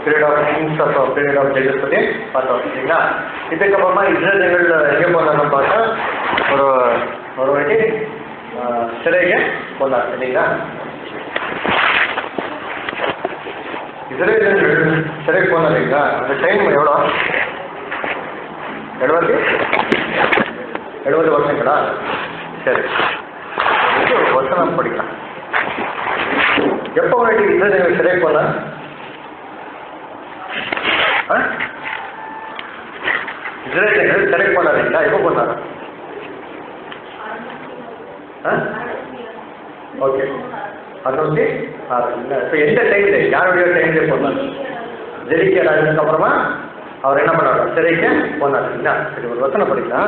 Period of kings of period of ஜெயஸ் பற்றி பார்த்தோம் சரிங்களா இதுக்கப்புறமா இஸ்ரேல்கள் எங்கே போனாங்க பார்த்தா ஒரு ஒரு வாட்டி ஆஹ், சிறைக்கு போனார் சரிங்களா இஸ்ரேல்கள் சிறைக்கு போனார் இல்லைங்களா அந்த டைம் எவ்வளோ எழுபது எழுபது வருஷங்களா சரி இது ஒரு வசனம் படிக்கலாம் எப்போ வாட்டி இஸ்ரேல் சிறை போனார் ஆ? இஸ்ரேலர்கள் சிறை போனார் இல்லைங்களா எப்போ போனார் ஓகே அறுநூத்தி ஆறு இல்லை இப்போ எந்த டைம்ல யாருடைய டைம்ல போனார் ஜெரிக்க ராஜனுக்கு அப்புறமா அவர் என்ன பண்ணார் சிறைக்கு போனார் இல்லைங்களா சரி ஒரு வசனம் படிக்கலாம்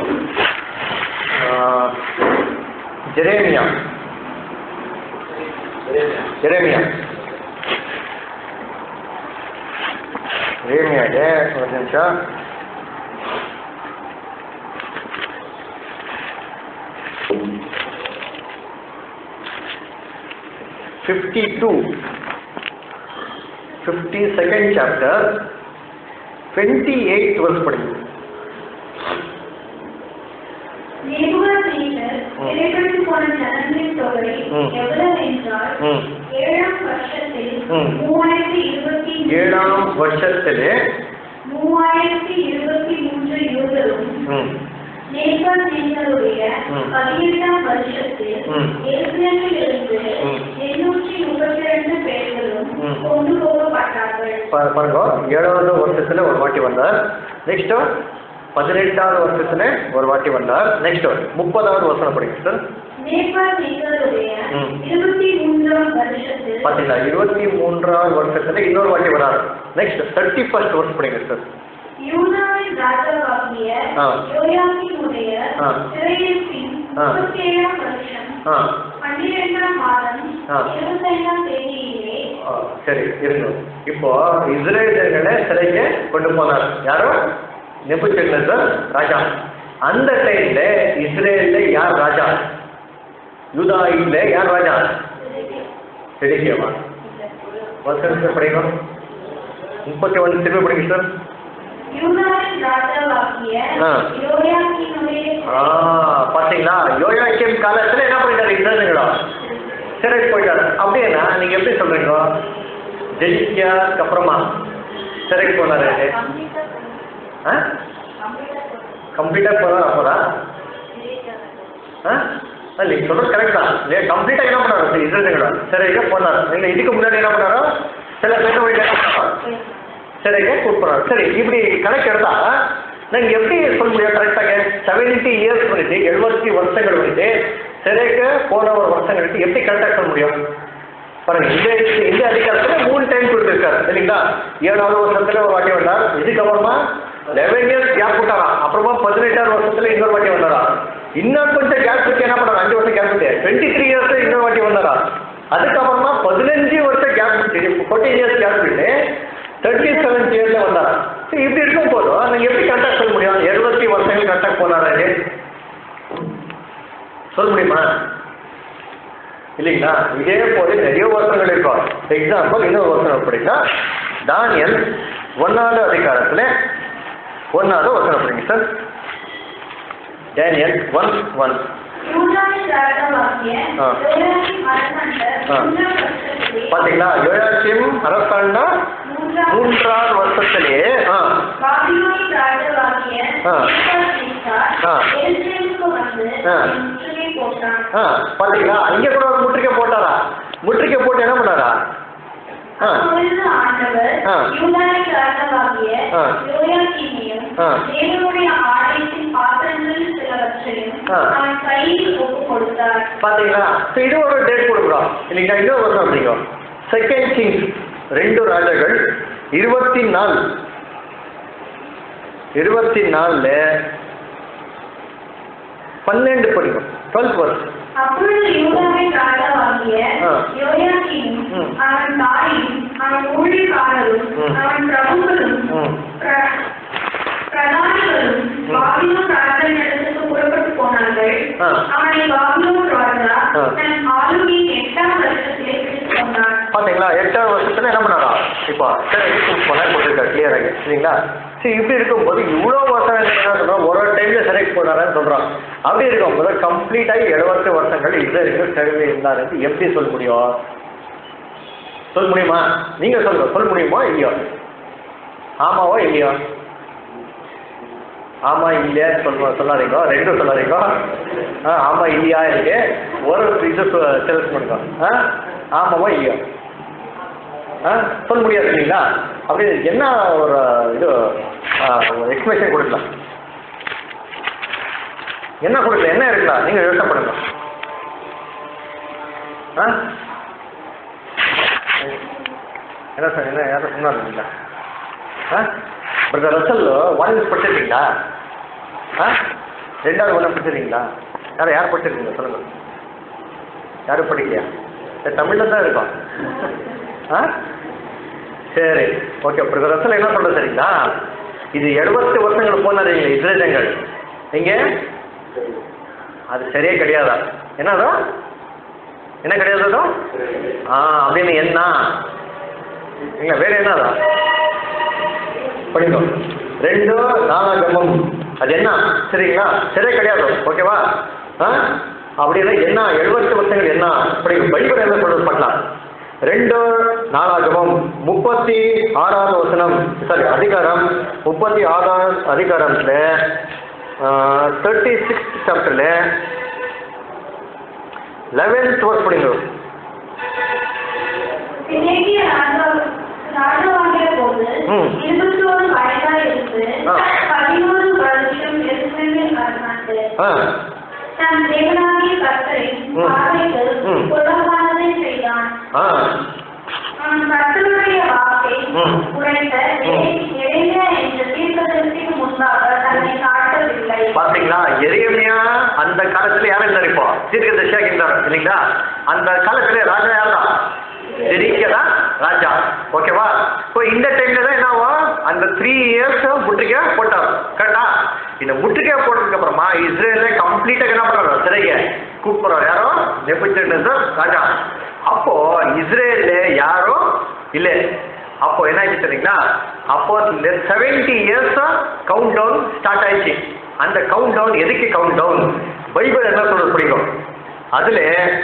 ஆ, ஜெரேமியா ஜெரேமியா ஜெரேமியாலே ஒரு நிமிஷம் fifty two fifty second chapter twenty eight வருஷம் படிக்கும் நேபுகாத்நேச்சர் சிறைப்பட்டு போன ஜனங்களின் தொகை ம். எவ்வளவு என்றால் ம் ஏழாம் வருஷத்தில் ம். மூவாயிரத்தி இருபத்தி ஏழாம் வருஷத்திலே மூவாயிரத்தி இருபத்தி மூன்று யூதரும் ம் நேபுகாத்நேச்சருடைய ம். பதினெட்டாம் வருஷத்தில் ம். எருசலேமில் இருந்து ம். எண்ணூற்றி முப்பத்தி ரெண்டு பேர்களும் ம். கொண்டு போகப்பட்டார்கள் பா- பாருங்க ஏழாவது வருஷத்துல ஒரு வாட்டி வந்தார் நெக்ஸ்ட் பதினெட்டாவது வருஷத்துல ஒரு வாட்டி வந்தார் நெக்ஸ்ட் முப்பதாவது வருஷம் படிக்கும் சார் நேபுகாத்நேச்சருடைய ம். இருபத்தி மூன்றாம் வருஷத்தில் பாத்தீங்களா இருபத்தி மூன்றாவது வருஷத்துல இன்னொரு வாட்டி வரார் நெக்ஸ்ட் தேர்ட்டி ஃபர்ஸ்ட் வருஷம் படிங்க சார் யூதாவின் ராஜாவாகிய ஆ. யோயாக்கினுடைய ஆ. சிறையிருப்பின் ஆ. முப்பத்தேழாம் வருஷம் ஆ பன்னிரெண்டாம் மாதம் ஆ. இருபத்தைந்தாம் தேதியிலே ஆ, சரி இருங்க இப்போ இஸ்ரேலர்களை சிறைக்கு கொண்டு போனார் யாரோ நெபுச்சக்னேசர் ராஜா அந்த டைம்ல இஸ்ரேல்ல யார் ராஜா யூதாயில யார் ராஜா செடிக்கியவா வருஷம் படிக்கணும் முப்பத்தி ஒன்று திரும்ப படிங்க சார் யூதாவின் ராஜாவாகிய ஆ. யோயாக்கினுடைய ஆ பாத்தீங்களா யோயாக்கியம் காலத்துல என்ன பண்ணிட்டாரு இஸ்ரேலுங்களா சிறைக்கு போயிட்டாரு அப்படின்னா நீங்க எப்படி சொல்றீங்க ஜெயிக்காக்கு அப்புறமா சிறைக்கு போனாரு ஆ கம்ப்ளீட்டாக போனார் அப்போதா ஆ ஆ, நீங்க சொல்றது கரெக்ட் தான் இல்லையா கம்ப்ளீட்டாக என்ன பண்ணாரு இஸ்ரேலுங்களா சிறைக்கு போனார் நீங்க இதுக்கு முன்னாடி என்ன பண்ணாரோ சில பேர் போயிட்டு சரிங்க கூப்பிட்றாரு சரி இப்படி கணக்கு எடுத்தா நாங்கள் எப்படி சொல்ல முடியும் கரெக்டாக செவன்டி இயர்ஸ் பண்ணிட்டு எழுபத்தி வருஷங்கள் வந்துட்டு சிறைக்கு போன ஒரு வருஷம் கழிச்சு எப்படி கரெக்டாக சொல்ல முடியும் பாருங்க இந்த இந்த அதிகாரத்தில் மூணு டைம் கொடுத்துருக்காரு சரிங்களா ஏழாவது வருஷத்துல ஒரு வாட்டி வந்தார் இதுக்கப்புறமா லெவன் இயர்ஸ் கேப் விட்டாராம் அப்புறமா பதினெட்டாவது வருஷத்துல இன்னொரு வாட்டி வந்தாரா இன்னும் கொஞ்சம் கேப் விட்டு என்ன பண்ணாரு அஞ்சு வருஷம் கேப் விட்டு டுவெண்ட்டி த்ரீ இயர்ஸ் இன்னொரு வாட்டி வந்தாரா அதுக்கப்புறமா பதினஞ்சு வருஷம் கேப் விட்டு ஃபோர்டீன் இயர்ஸ் கேப் விட்டு தேர்ட்டி செவன்த் இயர்ல வந்தாரா சரி, இப்படி இருக்கும் போதும் நீங்க எப்படி கரெக்டாக சொல்ல முடியும் எழுபத்தி வருஷங்கள் கரெக்டாக போனாரு சொல்ல முடியுமா இல்லைங்களா இதே போல நிறைய வருஷங்கள் இருக்கும் எக்ஸாம்பிள் இன்னொரு வருஷம் அப்படின்னா தானியல் ஒன்னாவது அதிகாரத்தில் ஒன்னாவது வருஷம் அப்படிங்க சார் டேனியல் ஒன் ஒன் யூதாவின் ராஜாவாகிய ஆ. யோயாக்கின் அரசாண்ட ஆ. மூன்றாம் வருஷத்திலே பாத்தீங்களா யோயாக்கிம் அரசாண்டா மூன்றாம் மூன்றாவது வருஷத்திலே ஆ பாபிலோனின் ராஜாவாகிய ஆ. நேபுகாத்நேச்சார் ஆ. எருசலேமுக்கு வந்து ஆ. முற்றுகை போட்டான் ஆ பாத்தீங்களா அங்கே கூட ஒரு முற்றுகை போட்டாரா முற்றுகை போட்டு என்ன பண்ணாரா ஆ அப்பொழுது ஆண்டவர் ஆ. யூதாவின் ராஜாவாகிய ஆ. யோயாக்கீமையும் ஆ. தேவனுடைய ஆலயத்தின் பாத்திரங்களில் சிலவற்றையும் ஆ. அவன் கையில் ஒப்புக் கொடுத்தார் பாத்தீங்களா So, இது ஒரு டேட் கொடுக்குறோம் இல்லைங்களா இன்னொரு வருஷம் அப்படிங்க செகண்ட் கிங்ஸ் ரெண்டு ராஜாக்கள் இருபத்தி நாலு இருபத்தி நாலுல பன்னெண்டு படிக்கும் டுவெல்த் வருஷம் அப்பொழுது யூதாவின் ராஜாவாகிய ஆ. யோயாக்கீமும் ம். அவன் தாயும் அவன் ஊழியக்காரரும் ம். அவன் பிரபுக்களும் ம். பிர- பிரதானிகளும் பாபிலோன் ராஜனிடத்துக்கு புறப்பட்டு போனார்கள் ஆ. அவனை பாபிலோன் ராஜா ஆ. தன் ஆளுமையின் எட்டாம் வருஷத்திலே பிடித்துக் கொண்டான் பார்த்தீங்களா எட்டாவது வருஷத்துல என்ன பண்ணாரா இப்போ சரி கூப்பிட்டு போனால் போட்டிருக்காரு கிளியராக சரிங்களா சரி இப்படி இருக்கும்போது இவ்வளோ வருஷம் என்ன சொல்கிறோம் ஒரு ஒரு டைமில் சிறைக்கு போனாருன்னு சொல்கிறோம் அப்படி இருக்கும்போது கம்ப்ளீட்டாகி எழுபத்து வருஷங்கள் இஸ்ரேலுக்கு சிறையில் இருந்தாருன்னு எப்படி சொல்ல முடியும் சொல்ல முடியுமா நீங்கள் சொல்லுங்க சொல்ல முடியுமா இல்லையோ ஆமாவோ இல்லையோ ஆமா இல்லையா சொல்ல சொல்லாதீங்க ரெண்டும் சொல்லாதீங்க ஆ ஆமா இல்லையா இருக்கு ஒரு இது செலக்ட் பண்ணுங்க ஆ ஆமாவோ இல்லையோ ஆ சொல்ல முடியாது இல்லைங்களா அப்படி என்ன ஒரு இது ஆ, ஒரு எக்ஸ்பிளேஷன் கொடுக்கலாம் என்ன கொடுக்கல என்ன இருக்கலாம் நீங்க யோசனை பண்ணுங்க ஆ என்ன சார் என்ன யாரும் சொன்னார் இல்லைங்களா ஆ பிரதர் ரசல் ஒன் படிச்சிருக்கீங்களா ஆ ரெண்டாவது ஒன்று படிச்சிருக்கீங்களா யாரும் யார் படிச்சிருக்கீங்க சொல்லுங்கள் யாரும் படிக்கலையா சரி தமிழில் தான் இருக்கோம் ஆ சரி ஓகே பிரதர் ரசல் என்ன சொல்கிறது சரிங்களா இது எழுபத்து வருஷங்கள் போனார் இஸ்ரேஜங்கள் எங்கே அது சரியே கிடையாதா என்னதோ என்ன கிடையாதோ ஆ அப்படின்னு என்ன இல்ல வேற என்னதா படிங்க ரெண்டு நாலாகமம் அது என்ன சரிங்களா சரியே கிடையாது ஓகேவா ஆ அப்படின்னா என்ன எழுபத்தி வருஷங்கள் என்ன படிங்க பைபிள் என்ன சொல்றது பார்க்கலாம் ரெண்டு நாலாகமம் முப்பத்தி ஆறாவது வசனம் சாரி அதிகாரம் முப்பத்தி ஆறாவது அதிகாரத்தில் தேர்ட்டி சிக்ஸ் சாப்டர்ல லெவன்த் வர்ஸ் படிங்க சிநேகிய ராஜா- ராஜாவாகிய போது ம். இருபத்தோரு வயதாய் இருந்து ஆ. பதினோரு வருஷம் எருசலேமில் அரசாண்டு ஆ தன் தேவனாகிய கர்த்தரை ம். பார்வைக்கு ம். புறம்பானதை செய்தான் ஆ அவன் கர்த்தருடைய வாக்கை ம். உரைத்த ம். எளிய என்ற தீர்க்கதரிசிக்கு முன்பாக தன்னை காட்டவில்லை பாத்தீங்களா எரேமியா அந்த காலத்துல யாரும் இருந்தார் இப்போ தீர்க்கதரிசியாக இருந்தார் இல்லைங்களா அந்த காலத்துல ராஜா யார் தான் ஜெரிக்கதா ராஜா ஓகேவா இப்போ இந்த டைம்ல தான் என்னவோ அந்த த்ரீ இயர்ஸ் முற்றுகை போட்டார் கரெக்டா இந்த முற்றுகை போட்டதுக்கு அப்புறமா இஸ்ரேல கம்ப்ளீட்டா என்ன பண்றாரு சிறைய கூப்பிடுறோம் யாரோ நெபுச்சர் ராஜா அப்போ இஸ்ரேல்ல யாரும் இல்லை அப்போ என்ன ஆயிடுச்சு தெரியுங்களா அப்போ seventy years countdown start ஆயிடுச்சு அந்த கவுண்ட் டவுன் எதுக்கு கவுண்ட் டவுன் பைபிள் என்ன சொல்றது பிடிக்கும் அதுல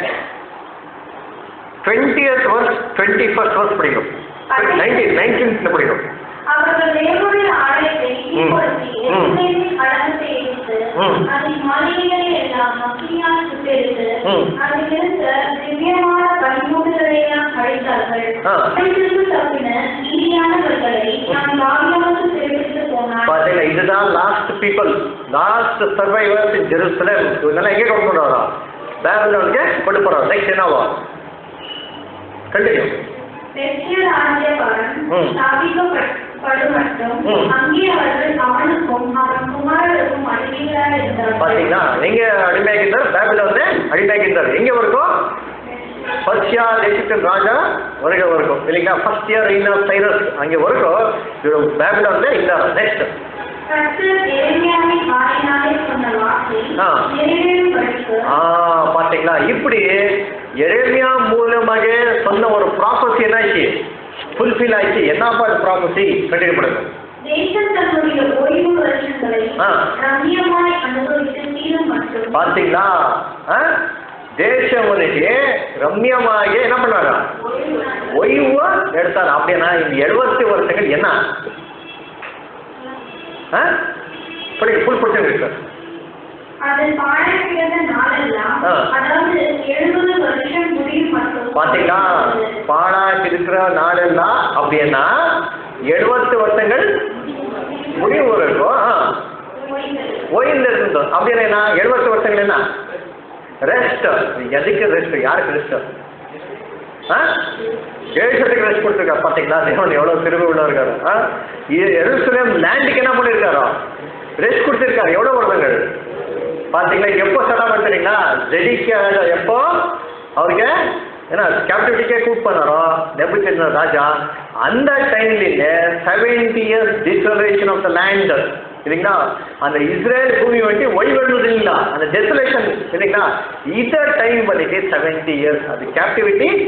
twentieth verse twenty first verse பிடிக்கும் நைன்டீன் நைன்டீன்த்ல பிடிக்கும் அவர்கள் தேவனுடைய ஆலயத்தை தீப்படுத்தி ம். எருசலேமின் அடங்கத்தை இடித்து, ம். அதின் மலைகளை எல்லாம் மக்கினியால் சுட்டெரித்து, ம். அதில் இருந்த திவ்யமான பனிமூடுகளை எல்லாம் அழித்தார்கள். ஆ. அவைகளுக்கு தப்பின மீதியானவர்களை நான் பாபிலோனுக்கு சிறைபிடித்து போனான். பாத்தீங்களா இதுதான் last people last survivors in Jerusalem இவங்கெல்லாம் எங்கே கொண்டு போறாரா பேபிலோனுக்கு கொண்டு போறாரு நெக்ஸ்ட் என்னவா கண்டினியூ பெர்சியர் ராஜ்யபாரன் ம். ஸ்தாபிக்கப்படும் மட்டும் ம். அங்கே அவர்கள் அவனுக்கும் அவன் குமாரருக்கும் அடிமைகளாக இருந்தார்கள் பாத்தீங்களா எங்க அடிமையாக்கின்றார் பேபிலோன்ல அடிமையாக்கின்றார் எங்க வரைக்கும் பர்ஷியா தேசத்தின் ராஜா வருக வரைக்கும் இல்லைங்களா ஃபர்ஸ்ட் இயர் இன் சைரஸ் அங்கே வரைக்கும் இவர் பேபிலோன்ல இருந்தார் நெக்ஸ்ட் கர்த்தர் எரேமியாவின் வாயினாலே சொன்ன வார்த்தை ஆ. நிறைவேறும்படிக்கு ஆ பாத்தீங்களா இப்படி எரேமியா மூலமாக சொன்ன ஒரு ப்ராசஸ் என்னாச்சு ஃபுல்ஃபில் ஆயிடுச்சு என்னப்பா அது ப்ராசஸி கண்டினியூ பண்ணுங்க தேசம் தன்னுடைய ஓய்வு வருஷங்களை ஆ. ரம்யமாய் அனுபவித்து தீரும் மற்றும் பார்த்தீங்களா ஆ? தேசம் வந்துட்டு ரம்யமாக என்ன பண்ணாங்க ஓய்வு எடுத்தார் அப்படின்னா இந்த எழுபத்தி வருஷங்கள் என்ன ஆ? படிங்க ஃபுல் படிச்சுங்க சார் அதில் பாழாக்கிற நாளெல்லாம் ஆ. அதாவது எழுபது வருஷம் முடியும் மட்டும் பாத்தீங்களா பாடா இருக்கிற நாளெல்லாம் அப்படின்னா எழுபத்து வருஷங்கள் முடிவு இருக்கும் ஆ. ஓய்ந்து இருந்தோம் அப்படின்னா என்ன எழுபத்து வருஷங்கள் என்ன ரெஸ்ட் எதுக்கு ரெஸ்ட் யாருக்கு ரெஸ்ட் ஆ தேசத்துக்கு ரெஸ்ட் கொடுத்துருக்காரு பார்த்தீங்களா தேவன் எவ்வளோ திரும்ப உள்ள இருக்காரு ஆ எருசலேம் லேண்டுக்கு என்ன பண்ணியிருக்காரோ ரெஸ்ட் கொடுத்துருக்காரு எவ்வளோ வருடங்கள் பார்த்தீங்களா எப்போ செலவு பண்ணுறீங்களா ஜெடிக்க எப்போ அவருக்கு ஏன்னா கேபிட்டிக்கே கூட் பண்ணாரோ நெபுச்சந்திர ராஜா அந்த டைம்லேயே seventy years desolation of the land இல்லைங்களா அந்த இஸ்ரேல் பூமி வந்துட்டு ஓய்வெடுவது இல்லைங்களா அந்த டெசலேஷன் இல்லைங்களா இந்த டைம் பண்ணிட்டு செவன்டி இயர்ஸ் அது கேப்டிவிட்டி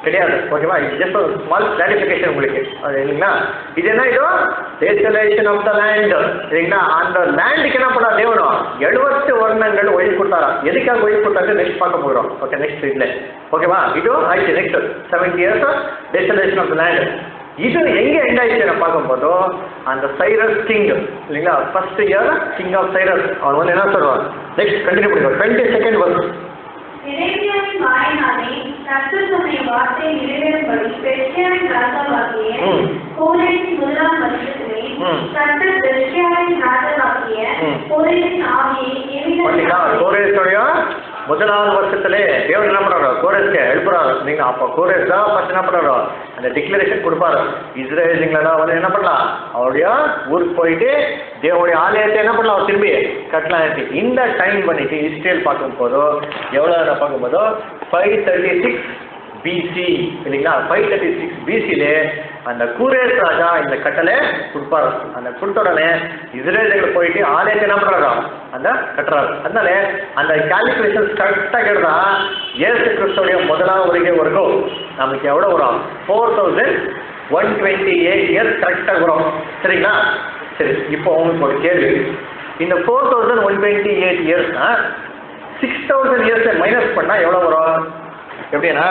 கிடையாது ஓகேவா ஜஸ்ட் ஒரு ஸ்மால் கிளாரிஃபிகேஷன் உங்களுக்கு அது இல்லைங்களா இது என்ன இது டேசலேஷன் ஆஃப் த லேண்ட் இல்லைங்களா அந்த லேண்டுக்கு என்ன பண்ணா தேவனும் எழுபத்து வருடங்கள் ஒழி கொடுத்தாரா எதுக்காக ஒழி கொடுத்தாரு நெக்ஸ்ட் பார்க்க போகிறோம் ஓகே நெக்ஸ்ட் இதில் ஓகேவா இது ஆயிடுச்சு next seventy years desolation of the land இது எங்க எண்ட் ஆயிடுச்சு நான் பார்க்கும்போது அந்த சைரஸ் கிங் இல்லைங்களா first year king of Cyrus அவன் வந்து என்ன சொல்லுவான் நெக்ஸ்ட் கண்டினியூ பண்ணிக்கோ டுவெண்ட்டி செகண்ட் வருஷம் எரேமியாவின் வாயினாலே கர்த்தர் சொன்ன வார்த்தை நிறைவேறும்படி பெர்ஷியாவின் ராஜாவாகிய ம். கோரேசின் முதலாம் வருஷத்திலே ம். கர்த்தர் பெர்ஷியாவின் ராஜாவாகிய ம். கோரேசின் ஆவியை பார்த்தீங்களா எரிந்த கோரேஸோடைய முதலாவது வருஷத்திலே தேவன் என்ன பண்ணுறாரு கோரேஸ்க்கு எழுப்புறாரு நீங்க அப்போ கோரேஸ் தான் ஃபர்ஸ்ட் என்ன பண்ணுறாரு அந்த டிக்ளரேஷன் கொடுப்பாரு இஸ்ரேலிங்களெல்லாம் வந்து என்ன பண்ணலாம் அவருடைய ஊருக்கு போயிட்டு தேவனுடைய ஆலயத்தை என்ன பண்ணலாம் அவர் திரும்பி கட்டலாம் இந்த டைம் பண்ணிட்டு இஸ்ரேல் பார்க்கும்போது எவ்வளோ பார்க்கும்போது ஃபைவ் தேர்ட்டி சிக்ஸ் பிசி இல்லைங்களா ஃபைவ் தேர்ட்டி சிக்ஸ் பிசிலே அந்த கூரேஸ் ராஜா இந்த கட்டளை கொடுப்பாரு அந்த கொடுத்த உடனே இஸ்ரேலுக்கு போயிட்டு ஆலயத்தை என்ன பண்ணுறாரோ அந்த கட்டுறாரு அதனால அந்த கால்குலேஷன்ஸ் கரெக்டாக எடுத்தா ஏசு கிறிஸ்துடைய முதலாம் வருகை வரைக்கும் நமக்கு எவ்வளோ வரும் four thousand one twenty eight years கரெக்டாக வரும் சரிங்களா சரி இப்போ உங்களுக்கு ஒரு கேள்வி இந்த four thousand one twenty eight இயர்ஸ்னா சிக்ஸ் தௌசண்ட் இயர்ஸை மைனஸ் பண்ணால் எவ்வளோ வரும் எப்படின்னா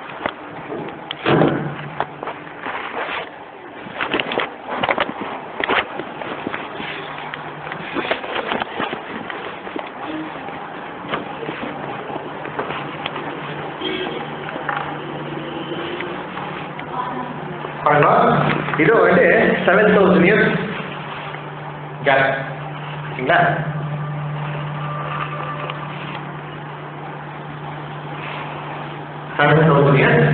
பாருங்க இது வந்து செவன் தௌசண்ட் இயர்ஸ் கேப் சரிங்களா செவன் தௌசண்ட் இயர்ஸ்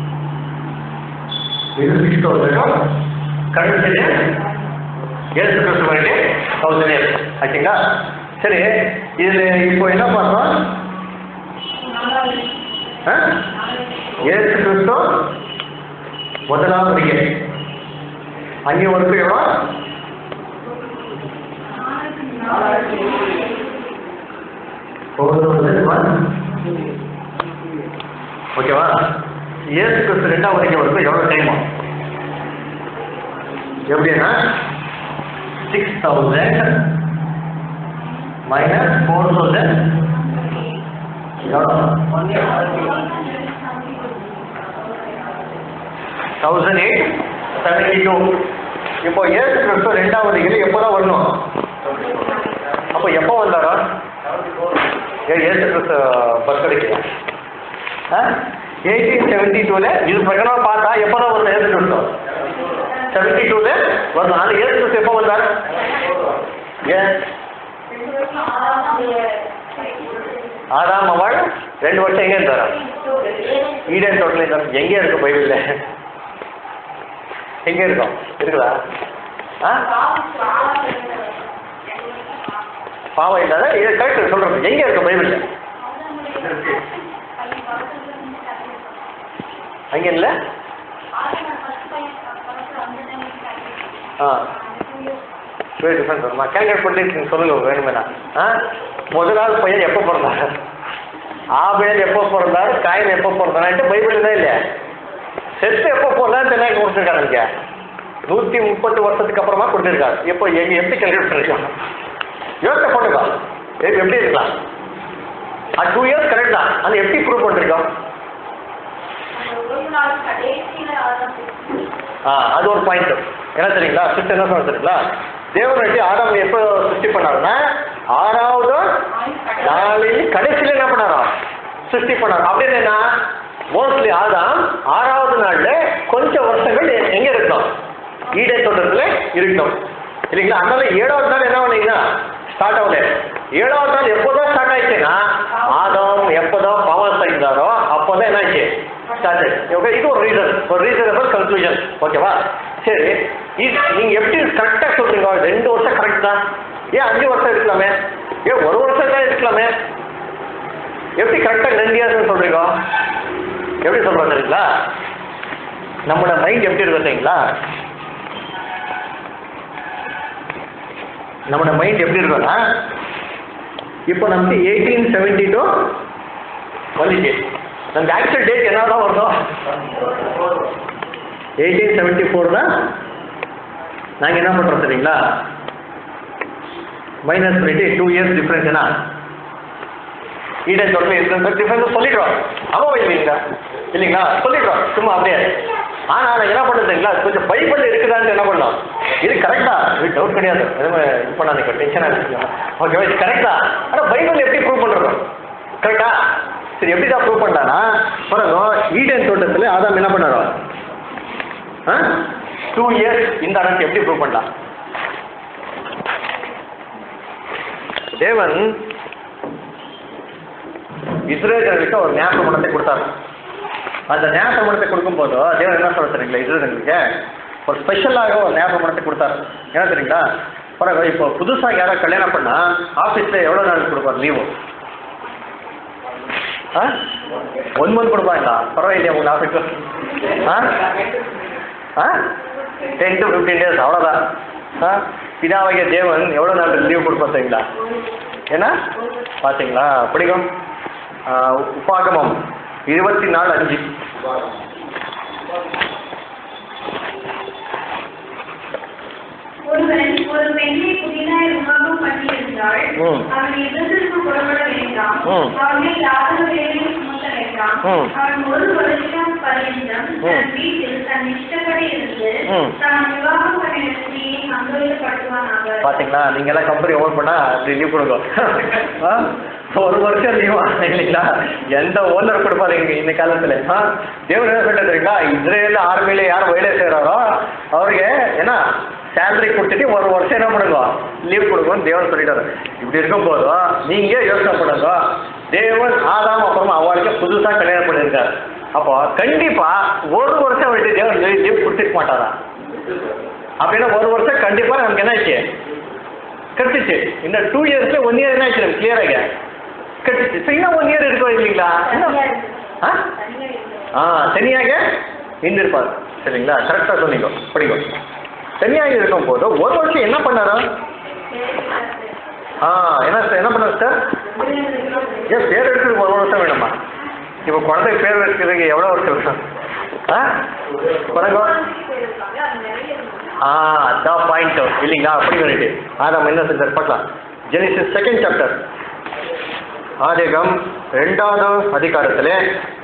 இது சிக்ஸ் தௌசண்ட் கரெக்ட் ஏழு கிறிஸ்து பண்ணிட்டு தௌசண்ட் இயர்ஸ் ஆச்சுங்களா சரி இது இப்போ என்ன பண்ணுறோம் ஆ ஏசு கிறிஸ்து முதலாம் வருகை அங்கே ஒரு எவ்வளோ ஓகேவா ஏசு கிறிஸ்து ரெண்டாம் வருகை வரைக்கும் எவ்வளோ டைம் எப்படின்னா six thousand minus four thousand எவ்வளோ தௌசண்ட் எயிட் செவன்டி டூ இப்போ ஏசு கிறிஸ்து ரெண்டாவது இது எப்போ தான் வரணும் அப்போ எப்போ வந்தாரா ஏ ஏசு கிறிஸ்து பர்த்டேக்கு ஆ எயிட்டீன் செவன்டி டூவில் இது பிரகாரம் பார்த்தா எப்போ தான் வரணும் ஏசு கிறிஸ்து செவன்டி டூவில் வரணும் ஆனால் ஏசு கிறிஸ்து எப்போ வந்தார் ஏன் ஆறாம் அவள் ரெண்டு வருஷம் எங்கே இருந்தாரா ஈடன் தோட்டத்தில் இருந்தார் எங்கே இருக்கு பைபிளில் எங்கே இருக்கும் இருக்குதா ஆ பாவம் இல்லாத இது கரெக்ட் சொல்கிறது எங்கே இருக்கு பைபிளில் அங்கே இல்லை ஆ வெரி டிஃப்ரெண்ட் வருமா கேல்குலேட் பண்ணிட்டு சொல்லுங்க வேணுமேனா ஆ முதலாவது பையன் எப்போ பிறந்தார் ஆபேல் எப்போ பிறந்தார் காயின் எப்போ பிறந்தான்ட்டு பைபிள் தான் இல்லையா செத்து எப்போ பிறந்தான்னு தெரியல கொடுத்துருக்காரு இங்கே நூற்றி முப்பத்து வருஷத்துக்கு அப்புறமா கொடுத்துருக்காரு இப்போ எங்க எப்படி கேல்குலேட் பண்ணிருக்காங்க யோசனை பண்ணுங்க எப்படி எப்படி இருக்கலாம் அது டூ இயர்ஸ் கரெக்ட் தான் அது எப்படி ப்ரூவ் பண்ணிருக்கோம் ஆ அது ஒரு பாயிண்ட் என்ன தெரியுங்களா சிஸ்டர் என்ன சொல்ல தெரியுங்களா தேவன் ரெட்டி ஆறாம் எப்போ சிருஷ்டி பண்ணாருன்னா ஆறாவது நாளில் கடைசியில் என்ன பண்ணாரோ சிருஷ்டி பண்ணார் அப்படின்னு என்ன மோஸ்ட்லி ஆதாம் ஆறாவது நாள்ல கொஞ்சம் வருஷங்கள் எ- எங்க இருக்கணும் ஈடை தோட்டத்தில் இருக்கணும் இல்லைங்களா அதனால ஏழாவது நாள் என்ன பண்ணீங்கன்னா ஸ்டார்ட் ஆகல ஏழாவது நாள் எப்போதான் ஸ்டார்ட் ஆயிடுச்சுன்னா ஆதாம் எப்போதான் பாவம் செய்தாரோ அப்போதான் என்ன ஆச்சு ஸ்டார்ட் ஆயிடுச்சு ஓகே இது ஒரு ரீசன் ஒரு ரீசனபிள் கன்க்ளூஷன் ஓகேவா சரி இது நீங்க எப்படி கரெக்டாக சொல்றீங்க ரெண்டு வருஷம் கரெக்ட் தான் ஏன் அஞ்சு வருஷம் இருக்கலாமே ஏன் ஒரு வருஷம் தான் இருக்கலாமே எப்படி கரெக்டாக ரெண்டு இயர்ஸ்னு சொல்றீங்க எப்படி சொல்றோம் தெரியுங்களா நம்மளோட மைண்ட் எப்படி இருக்கும் தெரியுங்களா நம்மளோட மைண்ட் எப்படி இருக்கும்னா இப்போ நமக்கு எயிட்டீன் செவன்டி டூ வந்துச்சு நமக்கு ஆக்சுவல் டேட் என்ன தான் வருதம் எயிட்டீன் செவன்ட்டி ஃபோர் தான் நாங்கள் என்ன பண்ணுறோம் சரிங்களா மைனஸ் பண்ணிட்டு டூ இயர்ஸ் டிஃப்ரென்ஸ் என்ன ஈடன் தொடர்ந்து இருக்கிற டிஃப்ரென்ஸ் சொல்லிடுறோம் அவன் இல்லைங்களா இல்லைங்களா சொல்லிடுறோம் சும்மா அப்படியே ஆனால் நான் என்ன பண்ணுறதுங்களா கொஞ்சம் பைபிள் இருக்குதான்னு என்ன பண்ணலாம் இது கரெக்டா இது டவுட் கிடையாது எதுவுமே இது பண்ணாதீங்க டென்ஷனாக இருக்குங்களா ஓகே இது கரெக்டா ஆனால் பைபிள் எப்படி ப்ரூவ் பண்ணுறோம் கரெக்டா சரி எப்படி தான் ப்ரூவ் பண்ணானா பாருங்க ஈடன் தோட்டத்தில் ஆதாம் என்ன பண்ணாரோ ஆ டூ இயர்ஸ் இந்த அடர்த்தி எப்படி ப்ரூவ் பண்ணலாம் தேவன் இஸ்ரேலர்களுக்கு ஒரு ஞாபகமனத்தை கொடுத்தாரு அந்த ஞாபகமனத்தை கொடுக்கும்போது தேவன் என்ன சொல்ல தெரியுங்களா இஸ்ரேலர்களுக்கு ஒரு ஸ்பெஷலாக ஒரு ஞாபகமனத்தை கொடுத்தாரு என்ன தெரியுங்களா பிறகு இப்போ புதுசாக யாராவது கல்யாணம் பண்ணா ஆஃபீஸில் எவ்வளோ நாள் கொடுப்பார் லீவு ஆ ஒன் மந்த் கொடுப்பாங்களா பரவாயில்லையா உங்கள் ஆஃபீஸில் ஆ ஆ டென் டு ஃபிஃப்டீன் டேஸ் அவ்வளோதான் ஆ பிதாவாகிய தேவன் எவ்வளோ நாள் லீவ் கொடுப்பார் சரிங்களா ஏன்னா பார்த்தீங்களா பிடிக்கும் ஆ, உபாகமம் இருபத்தி நாலு அஞ்சு ஒருவன் ஒரு பெண்ணை புதிதாய் விவாகம் பண்ணியிருந்தாள் ம். அவன் எதிர்த்து புறப்பட வேண்டாம் ம். அவனை யாதவ வேலையை சுமத்த வேண்டாம் ம். அவன் ஒரு வருஷம் பரியந்தம் ம். தன் வீட்டில் தன் இஷ்டப்படி இருந்து ம். தான் விவாகம் பண்ணின ஸ்திரீயை சந்தோஷப்படுத்துவானாக பார்த்தீங்களா நீங்களாம் கம்பெனி ஓன் பண்ணால் அப்படி லீவ் கொடுங்க ஆ ஒரு வருஷம் லீவா இல்லைங்களா எந்த ஓனர் கொடுப்பாருங்க இந்த காலத்தில் ஆ தேவன் என்ன சொல்லிட்டு தெரியுங்களா இஸ்ரேல் ஆர்மியில் யார் வயலே செய்கிறாரோ அவருக்கு என்ன சேலரி கொடுத்துட்டு ஒரு வருஷம் என்ன பண்ணுங்க லீவ் கொடுங்கன்னு தேவன் சொல்லிட்டாரு இப்படி இருக்கும் போதும் நீங்கள் யோசனை பண்ணுங்க தேவன் ஆதாம் அப்புறமா அவளுக்கு புதுசாக கல்யாணம் பண்ணியிருக்காரு அப்போ கண்டிப்பாக ஒரு வருஷம் விட்டு தேவன் லீவ் கொடுத்துக்க மாட்டாரா அப்படின்னா ஒரு வருஷம் கண்டிப்பாக நமக்கு என்ன ஆச்சு கட்டுச்சு இந்த டூ இயர்ஸ்ல ஒன் இயர் என்ன ஆச்சு நமக்கு கிளியராக கட்டுச்சு ஸோ இன்னும் ஒன் இயர் இருக்கும் இல்லைங்களா இன்னும் ஆ ஆ தனியாக இருந்திருப்பார் சரிங்களா கரெக்டாக சொன்னீங்க படிங்க தனியாக இருக்கும் போது ஒரு வருஷம் என்ன பண்ணாரா ஆ என்ன சார் என்ன பண்ணார் சார் ஏன் பேர் எடுக்கிறதுக்கு ஒரு வருஷம் வேணுமா இப்போ குழந்தை பேர் வைக்கிறதுக்கு எவ்வளோ வருஷம் வேணும் ஆ பாருங்க ஆ அதான் பாயிண்ட் இல்லைங்களா அப்படி பண்ணிட்டு ஆதாம் என்ன செஞ்சார் பார்க்கலாம் ஜெனிசிஸ் செகண்ட் சாப்டர் ஆதிகம் ரெண்டாவது அதிகாரத்தில்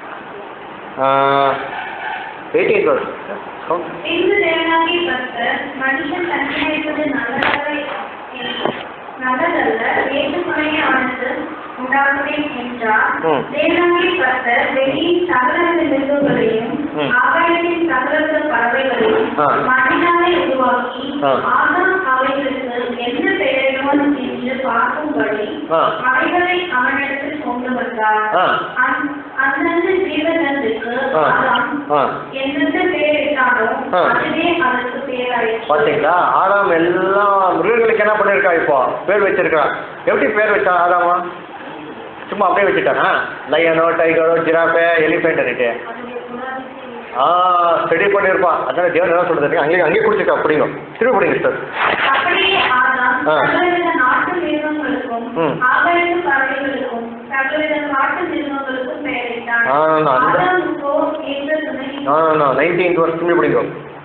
எயிட்டீன் வர்ஸ் பின்பு தேவனாகிய கர்த்தர் மனுஷன் தன்னிணைப்பது நல்லதல்ல நல்லதல்ல ஏற்றுமுறையை ஆனது உண்டாகுவேன் என்றார் ம். தேவனாகிய கர்த்தர் வெளியின் சகலவித மிருகங்களையும் ம். ஆகாயத்தின் சகலவித பறவைகளையும் ஆ. மனிதனாலே உருவாக்கி ஆ. ஆதாம் அவைகளுக்கு என்ன பெயரிடுவான் என்று பார்க்கும்படி ஆ. அவைகளை அவனிடத்தில் கொண்டு வந்தார் ஆ. அந்த- அந்தந்த ஜீவனத்துக்கு ஆ. ஆதாம் ஆ எந்தெந்த பேரிட்டானோ ஆ. அதுவே அதற்கு பேராயிற்று பார்த்தீங்களா ஆதாம் எல்லா மிருகங்களுக்கு என்ன பண்ணியிருக்கா இப்போ பேர் வச்சிருக்கா எப்படி பேர் வச்சா ஆதாமா சும்மா அப்படியே வச்சுட்டானா லயனோ டைகரோ ஜிராஃபே எலிஃபென்ட் ஆ ஸ்டடி பண்ணியிருப்பான் அதனால தேவன் என்ன சொல்றது அங்கேயே அங்கேயே குடிச்சிருக்கா அப்படிங்க திரும்ப படிங்க சார் அப்படியே ஆதாம் ஆ. சகலவித நாட்டு மிருகங்களுக்கும் ம். ஆகாயத்து பறவைகளுக்கும் சகலவித காட்டு மிருகங்களுக்கும் பெயரிட்டான் ஆ, நான் அந்த- ஆதாமுக்கோ எந்த துணை ஆ நைன்டீன் வருஷம் திரும்பி படிங்க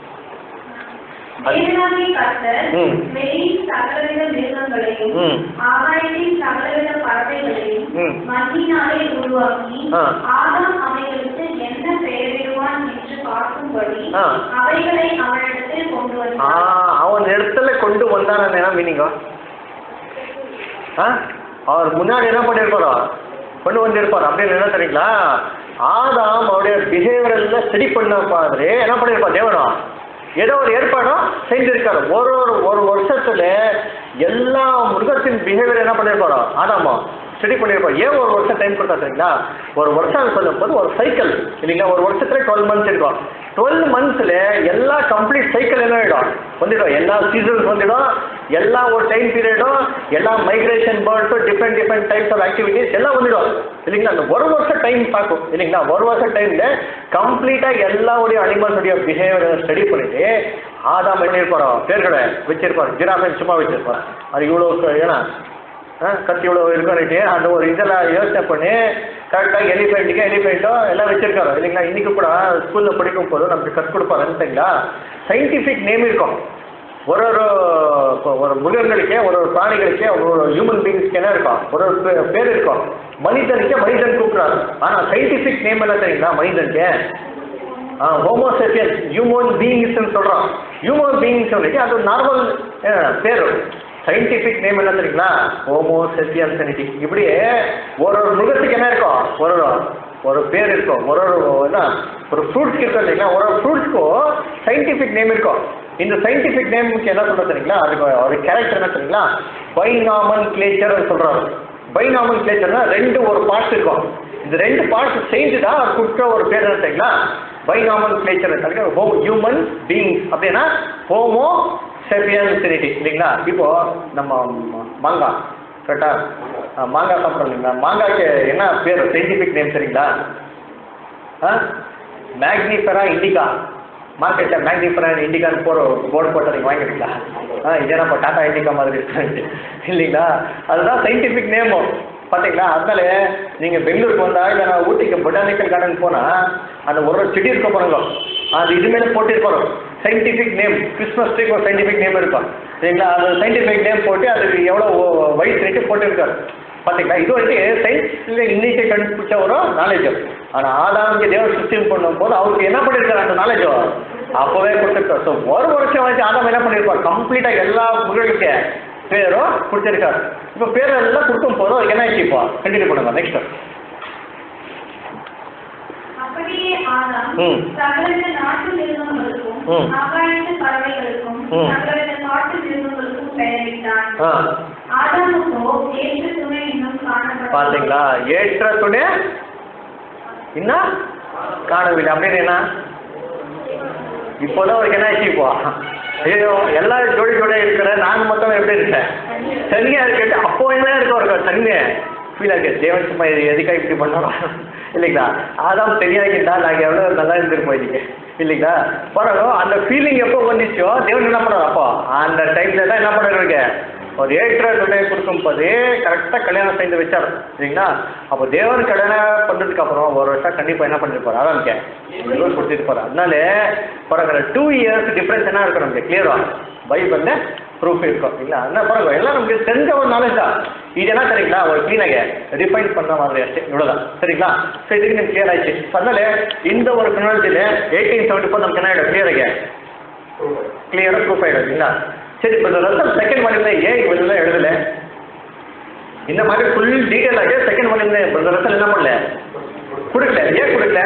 தேவனாகிய கர்த்தர் ம். வெளியின் சகலவித மிருகங்களையும் ம். ஆகாயத்தின் சகலவித பறவைகளையும் ம். மண்ணினாலே உருவாக்கி ஆ. ஆதாம் அவைகளுக்கு என்ன பெயரிடுவான் என்று பார்க்கும்படி ஆ. அவைகளை அவனிடத்தில் கொண்டு ஆ வந்தான் அவன் இடத்துல கொண்டு வந்தான என்ன மீனிங்க ஆ அவர் முன்னாடி என்ன பண்ணியிருப்பாரோ கொண்டு வந்திருப்பார் அப்படின்னு என்ன தெரியுங்களா ஆதாம் அவருடைய பிஹேவியரில் ஸ்டடி பண்ண பாரு என்ன பண்ணியிருப்பார் தேவனோ ஏதோ ஒரு ஏற்பாடும் செஞ்சிருக்காரு ஒரு ஒரு ஒரு வருஷத்துல எல்லா மிருகத்தின் பிஹேவியர் என்ன பண்ணியிருப்பாரோ ஆதாமா ஸ்டடி பண்ணியிருப்பார் ஏன் ஒரு வருஷம் டைம் கொடுத்தா தெரியுங்களா ஒரு வருஷம் சொல்லும் போது ஒரு சைக்கிள் இல்லைங்களா ஒரு வருஷத்துல டுவெல் மந்த்ஸ் இருக்கும் டுவெல் மந்த்ஸில் எல்லா கம்ப்ளீட் சைக்கிள் என்ன ஆகிடும் வந்துடும் எல்லா சீசன்ஸ் வந்துடும் எல்லா ஒரு டைம் பீரியடும் எல்லா மைக்ரேஷன் பேர்ட்ஸும் different different types of activities எல்லாம் வந்துடும் இல்லைங்களா அந்த ஒரு வருஷம் டைம் பார்க்கும் இல்லைங்களா ஒரு வருஷம் டைமில் கம்ப்ளீட்டாக எல்லாவுடைய அனிமல்ஸுடைய பிஹேவியரை ஸ்டடி பண்ணிட்டு ஆதாம் பண்ணியிருப்பாரோ பேர்களை வச்சிருப்பார் ஜிராஃபை சும்மா வச்சிருப்பார் அது இவ்வளோ ஏன்னா கத்தி இவ்வளோ இருக்குன்னுட்டு அந்த ஒரு இதெல்லாம் யோசனை பண்ணி கரெக்டாக எலிஃபெண்ட்டுக்கு எலிஃபெண்ட்டோ எல்லாம் வச்சிருக்காரு இல்லைங்களா இன்றைக்கி கூட ஸ்கூலில் படிக்கும் போது நமக்கு கற்றுக் கொடுப்பாரு இல்லைங்களா சயின்டிஃபிக் நேம் இருக்கும் ஒரு ஒரு இப்போ ஒரு மிருகங்களுக்கே ஒரு ஒரு பிராணிகளுக்கே ஒரு ஒரு ஹியூமன் பீயிங்ஸ்க்கு என்ன இருக்கும் ஒரு ஒரு பே- பேர் இருக்கும் மனிதனுக்கே மனிதன் கூப்பிட்றாரு ஆனால் சயின்டிஃபிக் நேம் என்ன தெரியுங்களா மனிதனுக்கு ஹோமோசெபியன் ஹியூமன் பீயிங்ஸ்னு சொல்கிறோம் ஹியூமன் பீயிங்ஸ் சொல்லிட்டு அது நார்மல் பேர் சயின்டிஃபிக் நேம் என்ன தெரியுங்களா ஹோமோசெபியன் சொல்லிட்டு இப்படியே ஒரு ஒரு மிருகத்துக்கு என்ன இருக்கும் ஒரு ஒரு ஒரு பேர் இருக்கும் ஒரு ஒரு என்ன ஒரு ஃப்ரூட்ஸ்க்கு இருக்கும் இல்லைங்களா ஒரு ஒரு ஃப்ரூட்ஸ்க்கும் சயின்டிஃபிக் நேம் இருக்கும் இந்த சயின்டிஃபிக் நேமுக்கு என்ன சொல்ல தெரியுங்களா அதுக்கு ஒரு கேரக்டர் என்ன தெரியுங்களா பைனாமன் கிளேச்சர் சொல்கிறாரு பைனாமன் கிளேச்சர்னா ரெண்டு ஒரு பார்ட்ஸ் இருக்கும் இந்த ரெண்டு பார்ட்ஸ் சேர்ந்து தான் அது கொடுக்குற ஒரு பேர் என்ன தெரியுங்களா binomial nomenclature homo human beings அப்படின்னா ஹோமோ செபியன்சினிட்டி இல்லைங்களா இப்போ நம்ம ம- மாங்காய் கரெக்டாக மாங்காய் சாப்பிட்றோம் இல்லைங்களா மாங்காய்க்கு என்ன பேர் சயின்டிஃபிக் நேம் தெரியுங்களா ஆ மேக்னிஃபெரா இண்டிகா மார்க்கெட்டில் மேக்னிஃபெரா இண்டிகான்னு போகிற போர்டு போட்டு நீங்கள் வாங்கிருக்கீங்களா ஆ இதே நம்ம டாடா இண்டிகா மாதிரி இருக்கு இல்லைங்களா அதுதான் சயின்டிஃபிக் நேமும் பார்த்தீங்களா அதனால நீங்கள் பெங்களூருக்கு வந்தா இல்லை நான் ஊட்டிக்கு பொட்டானிக்கல் கார்டன் போனால் அந்த ஒரு ஒரு செடி இருக்க பாருங்க அது இது மேலே போட்டிருப்பாரு சயின்டிஃபிக் நேம் கிறிஸ்மஸ் ட்ரீக்கு ஒரு சயின்டிஃபிக் நேம் இருக்கும் சரிங்களா அது சயின்டிஃபிக் நேம் போட்டு அதுக்கு எவ்வளோ வயசு ரேட்டு போட்டிருக்காரு பார்த்தீங்களா இது வந்து சயின்ஸில் இன்னைக்கு கண்டுபிடிச்ச ஒரு நாலேஜ் ஆனால் ஆதாமுக்கு தேவர் சுத்தம் பண்ணும் போது அவருக்கு என்ன பண்ணியிருக்காரு அந்த நாலேஜ் அப்போவே கொடுத்துருக்காரு ஸோ ஒரு வருஷம் வச்சு ஆதாம் என்ன பண்ணியிருப்பார் கம்ப்ளீட்டாக எல்லா முருகளுக்கு பேரும் கொடுத்துருக்காரு இப்போ பேர் எல்லாம் கொடுக்கும் போது அதுக்கு என்ன ஆச்சு இப்போ கண்டினியூ பண்ணுங்க நெக்ஸ்ட் அப்படியே ஆதாம் ம். சகலவித நாட்டு மிருகங்களுக்கும் ம். ஆகாயத்து பறவைகளுக்கும் ம். சகலவித காட்டு மிருகங்களுக்கும் பெயரிட்டான் ஆ ஆதாமுக்கோ ஏற்ற துணை இன்னும் காணப்படும் பார்த்தீங்களா ஏற்ற துணை இன்னும் காணவில்லை அப்படின்னு என்ன இப்போதான் அவருக்கு என்ன ஆச்சு இப்போ ஐயோ எல்லா ஜோடி ஜோடியாக இருக்கிற நான் மொத்தம் எப்படி இருக்கேன் தனியாக இருக்கட்டு அப்போ என்ன இருக்க ஒரு தனியே ஃபீல் ஆகுது தேவன் சும்மா இது எதுக்காக இப்படி பண்ணலாம் இல்லைங்களா அதான் தெரியாதுண்டா நாங்கள் எவ்வளோ நல்லா இருந்திருப்போம் இதுக்கு இல்லைங்களா பரவாயில்ல அந்த ஃபீலிங் எப்போ வந்துச்சோ தேவன் என்ன பண்ணுறாரு அப்போ அந்த டைமில் தான் என்ன பண்ணுறாங்க ஒரு ஏற்ற துணையை கொடுக்கும் போது கரெக்டாக கல்யாணம் செய்து வச்சார் சரிங்களா அப்போ தேவன் கல்யாணம் பண்ணுறதுக்கு அப்புறம் ஒரு வருஷம் கண்டிப்பாக என்ன பண்ணிருப்பார் அதான் இவர் கொடுத்துருப்பார் அதனால பாருங்க டூ இயர்ஸ் டிஃப்ரென்ஸ் என்ன இருக்கும் நமக்கு கிளியரா பைபிளில் ப்ரூஃப் இருக்கும் இல்லைங்களா என்ன பாருங்க எல்லாம் நமக்கு தெரிஞ்ச ஒரு நாலேஜ் தான் இது என்ன தெரியுங்களா ஒரு க்ளீனாக ரிஃபைன் பண்ண மாதிரி ஆச்சு இவ்வளோதான் சரிங்களா ஸோ இதுக்கு எனக்கு கிளியர் ஆயிடுச்சு அதனால இந்த ஒரு கன்வென்ஷனில் எயிட்டீன் செவன்டி ஃபோர் நமக்கு என்ன ஆகிடும் கிளியராக கிளியராக ப்ரூஃப் ஆகிடும் இல்லைங்களா சரி இப்போ இந்த ரசம் செகண்ட் வால்யூமில் ஏன் இவ்வளோ எழுதலை இந்த மாதிரி ஃபுல் டீட்டெயிலாக செகண்ட் வால்யூமில் இந்த ரசம் என்ன பண்ணல கொடுக்கல ஏன் கொடுக்கல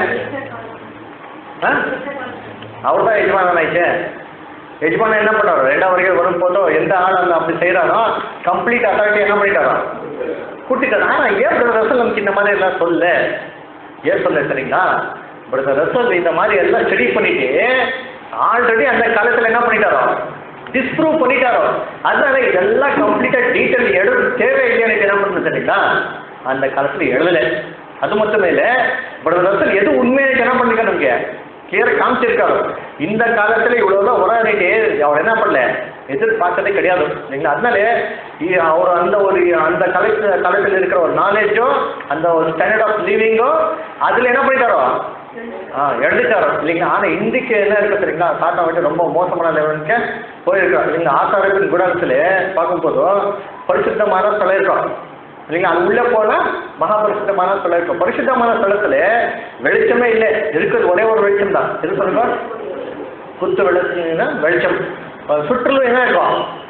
ஆ அவர் தான் எஜமானன் ஆயிடுச்சு எஜமானன் என்ன பண்ணாரோ ரெண்டாம் வரைக்கும் வரும் போதோ எந்த ஆள் அந்த அப்படி செய்கிறாரோ கம்ப்ளீட் அத்தாரிட்டி என்ன பண்ணிட்டாரோ கூட்டிட்டாரு ஆனால் ஏன் பிரதர் ரசல் நமக்கு இந்த மாதிரி எல்லாம் சொல்ல ஏன் சொல்ல சரிங்களா பிரதர் ரசல் இந்த மாதிரி எல்லாம் ஸ்டடி பண்ணிட்டு ஆல்ரெடி அந்த காலத்தில் என்ன பண்ணிட்டாரோ டிஸ்ப்ரூவ் பண்ணிட்டாரோ அதனால இதெல்லாம் கம்ப்ளீட்டாக டீட்டெயில் எடு தேவையில்லைன்னு என்ன பண்ணணும் சரிங்களா அந்த காலத்தில் எழுதலை அது மட்டுமே இல்லை பிரதர் ரசல் எது உண்மையை என்ன பண்ணிக்க நமக்கு கிளியர் காமிச்சிருக்காரு இந்த காலத்தில் இவ்வளோலாம் உரையாடிட்டு அவர் என்ன பண்ணல எதிர்பார்த்ததே கிடையாது இல்லைங்களா அதனால இ- அவர் அந்த ஒரு அந்த கலெக்ட் காலத்தில் இருக்கிற ஒரு நாலேஜோ அந்த ஒரு ஸ்டாண்டர்ட் ஆஃப் லிவிங்கோ அதில் என்ன பண்ணிட்டாரோ ஆ எடுத்துட்டாரோ இல்லைங்களா ஆனால் இன்றைக்கு என்ன இருக்கு தெரியுங்களா தாத்தா வந்து ரொம்ப மோசமான லெவலுக்கு போயிருக்கோம் இல்லைங்களா ஆசாரத்தின் குடாரத்தில் பார்க்கும்போது பரிசுத்தமான ஸ்தலம் இருக்கும் இல்லைங்களா அது உள்ளே போனால் மகாபரிசுத்தமான ஸ்தலம் இருக்கும் பரிசுத்தமான ஸ்தலத்தில் வெளிச்சமே இல்லை இருக்கிறது ஒரே ஒரு வெளிச்சம் தான் எது சொல்லுங்க குத்து வெளிச்சம்னா வெளிச்சம் அஹ் சுற்றிலும் என்ன இருக்கும்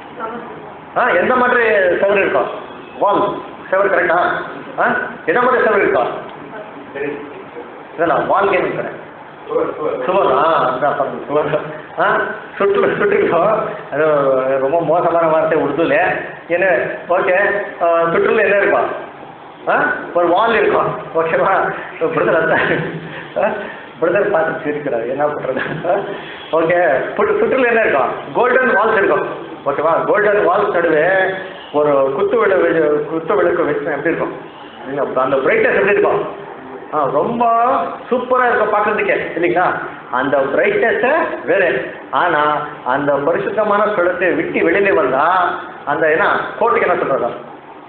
ஆ எந்த மாதிரி செவர் இருக்கும் வால் செவர் கரெக்டா ஆ எந்த மாதிரி செவர் இருக்கும் இதெல்லாம் வால் கேம் இருக்கிறேன் சுவர் ஆ அதான் பாருங்க சுவர் ஆ சுற்று சுற்றிலும் அது ரொம்ப மோசமான வார்த்தை உருதுல என்ன ஓகே சுற்றுல என்ன இருக்கும் ஆ ஒரு வால் இருக்கும் ஓகேவா பிரதர் அதான் பிரதர் பார்த்து சிரிக்கிறார் என்ன பண்ணுறது ஓகே சுற்றுல என்ன இருக்கும் கோல்டன் வால்ஸ் இருக்கும் ஓகேவா கோல்டன் வால்ஸ் நடுவே ஒரு குத்து விள குத்து விளக்கு வச்சு எப்படி இருக்கும் இல்லைங்களா அந்த பிரைட்னஸ் எப்படி இருக்கும் ஆ ரொம்ப சூப்பராக இருக்கும் பார்க்குறதுக்கே இல்லைங்களா அந்த பிரைட்னஸ்ஸை வேறு ஆனால் அந்த பரிசுத்தமான ஸ்தலத்தை விட்டு வெளியில வந்தால் அந்த என்ன கோட்டுக்கு என்ன சொல்கிறதா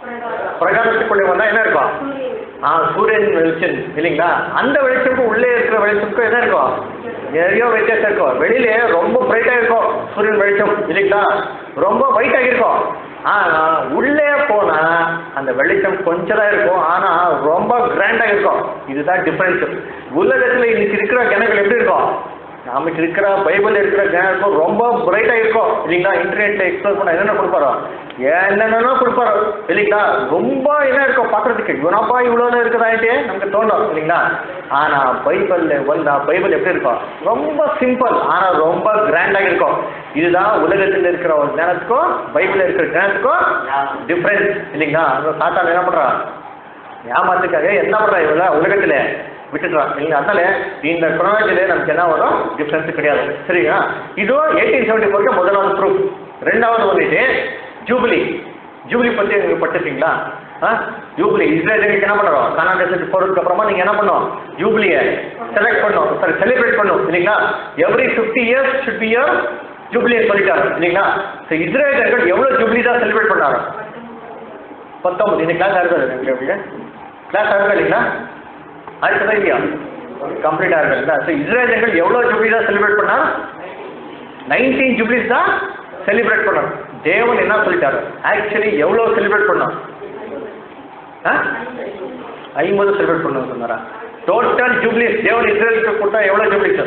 பிரகாசத்துக்குள்ளே வந்தால் என்ன இருக்கும் ஆ சூரியன் வெளிச்சம் இல்லைங்களா அந்த வெளிச்சமுக்கும் உள்ளே இருக்கிற வெளிச்சமுக்கும் என்ன இருக்கும் நிறைய வித்தியாசம் இருக்கும் வெளியிலே ரொம்ப பிரைட்டாக இருக்கும் சூரியன் வெளிச்சம் இல்லைங்களா ரொம்ப ஒயிட்டாக இருக்கும் ஆனால் உள்ளே போனால் அந்த வெளிச்சம் கொஞ்சம் தான் இருக்கும் ஆனால் ரொம்ப கிராண்டாக இருக்கும் இதுதான் டிஃப்ரென்ஸ் உலகத்தில் இன்னைக்கு இருக்கிற ஜனங்கள் எப்படி இருக்கும் நமக்கு இருக்கிற பைபிள் இருக்கிற ஜனங்களுக்கும் ரொம்ப பிரைட்டாக இருக்கும் இல்லைங்களா இன்டர்நெட்டில் எக்ஸ்ப்ளோர் பண்ண என்னென்ன கொடுப்பாரோ என்னென்னோ கொடுப்பாரோ இல்லைங்களா ரொம்ப என்ன இருக்கும் பார்க்குறதுக்கு இவனப்பா இவ்வளோ இருக்குதான்ட்டு நமக்கு தோணும் இல்லைங்களா ஆனால் பைபிளில் வந்தா பைபிள் எப்படி இருக்கும் ரொம்ப சிம்பிள் ஆனால் ரொம்ப கிராண்டாக இருக்கும் இதுதான் உலகத்தில் இருக்கிற ஒரு ஞானத்துக்கும் பைபிளில் இருக்கிற ஞானத்துக்கும் டிஃப்ரென்ஸ் இல்லைங்களா அந்த சாத்தான் என்ன பண்ணுறான் ஏமாத்துக்காக என்ன பண்ணுறா இவங்க உலகத்தில் விட்டுடுறான் இல்லைங்களா அதனால இந்த குரோனாலஜிலே நமக்கு என்ன வரும் டிஃப்ரென்ஸ் கிடையாது சரிங்களா இதுவும் எயிட்டீன் செவன்டி ஃபோருக்கு முதலாவது ப்ரூஃப் ரெண்டாவது வந்துட்டு ஜூபிலி ஜூபிலி பற்றி நீங்கள் படிச்சிருக்கீங்களா ஆ ஜூபிலி இஸ்ரேலுக்கு என்ன பண்ணுறோம் கானா தேசத்துக்கு போகிறதுக்கு அப்புறமா நீங்கள் என்ன பண்ணணும் ஜூபிலியை செலக்ட் பண்ணணும் சாரி செலிப்ரேட் பண்ணணும் இல்லைங்களா every fifty years should be year ஜூபிலியை சொல்லிட்டாரு இல்லைங்களா ஸோ இஸ்ரேலர்கள் எவ்வளோ ஜூபிலி தான் செலிப்ரேட் பண்ணாரு பத்தொம்பது இந்த கிளாஸ் ஆகுது கிளாஸ் ஆகுது இல்லைங்களா அடுத்ததா இல்லையா கம்ப்ளீட் ஆகுதுல்ல ஸோ இஸ்ரேலர்கள் எவ்வளோ ஜூப்ளி தான் செலிப்ரேட் பண்ணா நைன்டீன் ஜூப்ளிஸ் தான் செலிப்ரேட் பண்ணார் தேவன் என்ன சொல்லிட்டாரு ஆக்சுவலி எவ்வளோ செலிப்ரேட் பண்ணோம் ஆ ஐம்பது செலிப்ரேட் பண்ணணும் சொன்னாரா டோட்டல் ஜூப்ளிஸ் தேவன் இஸ்ரேலுக்கு கொடுத்தா எவ்வளோ ஜூப்ளிஸ்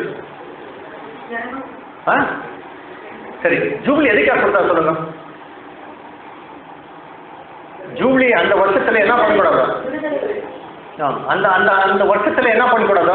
ஆ சரி ஜூப்ளி எதுக்காக கொடுத்தா சொல்லுங்க ஜூப்ளி அந்த வருஷத்துல என்ன பண்ணக்கூடாது ஆ, அந்த அந்த அந்த வருஷத்துல என்ன பண்ணக்கூடாது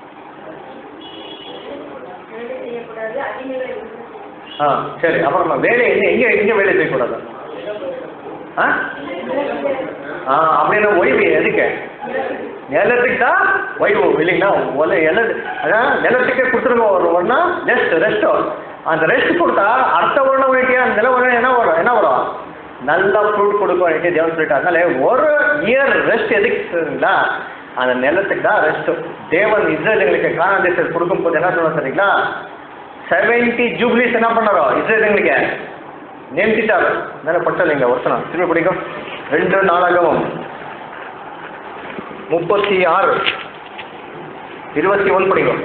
ஆ சரி அப்புறமா வேலை எங்க எங்க எங்க வேலை செய்யக்கூடாது ஆ ஆ அப்படின்னா ஓய்வு எதுக்கு நிலத்துக்கு தான் ஓய்வு இல்லைங்களா ஒல நில அதான் நிலத்துக்கே கொடுத்துருங்க ஒரு ஒன்றா ஜஸ்ட் ரெஸ்ட் அந்த ரெஸ்ட் கொடுத்தா அடுத்த வருடம் வேண்டிய நில வருடம் என்ன வரும் என்ன வரும் நல்ல ஃப்ரூட் கொடுக்க வேண்டிய தேவன் சொல்லிட்டு அதனால ஒரு இயர் ரெஸ்ட் எதுக்குங்களா அந்த நிலத்துக்கு தான் ரெஸ்ட் தேவன் இஸ்ரேலுங்களுக்கு காண தேசத்துக்கு கொடுக்கும்போது என்ன சொல்லுவோம் சரிங்களா செவன்டி ஜூப்ளிஸ் என்ன பண்ணாரோ இஸ்ரேலுங்களுக்கு நியமிச்சிட்டார் மேலே பட்டலைங்க ஒருத்தனம் திரும்பி பிடிக்கும் ரெண்டு நாளாகவும் முப்பத்தி ஆறு இருபத்தி ஒன்று படிக்கும்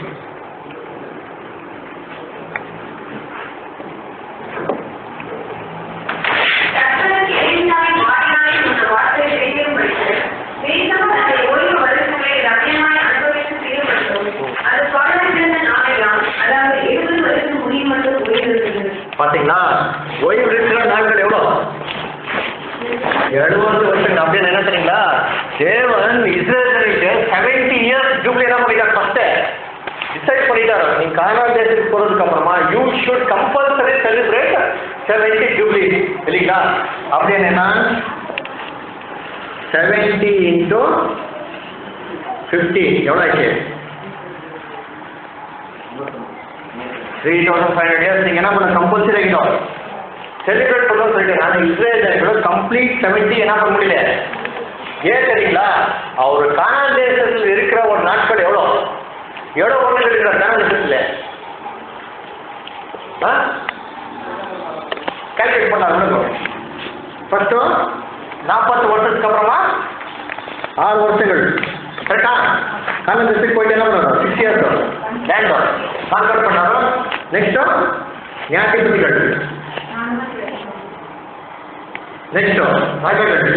கர்த்தருக்கு எளிதாய் வாயினாலே இந்த வார்த்தை வெளியேறும்படிக்கு, தேசமும் அதை ஓய்வு வருஷங்களை ரம்யமாய் அனுபவித்து தீர்மானித்தோம். அது பாடத்திருந்த நாளெல்லாம், அதாவது எழுபது வருஷம் முடியும் மட்டும் உயிரிழந்தது. பார்த்தீங்களா ஓய்வு இருக்கிற நாட்கள் எவ்வளோ எழுபது வருஷங்கள் அப்படின்னு என்ன தெரியுங்களா தேவன் இஸ்ரேலுக்கு செவன்டி இயர்ஸ் ஜூப்ளி என்ன பண்ணிட்டார் ஃபர்ஸ்ட் டிசைட் பண்ணிட்டாரு நீங்க கானா தேசத்துக்கு போறதுக்கு அப்புறமா you should compulsory celebrate seventy jubilee இல்லைங்களா அப்படின்னு என்ன செவன்டி இன்டூ ஃபிஃப்டி எவ்வளோ ஆச்சு three thousand five hundred years நீங்கள் என்ன பண்ண கம்பல்சரி ஆகிட்டோம் செலிப்ரேட் பண்ணணும் சொல்லிட்டு ஆனால் இஸ்ரேல் கம்ப்ளீட் செவன்ட்டி என்ன பண்ண முடியல ஏன் தெரியுங்களா அவர் கானா தேசத்தில் இருக்கிற ஒரு நாட்கள் எவ்வளோ எவ்வளோ வருடங்கள் இருக்கிறார் கானா தேசத்தில் ஆ கால்குலேட் பண்ணாங்க ஃபஸ்ட்டு நாற்பத்து வருஷத்துக்கு அப்புறமா ஆறு வருஷங்கள் கரெக்டா கானா தேசத்துக்கு போயிட்டு என்ன பண்ணாரோ சிக்ஸ் இயர்ஸ் லேண்டோ கான்கர் பண்ணாரோ நெக்ஸ்ட்டு நியாயாதிபதிகள் நெக்ஸ்ட் ராஜாக்கள்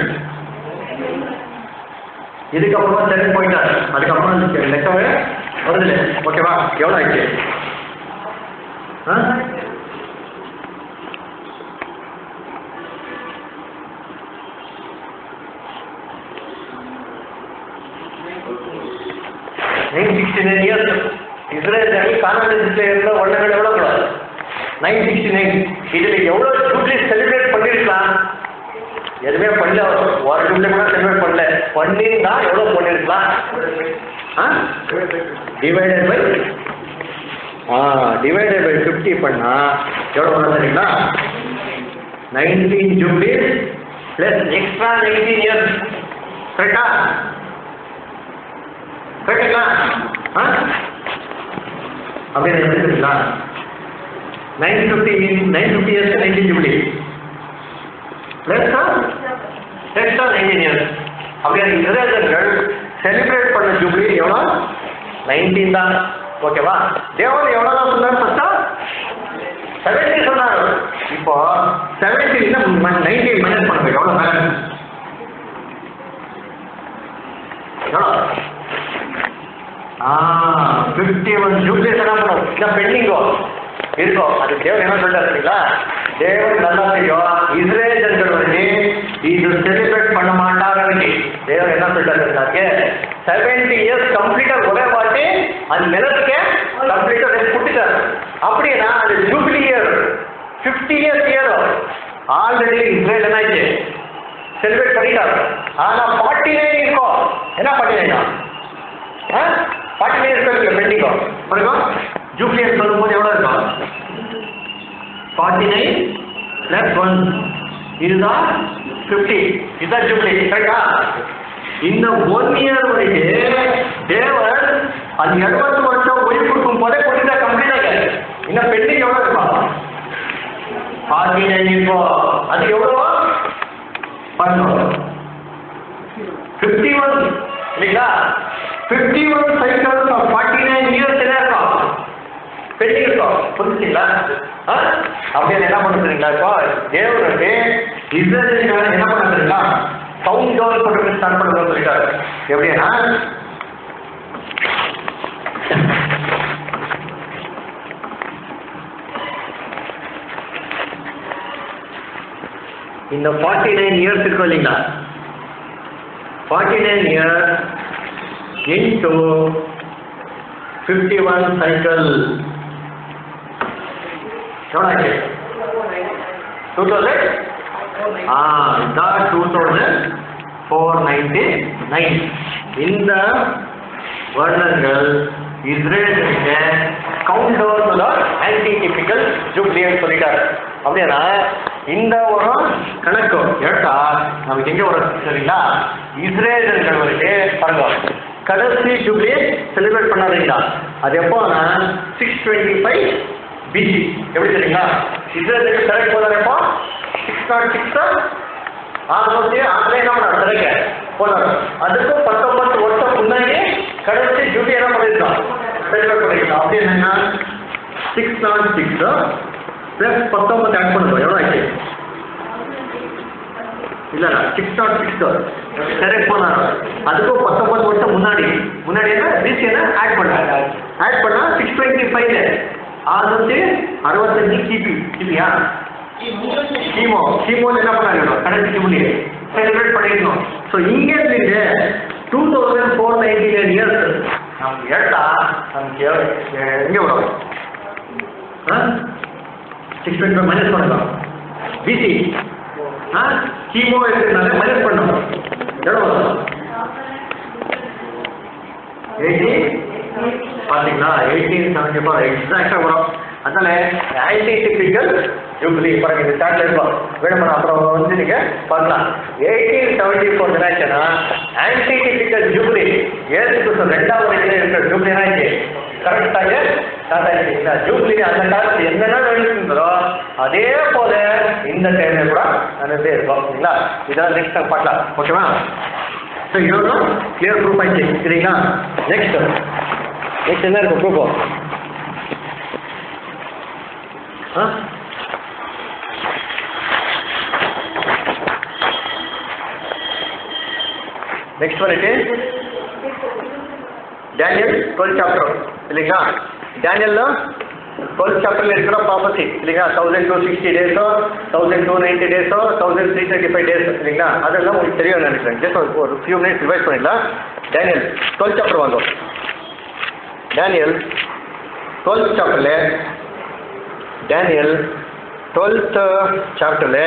இதுக்கப்புறமா சென்னை போயிட்டார் அதுக்கப்புறம் லெக்கவே வருது ஓகேவா எவ்வளோ ஆச்சு ஆ nine sixty nine years Israel ஜனி கானாலிஸ்டில் இருந்த வருடங்கள் எவ்வளோ கூடாது நைன் சிக்ஸ்டி நைன் இதில் எவ்வளோ ஜூப்ளி செலிப்ரேட் பண்ணியிருக்கலாம் எதுவுமே பண்ணல ஒரு ஜூப்ளி கூட செலிப்ரேட் பண்ணல பண்ணியிருந்தா எவ்வளோ பண்ணியிருக்கலாம் ஆ டிவைடட் பை ஆ டிவைடட் பை ஃபிஃப்டி பண்ணால் எவ்வளோ பண்ண தெரியுங்களா nineteen jubilee plus extra nineteen years கரெக்டா கரெக்டுங்களா ஆ அப்படின்னு எடுத்துக்கிறீங்களா nine fifty nine fifty years nineteen jubilee plus extra nineteen years அப்படியே இஸ்ரேலர்கள் செலிப்ரேட் பண்ண ஜூப்ளி எவ்வளோ நைன்டீன் தான் ஓகேவா தேவன் எவ்வளோ தான் சொன்னார் ஃபஸ்ட்டா செவன்டி சொன்னார் இப்போ செவன்டி நைன்டீன் மைனஸ் பண்ணுங்க எவ்வளோ பேலன்ஸ் எவ்வளோ ஆ ஃபிஃப்டி ஒன் ஜூப்ளிஸ் என்ன பண்ணும் இல்லை பெண்டிங்கோ இருக்கும் அது தேவன் என்ன சொல்லிட்டாரு சரிங்களா தேவன் நல்லா தெரியும் இஸ்ரேல் ஜனங்கள் வந்து இது செலிப்ரேட் பண்ண மாட்டாங்க தேவன் என்ன சொல்லிட்டாரு இருந்தாக்க செவன்டி இயர்ஸ் கம்ப்ளீட்டாக ஒரே வாட்டி அது நிலத்துக்கு கம்ப்ளீட்டாக ரெஸ்ட் கொடுத்துட்டாரு அப்படின்னா அது jubilee year fifty years year already Israel என்ன ஆச்சு செலிப்ரேட் பண்ணிட்டாரு ஆனால் ஃபார்ட்டி நைன் இருக்கும் என்ன ஃபார்ட்டி நைனா ஃபார்ட்டி நைன் இருக்கு பெண்டிங்கோ பாருங்க ஜூப்ளியன் சொல்லும்போது எவ்வளோ இருக்கும் ஃபார்ட்டி நைன் ப்ளஸ் ஒன் இதுதான் ஃபிஃப்டி இதுதான் ஜூப்ளி கரெக்டா இந்த ஒன் இயர் வரைக்கும் தேவர் அது எழுபது வருஷம் ஒளி கொடுக்கும் போதே கொடுத்தா கம்ப்ளீட் ஆகாது இன்னும் பெண்டிங் எவ்வளோ இருக்கும் ஃபார்ட்டி நைன் இப்போ அது எவ்வளோ பண்ணும் ஃபிஃப்டி ஒன் இல்லைங்களா fifty one cycles forty nine years என்ன இருக்கும் பெண்டிங் இருக்கும் புரிஞ்சுங்களா ஆ அப்படியே என்ன பண்ணுறீங்களா இப்போ தேவனுக்கு இஸ்ரேல் என்ன பண்ணுறீங்களா கவுண்ட் டவுன் போட்டு ஸ்டார்ட் பண்ணுறது சொல்லிட்டாரு எப்படின்னா இந்த ஃபார்ட்டி நைன் இயர்ஸ் இருக்கும் இல்லைங்களா forty nine years into fifty one cycle எவ்வளோ ஆச்சு டூ தௌசண்ட் ஆ இதான் two thousand four ninety nine இந்த வருடங்கள் இஸ்ரேலுக்கு கவுண்ட் டவுன் ஆன்டி டிபிக்கல் ஜூப்ளியன் சொல்லிட்டாரு அப்படின்னா இந்த ஒரு கணக்கு எடுத்தா நமக்கு எங்க வரும் சரிங்களா இஸ்ரேலர்கள் வரைக்கு பாருங்க கடைசி ஜூப்ளி செலிப்ரேட் பண்ணாதீங்களா அது எப்போனா சிக்ஸ் டுவெண்ட்டி ஃபைவ் பிசி எப்படி தெரியுங்களா இஸ்ரேலுக்கு செலக்ட் போதாரு எப்போ சிக்ஸ் நாட் சிக்ஸ் ஆறுநூத்தி அதுல என்ன பண்ணாரு திரைக்க போனாரு அதுக்கு பத்தொன்பது வருஷம் முன்னாடி கடைசி டியூட்டி என்ன பண்ணிருக்கோம் செலிப்ரேட் பண்ணிருக்கோம் அப்படி என்னன்னா சிக்ஸ் நாட் சிக்ஸ் பிளஸ் பத்தொன்பது ஆட் பண்ணுங்க எவ்வளோ ஆச்சு இல்ல சிக்ஸ் நாட் சிக்ஸ் செலக்ட் பண்ணாரு அதுக்கும் பத்தொன்பது வருஷம் முன்னாடி முன்னாடி என்ன பிசி என்ன ஆட் பண்ணாங்க ஆட் பண்ணா சிக்ஸ் டுவெண்ட்டி ஃபைவ்ல ஆறுநூத்தி அறுபத்தஞ்சு கிபி இல்லையா கீமோ கீமோன்னு என்ன பண்ணாங்க கடைசிக்கு முன்னே செலிப்ரேட் பண்ணிருந்தோம் ஸோ இங்கேருந்து two thousand four ninety nine years நமக்கு எடுத்தா நமக்கு எவ்வளவு- எங்கே வரும் சிக்ஸ் டுவெண்ட்டி ஃபைவ் மைனஸ் பண்ணலாம் பிசி ஆ கீமோ இருக்கிறதுனால மைனஸ் பண்ணணும் எவ்வளோ வரும் எயிட்டி பார்த்தீங்களா எயிட்டீன் செவன்டி ஃபோர் எக்ஸாக்டாக வரும் அதனால ஆன்டி டிபிக்கல் ஜூப்ளி பாருங்க இந்த சார்ட்ல இருக்கும் வேணுமா அப்புறம் வந்து நீங்க பார்க்கலாம் எயிட்டீன் செவன்டி ஃபோர் என்னாச்சுன்னா ஆன்டி டிபிக்கல் ஜூப்ளி ஏழு வருஷம் ரெண்டாவது வரைக்கும் இருக்கிற ஜூப்ளி என்னாச்சு கரெக்டாக ஸ்டார்ட் ஆயிடுச்சு இந்த ஜூப்ளி அந்த காலத்து என்னென்ன நடந்துருந்ததோ அதே போல இந்த டைம்ல கூட நடந்தே இருக்கும் சரிங்களா இதெல்லாம் நெக்ஸ்ட் டைம் பார்க்கலாம் ஓகேவா ஸோ இதோட கிளியர் ப்ரூஃப் ஆயிடுச்சு சரிங்களா நெக்ஸ்ட் நெக்ஸ்ட் என்ன இருக்கும் ப்ரூஃபோ ஆ நெக்ஸ்ட் வந்துட்டு டேனியல் டுவெல் சாப்டர் இல்லைங்களா டேனியல்ல டுவெல் சாப்டர்ல இருக்கிற ப்ராப்பர்ட்டி இல்லைங்களா தௌசண்ட் டூ சிக்ஸ்டி டேஸோ தௌசண்ட் டூ நைன்டி டேஸோ thousand three thirty five days இல்லைங்களா அதெல்லாம் உங்களுக்கு தெரியும் நினைக்கிறேன் ஜஸ்ட் ஒரு ஒரு ஃபியூ மினிட்ஸ் ரிவைஸ் பண்ணிடலாம் டேனியல் டுவெல் சாப்டர் வாங்க டேனியல் டுவெல்த் சாப்டர்ல டேனியல் டுவெல்த் சாப்டர்ல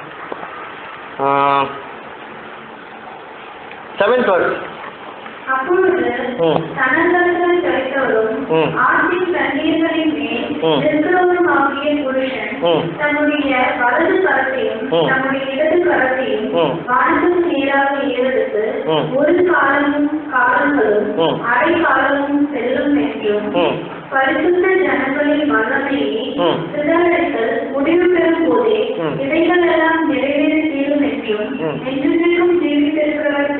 செவன்த் வர்ஸ் அப்பொழுது ம். தனதர்கள் கிடைத்தவரும் ம். ஆற்றின் தண்ணீர்களின் மேல் ம். நிற்கிறவரும் ஆகிய புருஷன் ம். தன்னுடைய வலது கரத்தையும் ம். தன்னுடைய இடது கரத்தையும் ம். வானத்துக்கு நேராக ஏறெடுத்து ம். ஒரு காலமும் காலங்களும் ம். அரை காலமும் செல்லும் என்றும் ம். பரிசுத்த ஜனங்களின் வல்லமையை ம். சிதறடித்தல் முடிவு பெறும் போதே ம். இவைகளெல்லாம் நிறைவேறி தீரும் என்றும் ம். என்றென்றைக்கும்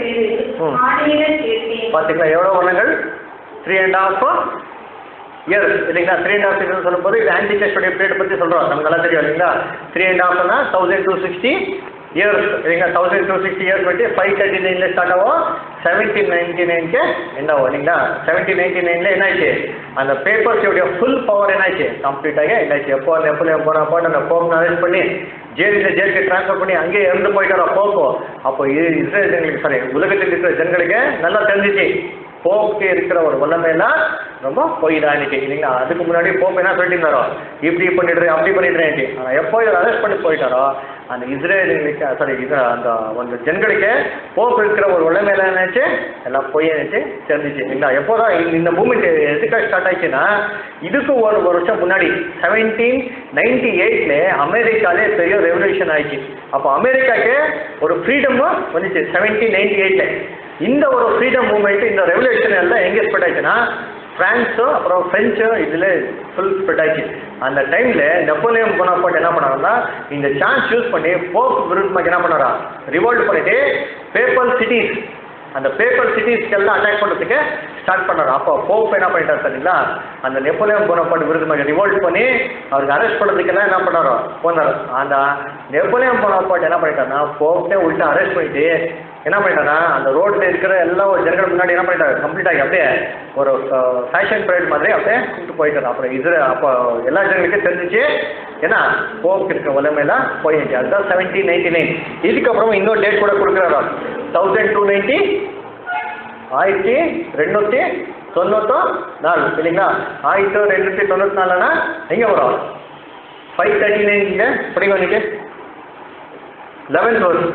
தெருவில் ம். ஆணையிடல் கேட்டேன் பார்த்தீங்களா எவ்வளோ வருடங்கள் த்ரீ அண்ட் ஹாஃப் இயர்ஸ் இல்லைங்களா த்ரீ அண்ட் ஹாஃப் இயர்ஸ் சொல்லும்போது இது ஆன்டி டெஸ்டுடைய பீரியட் பற்றி சொல்கிறோம் நமக்கு எல்லாம் தெரியும் இல்லைங்களா த்ரீ அண்ட் ஹாஃப்னா தௌசண்ட் டூ சிக்ஸ்டி இயர்ஸ் இல்லைங்களா தௌசண்ட் டூ சிக்ஸ்டி இயர்ஸ் பற்றி ஃபைவ் தேர்ட்டி நைனில் ஸ்டார்ட் ஆகும் செவன்டீன் நைன்டி நைனுக்கு என்ன ஆகும் இல்லைங்களா செவன்டீன் நைன்டி நைனில் என்னாச்சு அந்த பேப்பர்ஸோடைய ஃபுல் பவர் என்னாச்சு கம்ப்ளீட் ஆகி என்னாச்சு எப்போ அந்த எப்போ போன போன அந்த போம் அரெஸ்ட் பண்ணி ஜெயிலில் ஜெயிலுக்கு ட்ரான்ஸ்ஃபர் பண்ணி அங்கேயே இறந்து போயிட்டாரோ போப்போ அப்போ இ- இஸ்ரேல் ஜனங்களுக்கு சாரி உலகத்தில் இருக்கிற ஜனங்களுக்கு நல்லா தெரிஞ்சிச்சு போக்கு இருக்கிற ஒரு வல்லமையெல்லாம் ரொம்ப பொய் தான் இன்னைக்கு இல்லைங்களா அதுக்கு முன்னாடி போப்பு என்ன சொல்லிட்டு இருந்தாரோ இப்படி பண்ணிடுறேன் அப்படி பண்ணிடுறேன் ஆனால் எப்போ இதை அரெஸ்ட் பண்ணி போயிட்டாரோ அந்த இஸ்ரேலுங்களுக்கு சாரி இது அந்த ಒಂದು ஜனங்களுக்கு போப்பு இருக்கிற ஒரு வல்லமையில என்னாச்சு எல்லாம் பொய் நினைச்சு தெரிஞ்சிச்சு இல்லைங்களா எப்போதான் இந்த- இந்த மூமெண்ட் எதுக்காக ஸ்டார்ட் ஆச்சுன்னா இதுக்கு ஒரு வருஷம் முன்னாடி செவன்டீன் நைன்டி எயிட்ல அமெரிக்காலே பெரிய ரெவல்யூஷன் ஆயிடுச்சு அப்போ அமெரிக்காக்கு ஒரு ஃப்ரீடமும் வந்துச்சு செவன்டீன் நைன்டி எயிட்ல இந்த ஒரு ஃப்ரீடம் மூமெண்ட் இந்த ரெவல்யூஷன் எல்லாம் எங்கே ஸ்ப்ரெட் ஆச்சுன்னா பிரான்ஸோ அப்புறம் ஃப்ரெஞ்சோ இதில் ஃபுல் ஸ்ப்ரெட் ஆச்சு அந்த டைமில் நெப்போலியன் போனாப்பாட் என்ன பண்ணாருன்னா இந்த சான்ஸ் யூஸ் பண்ணி போப் விருப்பமாக என்ன பண்ணாரா ரிவால்ட் பண்ணிட்டு பேப்பர் சிட்டிஸ் அந்த பேப்பர் சிட்டிஸ்க்கெல்லாம் அட்டாக் பண்ணுறதுக்கு ஸ்டார்ட் பண்ணாரு அப்போ போப் என்ன பண்ணிட்டார் சரிங்களா அந்த நெப்போலியன் போனப்பாட் விருதுமாக ரிவால்ட் பண்ணி அவருக்கு அரெஸ்ட் பண்ணுறதுக்கெல்லாம் என்ன பண்ணாரோ போனார் அந்த நெப்போலியன் போனப்பாட் என்ன பண்ணிட்டாருன்னா போப்டே உள்ள அரெஸ்ட் பண்ணிட்டு என்ன பண்ணிட்டாரா அந்த ரோட்ல இருக்கிற எல்லா ஒரு ஜனங்கள் முன்னாடி என்ன பண்ணிட்டாரு கம்ப்ளீட் ஆகி அப்படியே ஒரு ஃபேஷன் பரேட் மாதிரி அப்படியே கூப்பிட்டு போயிட்டாரு அப்புறம் இது அப்போ எல்லா ஜனங்களுக்கும் தெரிஞ்சிச்சு ஏன்னா போக்கு இருக்க வல்லமையெல்லாம் போயிடுச்சு அதுதான் செவன்டீன் நைன்டி நைன் இதுக்கப்புறம் இன்னொரு டேட் கூட கொடுக்குறாரு தௌசண்ட் டூ நைன்ட்டி ஆயிரத்தி ரெண்டுநூற்றி தொண்ணூத்தோ நாலு இல்லைங்களா ஆயிரத்தி ரெண்டுநூற்றி தொண்ணூற்றி நாலுனா எங்கே வரும் ஃபைவ் தேர்ட்டி நைன் இங்கே படிங்க இன்னைக்கு லெவன்த் வரும்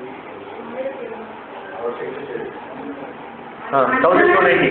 ஆ தௌசண்ட் டூ நைன்ட்டி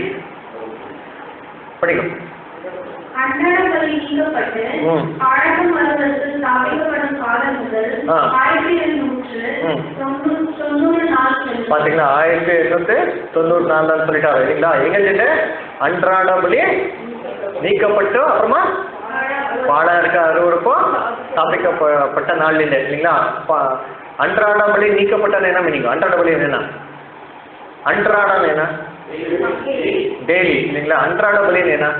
படிங்க அன்றாட பலி நீக்கப்பட்டு ம். பழக்கம் வருவதற்கு ஸ்தாபிக்கப்படும் காலம் முதல் ஆ. ஆயிரத்தி எழுநூற்று ம். தொண்ணூறு தொண்ணூறு நாள் செல்லும். பார்த்தீங்களா ஆயிரத்தி எட்நூத்தி தொண்ணூறு நாலுன்னு சொல்லிட்டாரு இல்லைங்களா எங்க இருந்துட்டு அன்றாட பலி நீக்கப்பட்டு அப்புறமா பாடம் இருக்க அறுவருக்கும் ஸ்தாபிக்கப்பட்ட நாள் இல்லை இல்லைங்களா பா- அன்றாட பலி நீக்கப்பட்ட என்ன மீனிங் அன்றாட பலி என்ன அன்றாடம் என்ன டெய்லி இல்லைங்களா அன்றாட பலின்னு என்ன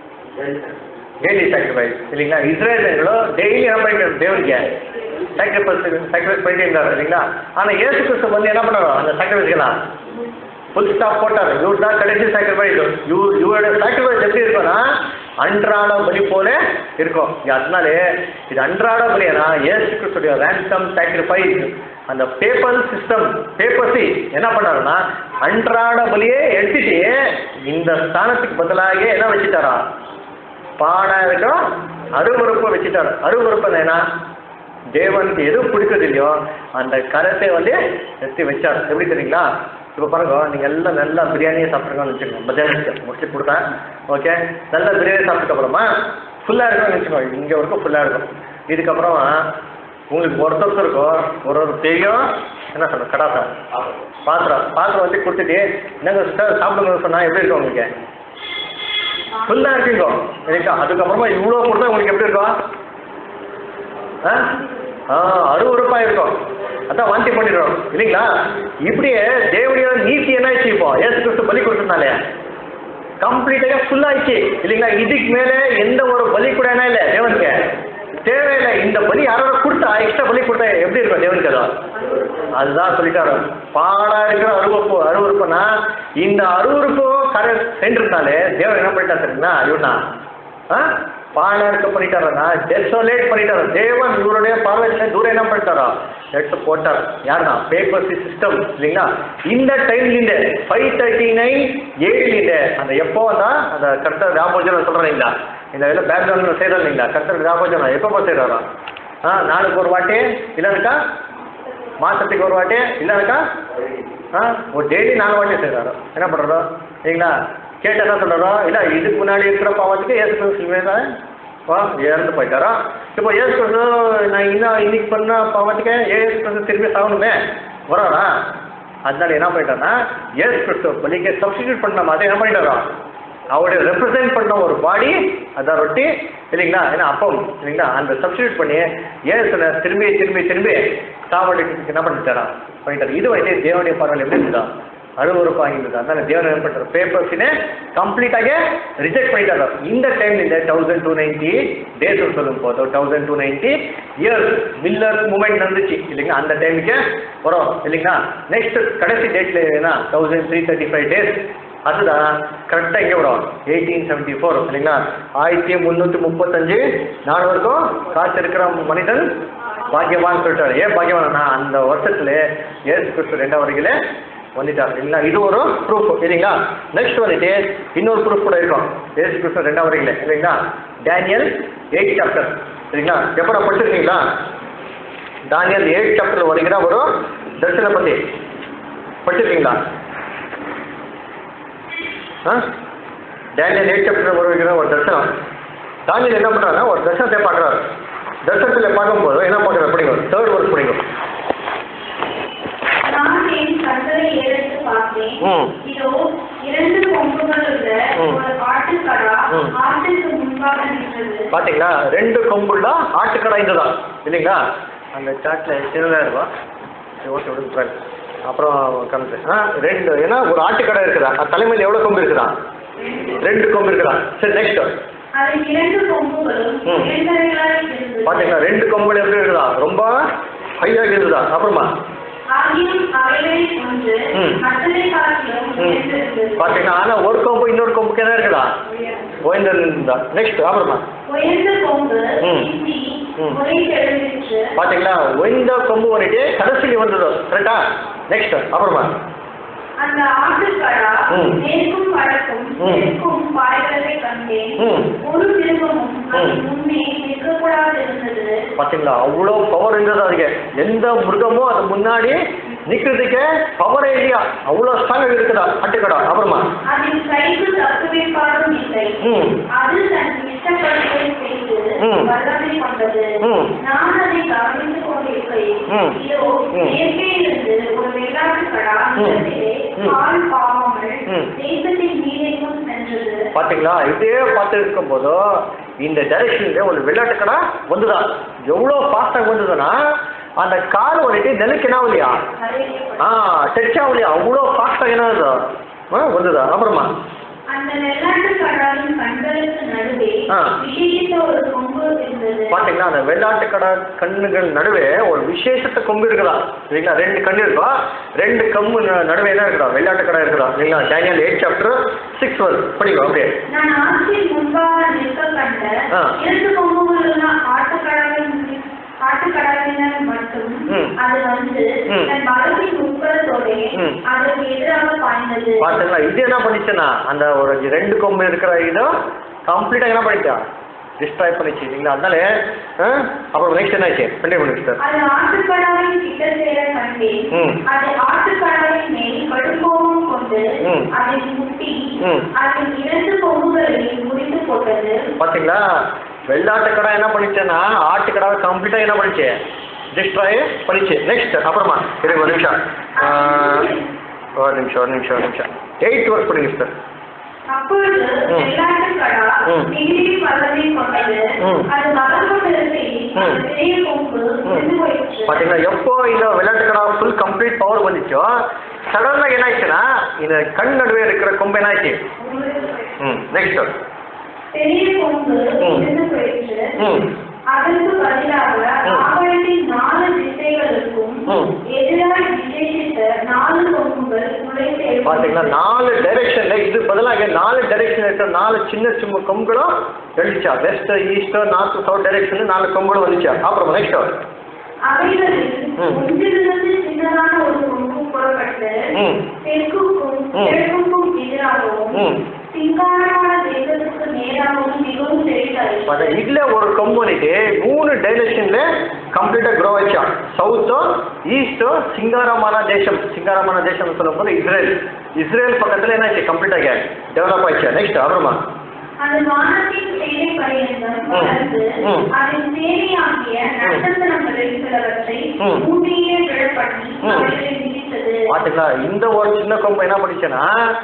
டெய்லி சாக்ரிஃபைஸ் இல்லைங்களா இஸ்ரேலர்களோ டெய்லி என்ன பண்ணிட்டு தேவனுக்கு சாக்ரிஃபைஸ் சாக்ரிஃபைஸ் பண்ணிட்டு இருந்தாரு இல்லைங்களா ஆனால் இயேசு கிறிஸ்து வந்து என்ன பண்ணாரோ அந்த சாக்ரிஃபைஸ்க்கெல்லாம் ஃபுல் ஸ்டாப் போட்டார் இவர் தான் கடைசி சாக்ரிஃபைஸ் யூ இவரோட சாக்ரிஃபைஸ் எப்படி இருக்கும்னா அன்றாட பலி போல இருக்கும் இது அதனாலே இது அன்றாட பலினா இயேசு கிறிஸ்துடைய ரேண்டம் சாக்ரிஃபைஸ் அந்த பேப்பர் சிஸ்டம் பேப்பர்ஸி என்ன பண்ணாருன்னா அன்றாட பலியே எடுத்துட்டு இந்த ஸ்தானத்துக்கு பதிலாக என்ன வச்சுட்டாரா பாடம் இருக்கும் அருவறுப்பை வச்சுட்டாரு அருவறுப்பு என்ன தேவனுக்கு எது பிடிக்கிறது இல்லையோ அந்த கரத்தை வந்து எடுத்து வச்சார் எப்படி தெரியுங்களா இப்போ பாருங்க நீங்கள் எல்லாம் நல்லா பிரியாணியை சாப்பிட்ருக்கோம்னு வச்சுக்கோங்க பஜார் முடிச்சு கொடுத்தேன் ஓகே நல்லா பிரியாணி சாப்பிட்டு அப்புறமா ஃபுல்லாக இருக்கும்னு வச்சுக்கோங்க இங்கே வரைக்கும் ஃபுல்லாக இருக்கும் இதுக்கப்புறம் உங்களுக்கு ஒருத்தருக்கு இருக்கும் ஒரு ஒரு தெரியும் என்ன சொல்ற கடாசா பாத்திரம் பாத்திரம் வச்சு கொடுத்துட்டு என்னங்க சார் சாப்பிடுங்க சொன்னால் எப்படி இருக்கும் உங்களுக்கு ஃபுல்லாக இருக்குங்க இருக்கா அதுக்கப்புறமா இவ்வளோ கொடுத்தா உங்களுக்கு எப்படி இருக்கும் ஆ ஆ அறுவறுப்பாக இருக்கும் அதான் வாந்தி பண்ணிடுறோம் இல்லைங்களா இப்படியே தேவனுடைய நீதி என்ன ஆயிடுச்சு இப்போ ஏசு கிறிஸ்து பலி கொடுத்ததுனாலே கம்ப்ளீட்டாக ஃபுல்லாகிடுச்சு இல்லைங்களா இதுக்கு மேலே எந்த ஒரு பலி கூட என்ன இல்லை தேவனுக்கு தேவையில்லை இந்த பலி யாராவது கொடுத்தா எக்ஸ்ட்ரா பலி கொடுத்தா எப்படி இருக்கும் தேவனுக்கு அதான் அதுதான் சொல்லிட்டாரு பாடா இருக்கிற அருவறுப்பு அருவறுப்புனா இந்த அருவறுப்பு கரை சென்றிருந்தாலே தேவன் என்ன பண்ணிட்டா தெரியுங்களா இவனா ஆ பாடா இருக்க பண்ணிட்டாரா டெசோலேட் பண்ணிட்டாரு தேவன் இவருடைய பார்வையில தூரம் என்ன பண்ணிட்டாரா எடுத்து போட்டார் யாருன்னா பேப்பர் சிஸ்டம் இல்லைங்களா இந்த டைம்லிந்த ஃபைவ் தேர்ட்டி நைன் ஏழிலிந்த அந்த எப்போ வந்தா அந்த கர்த்தர் ராபோஜனம் சொல்கிறேன் இல்லைங்களா இந்த வேலை பேக்ரவுண்டில் செய்கிறோம் இல்லைங்களா கர்த்தர் ராபோஜனம் எப்போ செய்கிறாரா ஆ நாளுக்கு ஒரு வாட்டி இல்லைனாக்கா மாதத்துக்கு ஒரு வாட்டி இல்லைனாக்கா ஆ ஒரு டெய்லி நாலு வாட்டி செய்கிறாரோ என்ன பண்ணுறோம் சரிங்களா கேட்டு என்ன சொல்கிறோம் இல்லை இதுக்கு முன்னாடி இருக்கிற பாவத்துக்கு ஏசு கிறிஸ்து வா இறந்து போயிட்டாரா இப்போ ஏசு கிறிஸ்து நான் இன்னும் இன்னைக்கு பண்ண பாவத்துக்கு ஏசு கிறிஸ்து திரும்பி சாகணுமே வராரா அதனால என்ன பண்ணிட்டாருன்னா ஏசு கிறிஸ்து பலிக்கு சப்ஸ்டியூட் பண்ண மாதிரி என்ன பண்ணிட்டாரோ அவருடைய ரெப்ரசென்ட் பண்ண ஒரு பாடி அதான் ரொட்டி இல்லைங்களா ஏன்னா அப்பம் இல்லைங்களா அந்த சப்ஸ்டியூட் பண்ணி ஏன் சொன்ன திரும்பி திரும்பி திரும்பி சாப்பாட்டுக்கு என்ன பண்ணிட்டாரா பண்ணிட்டாரு இது வந்து தேவனுடைய பார்வையில் எப்படி இருந்தா அருவறுப்பாக இருந்தது அதனால தேவன் என்ன பண்ணுறாரு பேப்பர்ஸினே கம்ப்ளீட்டாக ரிஜெக்ட் பண்ணிட்டாரு இந்த டைம்ல இந்த தௌசண்ட் டூ நைன்டி டேஸ் சொல்லும் போது thousand two ninety years Miller movement நடந்துச்சு இல்லைங்களா அந்த டைமுக்கு வரும் இல்லைங்களா நெக்ஸ்ட் கடைசி டேட்ல என்ன thousand three thirty five days அதுதான் கரெக்டாக எங்கே வரும் எயிட்டீன் செவன்ட்டி ஃபோர் இல்லைங்களா ஆயிரத்தி முந்நூற்றி முப்பத்தஞ்சு நாலு வரைக்கும் காசு இருக்கிற மனிதன் பாக்கியவான் சொல்லிட்டாரு ஏன் பாக்கியவானா அந்த வருஷத்துல ஏசு கிறிஸ்து ரெண்டாம் வரையில வந்துட்டார் இல்லைங்களா இது ஒரு ப்ரூஃப் இல்லைங்களா நெக்ஸ்ட் வந்துட்டு இன்னொரு ப்ரூஃப் கூட இருக்கும் ஏசு கிறிஸ்து ரெண்டாம் வரையில இல்லைங்களா டேனியல் எயிட் சாப்டர் சரிங்களா எப்போ படிச்சிருக்கீங்களா டானியல் எயிட் சாப்டர் வரைக்கும் ஒரு தரிசன பத்தி படிச்சிருக்கீங்களா ஆ டேனியல் எயிட் சாப்டர் வருகிற ஒரு தரிசனம் டானியல் என்ன பண்ணுறாருன்னா ஒரு தரிசனத்தை பார்க்குறாரு தரிசனத்தில் பார்க்கும்போது என்ன பார்க்குறாரு படிக்கும் தேர்ட் ஒர்க் படிக்கும் நான் என் கண்களை ஏறெடுத்து பார்த்தேன் ம். இதோ இரண்டு கொம்புகள் உள்ள ம். ஒரு ஆட்டுக்கடா ம். ஆட்டுக்கு முன்பாக நின்றது பார்த்தீங்களா ரெண்டு கொம்புள்ள ஆட்டுக்கடை இதுதான் இல்லைங்களா அந்த சாட்டில் சின்னதாக இருக்கும் சரி ஓகே விடுங்க அப்புறம் கணக்கு ஆ ரெண்டு ஏன்னா ஒரு ஆட்டுக்கடை இருக்குதா அது தலைமையில் எவ்வளோ கொம்பு இருக்குதா ரெண்டு கொம்பு இருக்குதா சரி நெக்ஸ்ட் அதில் இரண்டு கொம்புகளும் ம். இரண்டரைகளாய் இருந்தது பார்த்தீங்களா ரெண்டு கொம்புல எப்படி இருக்குதா ரொம்ப ஹையாக இருக்குதா அப்புறமா ஆகியும் அவைகளில் ஒன்று ம். மற்றதை காட்டிலும் ம் உயர்ந்திருந்தது. பார்த்தீங்கன்னா ஆனால் ஒரு கொம்பு இன்னொரு கொம்புக்கு என்ன இருக்குதா ஓய்ந்திருந்தா நெக்ஸ்ட் அப்புறமா உயர்ந்த கொம்பு ம். சிந்தி ம். முளைத்தெழுந்திற்று. பார்த்தீங்களா ஒய்ந்த கொம்பு வந்துட்டு கடைசியில் வந்தது கரெக்டா நெக்ஸ்ட் அப்புறமா அந்த ஆட்டுக்கடா ம். மேற்கும் வடக்கும் ம். தெற்கும் பாய்கிறதை கண்டேன் ம். ஒரு மிருகமும் அதன் ம். முன்னே நிற்கக்கூடாது இருந்தது பார்த்தீங்களா அவ்வளோ பவர் இருந்தது அதுக்கு எந்த மிருகமும் அது முன்னாடி நிற்கிறதுக்கு பவரே இல்லையா அவ்வளோ ஸ்ட்ராங் இருக்குதா ஆட்டுக்கடா அப்புறமா அதில் கைக்கு தப்புவிப்பாரும் இல்லை ம் அது தன் இஷ்டப்படியை செய்து ம். வல்லமை கொண்டது ம். நான் அதை கவனித்துக் கொண்டிருக்கிறேன் ம். இதோ ம். இயற்கையிலிருந்து ஒரு வெள்ளாட்டுக்கடா ம். நிலத்திலே ம். பால் பாவாமல் ம். தேசத்தின் மீதேக்கும் சென்றது பார்த்தீங்களா இதே பார்த்து இருக்கும்போது இந்த டைரக்ஷன்ல ஒரு வெள்ளாட்டுக்கடா வந்துதா எவ்வளோ ஃபாஸ்ட்டாக வந்ததுன்னா அந்த கால் வந்துட்டு நெலுக்கு என்ன இல்லையா அதை ஆ டச் ஆகலையா அவ்வளோ ஃபாஸ்ட்டாக என்ன ஆகுது? ஆ வந்துதா அப்புறமா அந்த வெள்ளாட்டுக்கடாவின் கண்களுக்கு நடுவே ஆ. விசேஷித்த ஒரு கொம்பு இருந்தது பார்த்தீங்களா அந்த வெள்ளாட்டுக்கடா கண்ணுகள் நடுவே ஒரு விசேஷத்த கொம்பு இருக்குதா இல்லைங்களா ரெண்டு கண்ணு இருக்கா ரெண்டு கம்பு ந- நடுவே என்ன இருக்குதா வெள்ளாட்டுக்கடா இருக்குதா இல்லைங்களா டேனியல் எயிட் சாப்டர் சிக்ஸ் வருது படிக்கலாம் அப்படியே நான் ஆற்றின் முன்பாக நிற்க கண்ட ஆ. இரண்டு கொம்புகளுள்ள ஆட்டுக்கடாவின் ஆட்டுக்கடாவினர் மட்டும் ம். அது வந்து ம். தன் பலத்தின் உட்பலத்தோட ம். அதற்கு எதிராக பாய்ந்தது பார்த்தீங்களா இது என்ன பண்ணிச்சுன்னா அந்த ஒரு ரெண்டு கொம்பு இருக்கிற இதோ கம்ப்ளீட்டாக என்ன பண்ணிச்சா டிஸ்ட்ராய் பண்ணிச்சு இல்லைங்களா அதனால ஆ, அப்புறம் நெக்ஸ்ட் என்னாச்சு கண்டிப்பாக பண்ணுங்க சார் அது ஆட்டுக்கடாவின் கிட்ட சேர கண்டேன் ம். அது ஆட்டுக்கடாவின் மேல் கடுங்கோபம் கொண்டு ம். அதை முட்டி ம். அதன் இரண்டு கொம்புகளையும் முறித்து போட்டது பார்த்தீங்களா வெள்ளாட்டுக்கடா என்ன பண்ணிச்சுன்னா ஆட்டுக்கடா கம்ப்ளீட்டாக என்ன பண்ணிச்சு டிஸ்ட்ராய் பண்ணிச்சு நெக்ஸ்ட் அப்புறமா இருங்க ஒரு நிமிஷம் ஆ, ஒரு நிமிஷம் ஒரு நிமிஷம் ஒரு நிமிஷம் எயிட் ஒர்க் பண்ணுங்க சார் அப்பொழுது ம். வெள்ளாட்டுக்கடா ம். நெகிழி பல்லவை கொண்டது ம். அது மகன்களிடத்தில் ம். அந்த பெரிய கொம்பு விழுந்து போயிற்று பார்த்தீங்களா எப்போ இந்த விளையாட்டுக்கடா ஃபுல் கம்ப்ளீட் பவர் வந்துச்சோ சடனாக என்ன ஆயிடுச்சுன்னா இந்த கண் நடுவே இருக்கிற கொம்பு என்ன ஆயிடுச்சு ம் நெக்ஸ்ட் பெரிய கொம்பு ம். விழுந்து போயிற்று ம் அதற்கு பதிலாக ம். ஆவணத்தின் நாலு திசைகளுக்கும் ம். எதிராக விசேஷித்த நாலு கொம்புகள் முளைத்து பார்த்தீங்களா நாலு டைரெக்ஷன்ல இது பதிலாக நாலு டைரெக்ஷன் இருக்கிற நாலு சின்ன சின்ன கொம்புகளும் எழுதிச்சா west east north south direction நாலு கொம்புகளும் வந்துச்சா அப்புறம் நெக்ஸ்ட் அவைகளில் ம். ஒன்றிலிருந்து சின்னதான ஒரு கொம்பு புறப்பட்டு ம் தெற்குக்கும் ம். கிழக்குக்கும் எதிராகவும் ம் சிங்காரமான தேசத்துக்கு நேராகவும் மிகவும் செழித்தாயிற்று. பார்த்தா இதுல ஒரு கொம்பு வந்துட்டு மூணு டைரெக்ஷன்ல கம்ப்ளீட்டா க்ரோ ஆயிடுச்சா சவுத்தோ ஈஸ்டோ சிங்காரமான தேசம் சிங்காரமான தேசம் சொல்லும் போது இஸ்ரேல் இஸ்ரேல் பக்கத்துல என்ன ஆச்சு கம்ப்ளீட்டாக டெவலப் ஆயிடுச்சா நெக்ஸ்ட் அப்புறமா அது வானத்தின் சேனை பரியந்தம் ம். வளர்ந்து ம். அதன் சேனையாகிய நட்சத்திரங்களில் சிலவற்றை ம். பூமியிலே விழப்பண்ணி ம். அவைகளை மிதித்தது பாத்துங்களா இந்த ஒரு சின்ன கொம்பு என்ன பண்ணிச்சுன்னா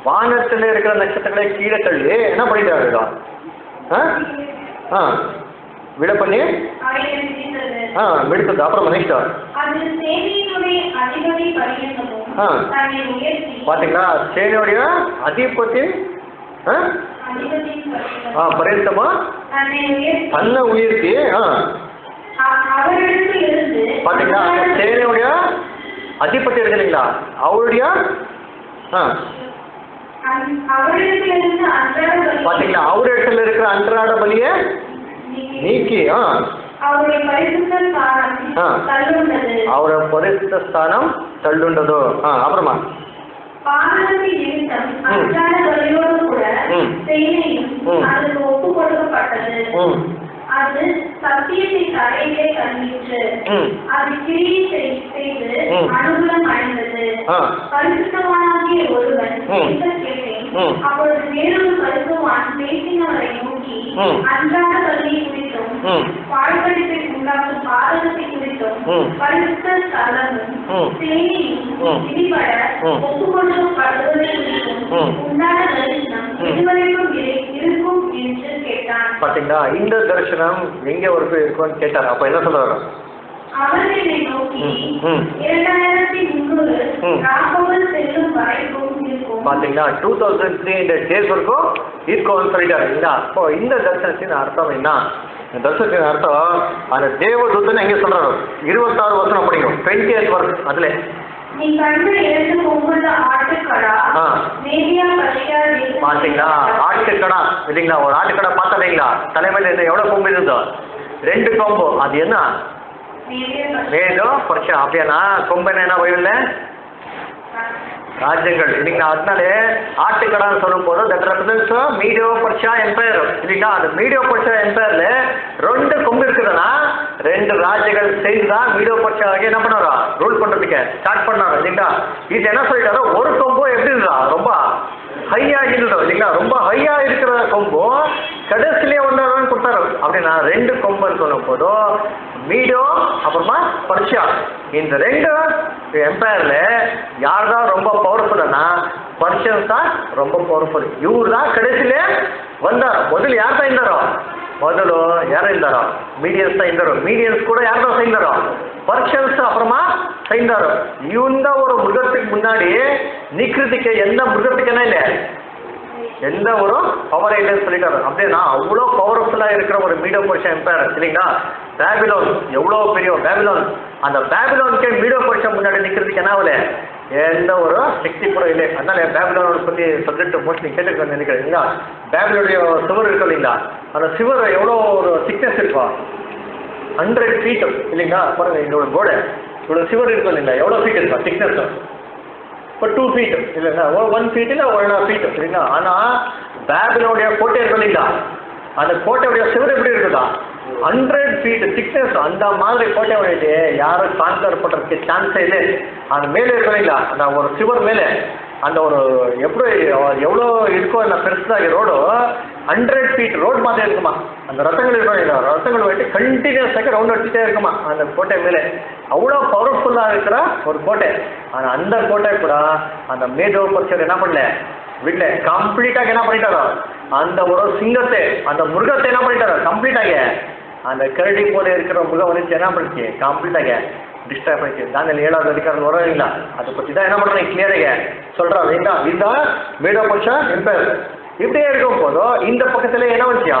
வானத்தில் இருக்கிற நட்சத்திரங்களை கீழே தள்ளி என்ன பண்ணிட்டாரு ஆ ஆ விட பண்ணி அவைகளை விதித்தது. ஆ விடுத்தது அப்புறம் நெக்ஸ்ட் அது சேனையினுடைய அதிபதி பரியந்தமும் ஆ. தன்னை உயர்த்தி பார்த்தீங்களா சேனையுடைய அதிபதி ஆ அதிபதியின் பரியந்தம் ஆ பரிந்தமா தன்னை உயர்த்தி தன்னை உயர்த்தி ஆ அ- அவரிடத்தில் இருந்து பார்த்தீங்களா அந்த சேனையுடைய அதிபதி இருக்கு இல்லைங்களா அவருடைய ஆ அந்- அவரிடத்தில் இருந்து அன்றாட பலி பார்த்தீங்களா அவர் இடத்துல இருக்கிற அன்றாட பலியை நீக்கி நீக்கி ஆ அவருடைய பரிசுத்த ஸ்தானம் ஆ. தள்ளுண்டது அவர பரிசுத்த ஸ்தானம் தள்ளுண்டதோ ஆ அப்புறமா பாதகத்தின் நிமித்தம் அன்றாட பலியோடு கூட ம். சேனையும் ம். அதற்கு ஒப்பு கொடுக்கப்பட்டது ம் அது சத்தியத்தை தடையிலே கண்டிற்று ம் அது கிரியை செய்- செய்து ம். அனுகூலம் அடைந்தது ஆ பரிசுத்தவானாகிய ஒருவன் ம். பேச கேட்டேன் ம். அப்பொழுது வேறொரு பரிசுத்தவான் பேசினவரை நோக்கி ம். அன்றாட பலியை குறித்தும் ம் வாழ்வழிப்பை உண்டாக்கும் பாதகத்தை குறித்தும் ம். பரிசுத்த ஸ்தலமும் ம். சேனையும் ம். விதிபட ம். ஒப்புக்கொள்ளப்படுவதை குறித்தும் ம். உண்டான தரிசனம் ம். இதுவரைக்கும் இரு- இருக்கும் என்று கேட்டான் பார்த்தீங்களா இந்த தரிசனம் எங்க ஒரு போய் இருக்கும்னு கேட்டார் அப்ப என்ன சொல்றாரு அவர் என்னை நோக்கி ம். ம். இரண்டாயிரத்தி முன்னூறு ம். ராப்பகல் செல்லும் வரைக்கும் இருக்கும் பார்த்தீங்களா two thousand three hundred days வரைக்கும் இருக்கும்னு சொல்லிட்டாரு இல்லைங்களா அப்போ இந்த தரிசனத்தின் அர்த்தம் என்ன இந்த தரிசனத்தின் அர்த்தம் அந்த தேவதூத்தன் எங்க சொல்றாரு இருபத்தாறு வருஷம் படிக்கும் டுவெண்ட்டி எயிட் வருஷம் அதுல நீ கண்ட இரண்டு கொம்புள்ள ஆட்டுக்கடா ஆ. மேரியா பசியா தேசம் பாத்தீங்களா ஆட்டுக்கடா இல்லைங்களா ஒரு ஆட்டுக்கடா பார்த்தீங்களா தலைமையில இருந்து எவ்வளவு கொம்பு இருந்தோ ரெண்டு கொம்பு அது என்ன மேரியா பசியா மேதோ பரிசா அப்படியானா கொம்பு என்ன வயல்ல ராஜ்யங்கள் இல்லைங்களா அதனாலே ஆட்டுக்கடான்னு சொல்லும் போது that represents Medo Persia empire இல்லைங்களா அந்த மீடியோ பர்ஷா எம்பையர்ல ரெண்டு கொம்பு இருக்குதுன்னா ரெண்டு ராஜ்யங்கள் சேர்ந்து தான் மீடியோ பர்ஷா என்ன பண்ணாரா ரூல் பண்றதுக்கு ஸ்டார்ட் பண்ணாரு இல்லைங்களா இது என்ன சொல்லிட்டாரோ ஒரு கொம்பு எப்படி இருந்தா ரொம்ப ஹையா இருந்தோம் இல்லைங்களா ரொம்ப ஹையா இருக்கிற கொம்பு கடைசிலே ஒன்று கொடுத்தாரு அப்படின்னா ரெண்டு கொம்புன்னு சொல்லும் போதும் மீடியோ அப்புறமா பர்ஷியா இந்த ரெண்டு எம்பையர்ல யார் தான் ரொம்ப பவர்ஃபுல்னா பர்ஷியன்ஸ் தான் ரொம்ப பவர்ஃபுல் இவர் தான் கடைசியிலே வந்தார் முதல்ல யார் தான் இருந்தாரோ ಮೊದಲು ಯಾರು ಇದ್ದಾರೋ ಮೀಡಿಯನ್ಸ್ ಇದ್ದರು ಮೀಡಿಯನ್ಸ್ ಕೂಡ ಯಾರು ಸೈந்தாரோ பர்ஷன்ஸ் அப்புறமா சைந்தாரோ இந்த ஒரு மிருகத்துக்கு முன்னாடி நிக்கிறதுக்கு எந்த மிருகத்துக்குன்னா இல்லை எந்த ஒரு பவர் இல்லைன்னு சொல்லிட்டாரு அப்படின்னா அவ்வளோ பவர்ஃபுல்லாக இருக்கிற ஒரு மீடியோ பர்ஷன் எம்பையர் இல்லைங்களா பேபிலோன் எவ்வளோ பெரிய பேபிலோன் அந்த பேபிலோனுக்கே மீடியோ பர்ஷன் முன்னாடி நிற்கிறதுக்கு என்ன ஆகல எந்த ஒரு சக்தி கூட இல்லை அதனால பேபிலோனோட பற்றி சப்ஜெக்ட் மோஸ்ட்லி கேட்டுக்க நினைக்கிறேன் இல்லைங்களா பேபிலோடைய சுவர் இருக்கும் இல்லைங்களா அந்த சுவர் எவ்வளோ ஒரு திக்னஸ் இருக்கும் ஹண்ட்ரட் ஃபீட் இல்லைங்களா பாருங்க இதோட கோடை இவ்வளோ சிவர் இருக்கும் இல்லைங்களா எவ்வளோ ஃபீட் இருக்கும் திக்னஸ் இப்போ டூ ஃபீட் இல்லைங்களா ஒன் ஃபீட் இல்லை ஒன் ஹாஃப் ஃபீட் சரிங்களா ஆனால் பேபிலோடைய கோட்டை இருக்கும் இல்லைங்களா அந்த கோட்டையுடைய சிவர் எப்படி இருக்குதா ஹண்ட்ரட் ஃபீட் திக்னஸ் அந்த மாதிரி கோட்டை வந்துட்டு யாரும் கான்கர் பண்ணுறதுக்கு சான்ஸே இல்லை அந்த மேலே இருக்கும் இல்லைங்களா அந்த ஒரு சிவர் மேலே அந்த ஒரு எப்படி எவ்வளோ இருக்கோ அந்த பெருசாக ரோடு ஹண்ட்ரட் ஃபீட் ரோடு மாதிரி இருக்குமா அந்த ரத்தங்கள் இருக்கும் இல்லைங்களா ரத்தங்கள் வந்துட்டு கண்டினியூஸாக ரவுண்ட் அடிச்சுட்டே இருக்குமா அந்த கோட்டை மேலே அவ்வளோ பவர்ஃபுல்லாக இருக்கிற ஒரு கோட்டை ஆனால் அந்த கோட்டை கூட அந்த மேதோ பரிசர் என்ன பண்ணல வீட்டில் கம்ப்ளீட்டாக என்ன பண்ணிட்டாரோ அந்த ஒரு சிங்கத்தை அந்த மிருகத்தை என்ன பண்ணிட்டாரோ கம்ப்ளீட்டாக அந்த கரடி போல இருக்கிற மிருகம் வந்து என்ன பண்ணிச்சு கம்ப்ளீட்டாக டிஸ்டர்ப் பண்ணிச்சு தானியல் ஏழாவது அதிகாரம் வரும் இல்லைங்களா அதை பற்றி தான் என்ன பண்ணுறேன் கிளியராக சொல்கிறான் இல்லைங்களா இதுதான் மேடோ பரிசா எம்பையர் இப்படியே இருக்கும் போதும் இந்த பக்கத்தில் என்ன வந்துச்சியா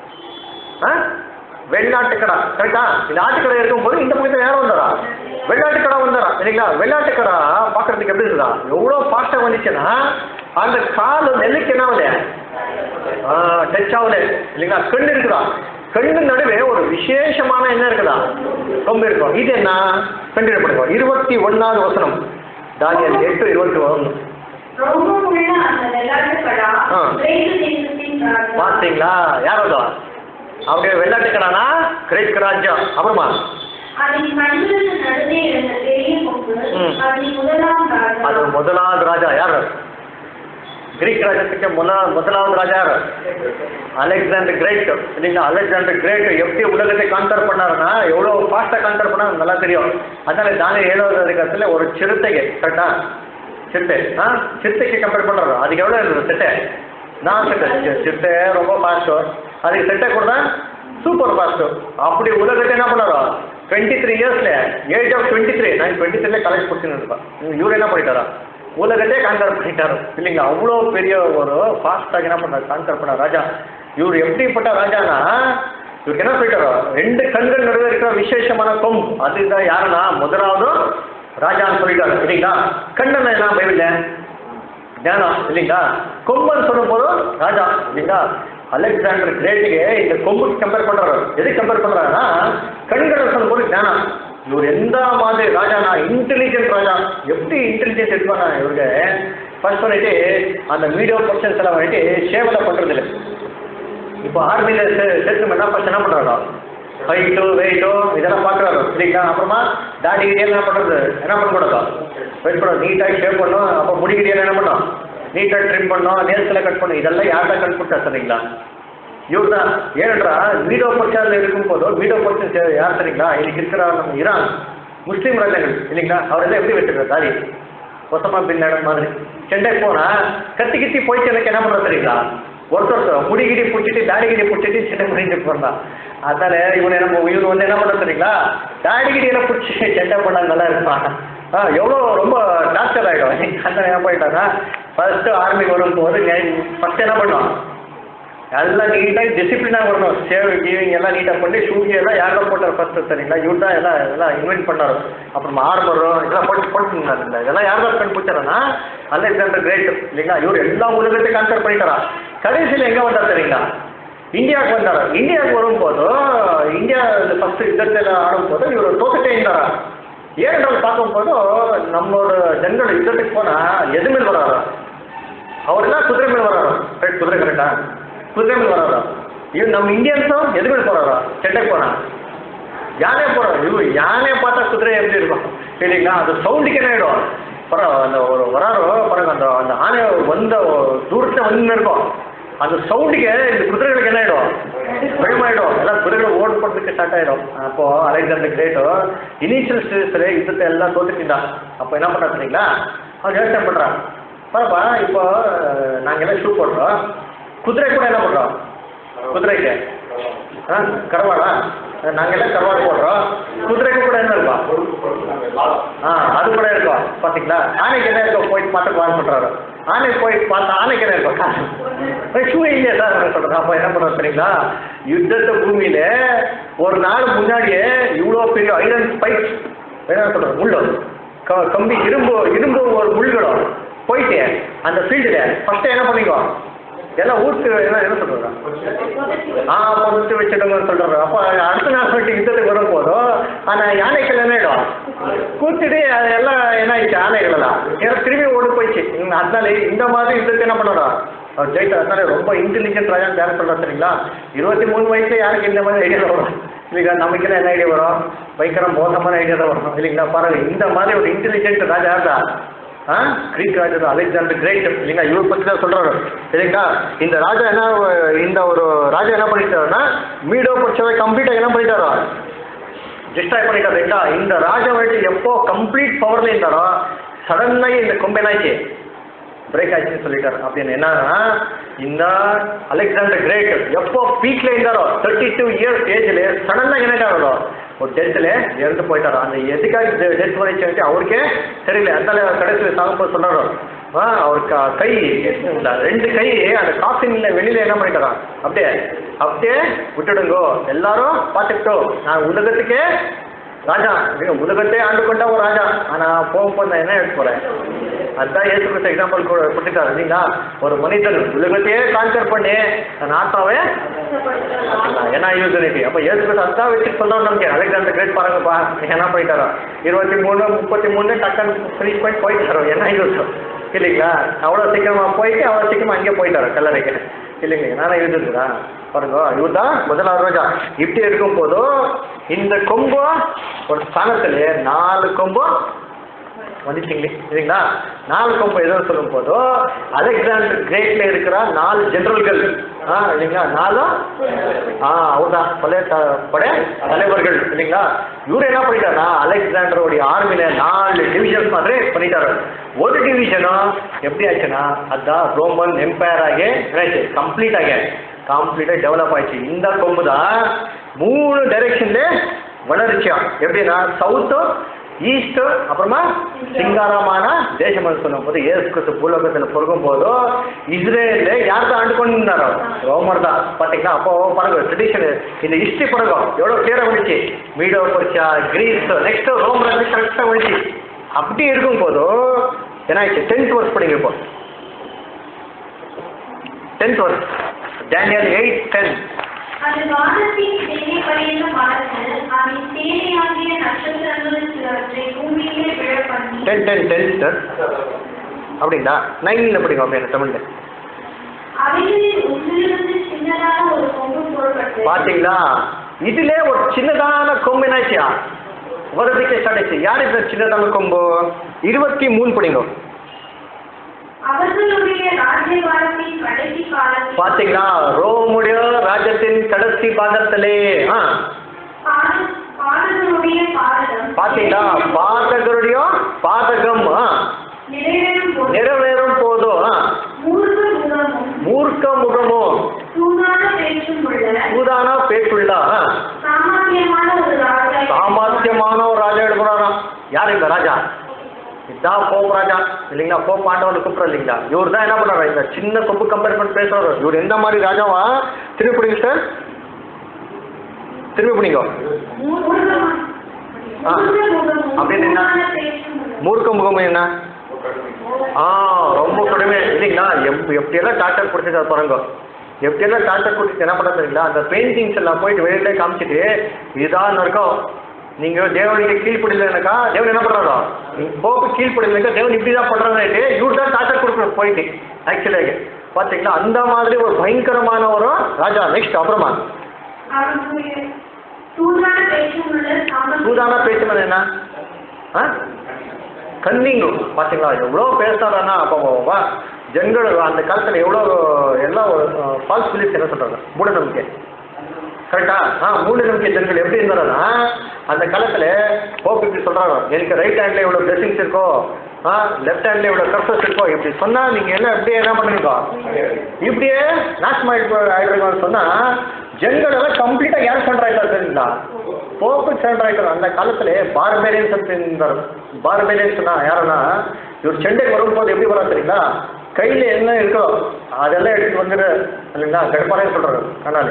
ஆ வெள்ளாட்டுக்கடா கரெக்டா இந்த ஆட்டுக்கடை இருக்கும்போது இந்த பக்கத்தில் யாரும் வந்தாரா வெள்ளாட்டுக்கடா வந்தாரா இல்லைங்களா வெள்ளாட்டுக்கடா பார்க்கறதுக்கு எப்படி இருக்குதா எவ்வளோ ஃபாஸ்ட்டாக வந்துச்சுன்னா அந்த கால் நெல்லுக்கு என்ன ஆகல டச் ஆகல இல்லைங்களா கண்ணு இருக்குதா கண்ணு நடுவே ஒரு விசேஷமான என்ன இருக்குதா கொம்பு இருக்கும் இது என்ன கண்டிப்பாக இருபத்தி ஒன்றாவது வசனம் தானியல் எட்டு இருபத்தி ஒன்று ரொம்ப உள்ள அந்த வெள்ளாட்டுக்கடா ஆ. கிரேக்கு தேசத்தின் ராஜா. பார்த்தீங்களா யார் அதோ அவங்க வெள்ளாட்டுக்கடானா கிரேக் ராஜ்யம் அப்புறமா அதன் கண்களுக்கு நடுவே இருந்த பெரிய கொம்பு ம். அதன் முதலாம் ராஜா. அது முதலாவது ராஜா யார் கிரீக் ராஜ்யத்துக்கு முத முதலாவது ராஜா யார் அலெக்சாண்டர் கிரேட் இல்லைங்களா அலெக்சாண்டர் கிரேட் எப்படி உலகத்தை கான்கர் பண்ணாருன்னா எவ்வளோ ஃபாஸ்ட்டாக கான்கர் பண்ணாரு நல்லா தெரியும் அதனால தானே ஏழாவது அதிகாரத்தில் ஒரு சிறுத்தைங்க கரெக்டா சிறுத்தை ஆ சிறுத்தைக்கு கம்பேர் பண்ணுறாரு அதுக்கு எவ்வளோ இருக்குது சிட்டை நான் சிட்டை சி- சிறுத்தை ரொம்ப ஃபாஸ்ட்டு அதுக்கு சிட்டை கூட தான் சூப்பர் ஃபாஸ்ட்டு அப்படி உலகத்தை என்ன பண்ணாரோ டுவெண்ட்டி த்ரீ இயர்ஸில் ஏஜ் ஆஃப் டுவெண்ட்டி த்ரீ நான் டுவெண்ட்டி த்ரீல காலேஜ் படிச்சுன்னு இருப்பேன் இவர் என்ன பண்ணிட்டாரா உலகத்தையே கான்கர் பண்ணிட்டாரு இல்லைங்களா அவ்வளோ பெரிய ஒரு ஃபாஸ்ட்டாக என்ன பண்ணார் கான்கர் பண்ணார் ராஜா இவர் எப்படிப்பட்ட ராஜானா இவருக்கு என்ன சொல்லிட்டாரோ ரெண்டு கண்கள் நடுவே இருக்கிற விசேஷமான கொம்பு அதுதான் யாருன்னா முதலாவது ராஜான்னு சொல்லிட்டாரு இல்லைங்களா கண்ணன் என்ன பைபிள்ல ஞானம் இல்லைங்களா கொம்பன் சொல்லும் போதும் ராஜா இல்லைங்களா அலெக்சாண்டர் கிரேட்டுக்கு இந்த கொம்புக்கு கம்பேர் பண்றாரு எதுக்கு கம்பேர் பண்றாருன்னா கண்களை சொல்லும் போது ஞானம் இவர் எந்த மாதிரி ராஜானா இன்டெலிஜென்ட் ராஜா எப்படி இன்டெலிஜென்ட் இருப்பாங்க இவருக்கு ஃபர்ஸ்ட் வந்துட்டு அந்த மீடியோ கொஸ்டின்ஸ் எல்லாம் வந்துட்டு சேவலை பண்றது இல்லை இப்போ ஆர்மியில் சேர்த்து என்ன ஃபர்ஸ்ட் என்ன பண்ணுறாரோ ஹைட்டோ வெயிட்டோ இதெல்லாம் பார்க்குறாரு இல்லைங்களா அப்புறமா தாடி கிடி என்ன பண்ணுறது என்ன பண்ணக்கூடாதோ வெயிட் பண்ணணும் நீட்டாக ஷேப் பண்ணணும் அப்போ முடிகிடியெல்லாம் என்ன பண்ணணும் நீட்டாக ட்ரிம் பண்ணணும் நேர்ஸில் கட் பண்ணணும் இதெல்லாம் யார் தான் கட் கொடுத்தா சரிங்களா இவர் தான் ஏனென்றா மீடோ பர்ச்சாவில் இருக்கும் போதோ மீடோ பர்ச்சன் யார் சரிங்களா இன்னைக்கு இருக்கிற நம்ம ஈரான் முஸ்லீம் ராஜாக்கள் இல்லைங்களா அவரெல்லாம் எப்படி வச்சுருக்காரு தாடி ஒசமா பின் லேடன் மாதிரி சென்னை போனால் கத்தி கித்தி போயிட்டு எனக்கு என்ன பண்ணுறது தெரியுங்களா ஒருத்தர் ஒருத்தர் முடிகிடி பிடிச்சிட்டு தாடிகிடி பிடிச்சிட்டு சென்னை முடிஞ்சு போகிறான் அதனால இவனை நம்ம இவன் வந்து என்ன பண்ணுறது தெரியுங்களா தாடிகிடியெல்லாம் பிடிச்சி சென்னை பண்ணால் நல்லா இருப்பான் ஆ எவ்வளோ ரொம்ப டாக்டர் ஆகிடும் அந்த என்ன போயிட்டாங்க ஃபர்ஸ்ட்டு ஆர்மி வரும்போது ஃபஸ்ட்டு என்ன பண்ணோம் எல்லாம் நீட்டாக டிசிப்ளினாக வரணும் சேவ் கீவிங் எல்லாம் நீட்டாக பண்ணி ஷூ எல்லாம் யாரெல்லாம் போட்டார் ஃபஸ்ட்டு சரிங்களா இவர் தான் எல்லாம் எல்லாம் இன்வென்ட் பண்ணார் அப்புறம் ஆர்மரும் இதெல்லாம் போட்டு போட்டுருந்தார் இந்த இதெல்லாம் யார் தான் பண்ணி பிடிச்சாரன்னா அலெக்சாண்டர் கிரேட் இல்லைங்களா இவர் எல்லா உலகத்தையும் கான்சர் பண்ணிட்டாரா கடைசியில் எங்கே வந்தார் தெரியுங்களா இந்தியாவுக்கு வந்தார் இந்தியாவுக்கு வரும்போது இந்தியா இந்த ஃபஸ்ட்டு யுத்தத்தில் ஆடும்போது இவர் தோத்துட்டே இருந்தாரா ஏனென்றால் பார்க்கும்போது நம்மளோட ஜனங்கள் யுத்தத்துக்கு போனால் எது மேல் வராரா அவர் தான் குதிரை மேல் வராரா ரைட் குதிரை கரெக்டா குதிரை மேல் வராரா இவன் நம்ம இந்தியன்ஸும் எது மேல் போறாரா சென்னைக்கு போனா யானை போறோம் இவரு யானையை பார்த்தா குதிரை எப்படி இருக்கும் இல்லைங்களா அது சவுண்டுக்கு என்ன ஆயிடும் பரவ அந்த ஒரு வராரோ பாருங்க அந்த அந்த ஆனை வந்த தூரத்தில் வந்து இருக்கும் அந்த சவுண்டுக்கு இந்த குதிரைகளுக்கு என்ன ஆயிடும் பயமாயிடும் எல்லாம் குதிரைகள் ஓட் போடுறதுக்கு ஸ்டார்ட் ஆயிடும் அப்போ அலெக்சாண்டர் கிரேட்டோ இனிஷியல் ஸ்டேஜ்ல யுத்தத்தை எல்லாம் தோத்துட்டான் அப்போ என்ன பண்றா தெரியுங்களா அவன் யோசனை பண்றான் பாருப்பா இப்போ நாங்கள் எல்லாம் ஷூ போடுறோம் குதிரை கூட என்ன பண்ணுறோம் குதிரைக்கு ஆ கரவாடா நாங்கள் எல்லாம் கரவாடு போடுறோம் குதிரைக்கு கூட என்ன இருக்கும் ஆ அது கூட இருக்கும் பார்த்தீங்களா ஆனைக்கு என்ன இருக்கும் போயிட்டு பார்த்து வாங்க பண்ணுறாரு ஆனை போய் பார்த்தா ஆனைக்கு என்ன இருக்கும் ஷூ இல்லையா சார் சொல்கிறேன் அப்போ என்ன பண்ணுறோம் சரிங்களா யுத்தத்தை பூமியில் ஒரு நாள் முன்னாடியே இவ்வளோ பெரிய ஐரன் ஸ்பைக்ஸ் என்ன சொல்கிறது முள்ளு க கம்பி இரும்பு இரும்பு ஒரு முள்களும் போயிட்டு அந்த ஃபீல்டில் ஃபஸ்ட்டு என்ன பண்ணிக்கோ எல்லாம் ஊட்டு என்ன என்ன சொல்கிறாங்க ஆ பொறுத்து வச்சுடுங்கன்னு சொல்கிறாரு அப்போ அடுத்த நாள் சொல்லிட்டு யுத்தத்துக்கு வரும் போதும் ஆனால் யானைகள் என்ன ஆகிடும் கூத்துட்டு அது எல்லாம் என்ன ஆயிடுச்சு ஆனைகளெல்லாம் ஏன்னா திரும்பி ஓடி போயிடுச்சு ம், அதனால இந்த மாதிரி யுத்தத்தை என்ன பண்ணுறோம் அவர் ஜெயித்த அதனால ரொம்ப இன்டெலிஜென்ட் ராஜான்னு யார் சொல்கிறா சரிங்களா இருபத்தி மூணு வயசுல யாருக்கு இந்த மாதிரி ஐடியா வரும் இல்லைங்களா நமக்கெல்லாம் என்ன ஐடியா வரும் பயங்கர மோசமான ஐடியா தான் வரும் இல்லைங்களா பாருங்க இந்த மாதிரி ஒரு இன்டெலிஜென்ட் ராஜா யார்டா ஆ கிரீக் ராஜா தான் அலெக்சாண்டர் கிரேட் இல்லைங்களா இவர் பற்றி தான் சொல்கிறாரு சரிங்களா இந்த ராஜா என்ன இந்த ஒரு ராஜா என்ன பண்ணிட்டாருன்னா மீடோ படிச்சதை கம்ப்ளீட்டாக என்ன பண்ணிட்டாரோ டிஸ்ட்ராய் பண்ணிட்டாரு இல்லைங்களா இந்த ராஜா வந்துட்டு எப்போ கம்ப்ளீட் பவர்ல இருந்தாரோ சடனாகி இந்த கொம்பு என்னாச்சு பிரேக் ஆச்சுன்னு சொல்லிட்டாரு அப்படின்னு என்னன்னா இந்த அலெக்சாண்டர் கிரேட் எப்போ பீக்ல இருந்தாரோ தேர்ட்டி டூ இயர்ஸ் ஏஜ்ல சடனாக என்ன ஒரு டெத்தில் இறந்து போயிட்டாரோ அந்த எதுக்காக டெத் வந்துச்சு அவருக்கே தெரியல அதனால கடைசியில் சாகும்போது சொன்னாரோ ஆ அவருக்கு கை இந்த ரெண்டு கை அந்த காஃபின்ல வெளியில என்ன பண்ணிட்டாராம் அப்படியே அப்படியே விட்டுடுங்கோ எல்லாரும் பார்த்துக்கிட்டோம் நான் உலகத்துக்கே ராஜா நீங்க உலகத்தை ஆண்டு கொண்ட ஒரு ராஜா ஆனா போகும்போது நான் என்ன எடுத்து போறேன் அதுதான் ஏசு கிறிஸ்து எக்ஸாம்பிள் கொடுத்துட்டாரு இல்லைங்களா ஒரு மனிதன் உலகத்தையே கான்கர் பண்ணி தன் ஆத்மாவே என்ன யூனிட்டி அப்போ ஏசு கிறிஸ்து அதான் வச்சு சொல்றோம் நமக்கு அலெக்சாண்டர் கிரேட் பாருங்கப்பா என்ன போயிட்டாரோ இருபத்தி மூணு முப்பத்தி மூணு டக்கன் ஃபினிஷ் பண்ணி போயிட்டாரோ என்ன யூஸ் இல்லைங்களா அவ்வளோ சீக்கிரமா போயிட்டு அவ்வளோ சீக்கிரமா அங்கேயே போயிட்டாரோ கல்லறைக்கு இல்லைங்க நானே இருந்துருக்குதா பாருங்க இவர் தான் முதலாவது ரோஜா இப்படி இருக்கும் போதோ இந்த கொம்பு ஒரு ஸ்தானத்துல நாலு கொம்பு வந்துச்சிங்களே சரிங்களா நாலு கொம்பு எதோ சொல்லும் போதோ அலெக்சாண்டர் கிரேட்ல இருக்கிற நாலு ஜெனரல்கள் ஆ இல்லைங்களா நாலும் ஆ அவர்தான் பழைய த பழைய தலைவர்கள் இல்லைங்களா இவர் என்ன பண்ணிட்டாருன்னா அலெக்சாண்டருடைய ஆர்மியில நாலு டிவிஷன்ஸ் மாதிரி பண்ணிட்டாரு ஒரு டிவிஷனும் எப்படி ஆச்சுன்னா அதான் ரோமன் எம்பையர் ஆகி என்னாச்சு கம்ப்ளீட் ஆகி கம்ப்ளீட்டாக டெவலப் ஆயிடுச்சு இந்த கொம்பு தான் மூணு டைரெக்ஷன்ல வளர்ச்சியா எப்படின்னா சவுத்து ஈஸ்ட் அப்புறமா சிங்காரமான தேசம் சொல்லும் போது ஏசு கிறிஸ்து பூலோகத்தில் பிறக்கும் போதோ இஸ்ரேல்ல யார் தான் ஆண்டு கொண்டு இருந்தாரோ ரோமர் தான் பார்த்தீங்களா அப்போ பாருங்க ட்ரெடிஷன் இந்த ஹிஸ்ட்ரி பிறகும் எவ்வளோ கிளியராக வந்துச்சு மீடோ பர்ஷா கிரீஸ் நெக்ஸ்ட் ரோமர் வந்து கரெக்டாக வந்துச்சு அப்படி இருக்கும் போதோ என்ன ஆயிடுச்சு டென்த் வருஷம் படிங்க இப்போ டென்த் வருஷம் டேனியல் எயிட் டென் அது வானத்தின் தேனை பரியந்தம் வளர்ந்து அதன் தேனையாகிய நட்சத்திரங்களில் சிலவற்றை பூமியிலே விழப் பண்ணி டென் டென் டென் சார் அப்படிங்களா நைனில் படிங்க அப்படி எனக்கு தமிழ்ல அவைகளில் ஒன்றிலிருந்து சின்னதாக ஒரு கொம்பு புறப்பட்டு பாத்தீங்களா இதுல ஒரு சின்னதான கொம்பு என்னாச்சியா வரதுக்கே ஸ்டார்ட் ஆச்சு யார் இந்த சின்னதான கொம்பு இருபத்தி மூணு படிங்க அவர்களுடைய ராஜ்யகாலத்தின் கடைசி காலத்தில் பாத்தீங்களா ரோமுடைய ராஜ்யத்தின் கடைசி பாகத்திலே ஆ பாத- பாதகனுடைய பாதகம் பாத்தீங்களா பாதகருடைய பாதகம் ஆ நிறைவேறும் போது நிறைவேறும் போதும் ஆ மூர்க்க முகமும் மூர்க்க முகமும் சூதான பேச்சும் உள்ள சூதானா பேச்சுள்ள ஆ சாமானியமான ஒரு ராஜா சாமர்த்தியமான ஒரு ராஜா எடுக்கிறாராம் யார் இந்த ராஜா இதான் போப் ராஜா இல்லைங்களா போப் ஆண்டவன் கூப்பிட்ற இல்லைங்களா இவர் தான் என்ன பண்றாரு இந்த சின்ன கொம்பு கம்பேர் பண்ணி பேசுறாரு இவர் எந்த மாதிரி ராஜாவா திரும்பி பிடிங்க சார் திரும்பி பிடிங்க மூர்க்கமா- ஆ. மூர்க்க முகமும் அப்படின்னு என்ன? சூதான பேச்சும் உள்ள மூர்க்க முகம் என்ன ஆ ரொம்ப கடுமை இல்லைங்களா எப் எப்படியெல்லாம் டாக்டர் கொடுத்துருக்காரு பாருங்க எப்படியெல்லாம் டாக்டர் கொடுத்து என்ன பண்ண தெரியுங்களா அந்த பெயிண்டிங்ஸ் எல்லாம் போயிட்டு வெளியில காமிச்சிட்டு இதான் இருக்கும் நீங்க தேவனுக்கு கீழ்ப்படிலைனாக்கா தேவன் என்ன பண்றாரோ நீங்க போக்கு கீழ்ப்படிலைனாக்கா தேவன் இப்படி தான் பண்றாரு இவர் தான் டாக்டர் கொடுக்குறது போயிட்டு ஆக்சுவலாக பாத்தீங்களா அந்த மாதிரி ஒரு பயங்கரமான ஒரு ராஜா நெக்ஸ்ட் அப்புறமா அவனுடைய சூதான பேச்சும் உள்ள சாமர்த்தியம் சூதான பேச்சு என்ன ஆ கன்னிங்கு பார்த்தீங்களா எவ்வளோ பேசுறாருன்னா அப்போ வா ஜனங்கள் அந்த காலத்தில் எவ்வளோ எல்லாம் ஃபால்ஸ் பிலீஃப்ஸ் என்ன சொல்கிறாங்க மூட நம்பிக்கை கரெக்டா ஆ மூட நம்பிக்கை ஜனங்கள் எப்படி இருந்தாருன்னா அந்த காலத்தில் போக்கு இப்படி சொல்கிறாங்க எனக்கு ரைட் ஹேண்டில் இவ்வளோ பிளெஸிங்ஸ் இருக்கோ ஆ லெஃப்ட் ஹேண்டில் இவ்வளோ கர்சஸ் இருக்கோ இப்படி சொன்னால் நீங்கள் எல்லாம் எப்படியே என்ன பண்ணுவீங்க இப்படியே நாசமாயிட்டு ஆயிடுறீங்கன்னு சொன்னால் ஜனங்கள் எல்லாம் கம்ப்ளீட்டாக யார் சொல்கிறாங்க தெரியுங்களா போக்கு சொல்கிறாங்க அந்த காலத்தில் பார்பேரியன்ஸ் இருந்தார் பார்பேரியன்ஸ்னா யாருன்னா இவர் சென்னைக்கு வரும்போது எப்படி வரா தெரியுங்களா கையில் என்ன இருக்கோ அதெல்லாம் எடுத்துட்டு வந்துடு இல்லைங்களா கடுப்பானே சொல்கிறாரு கண்ணாடி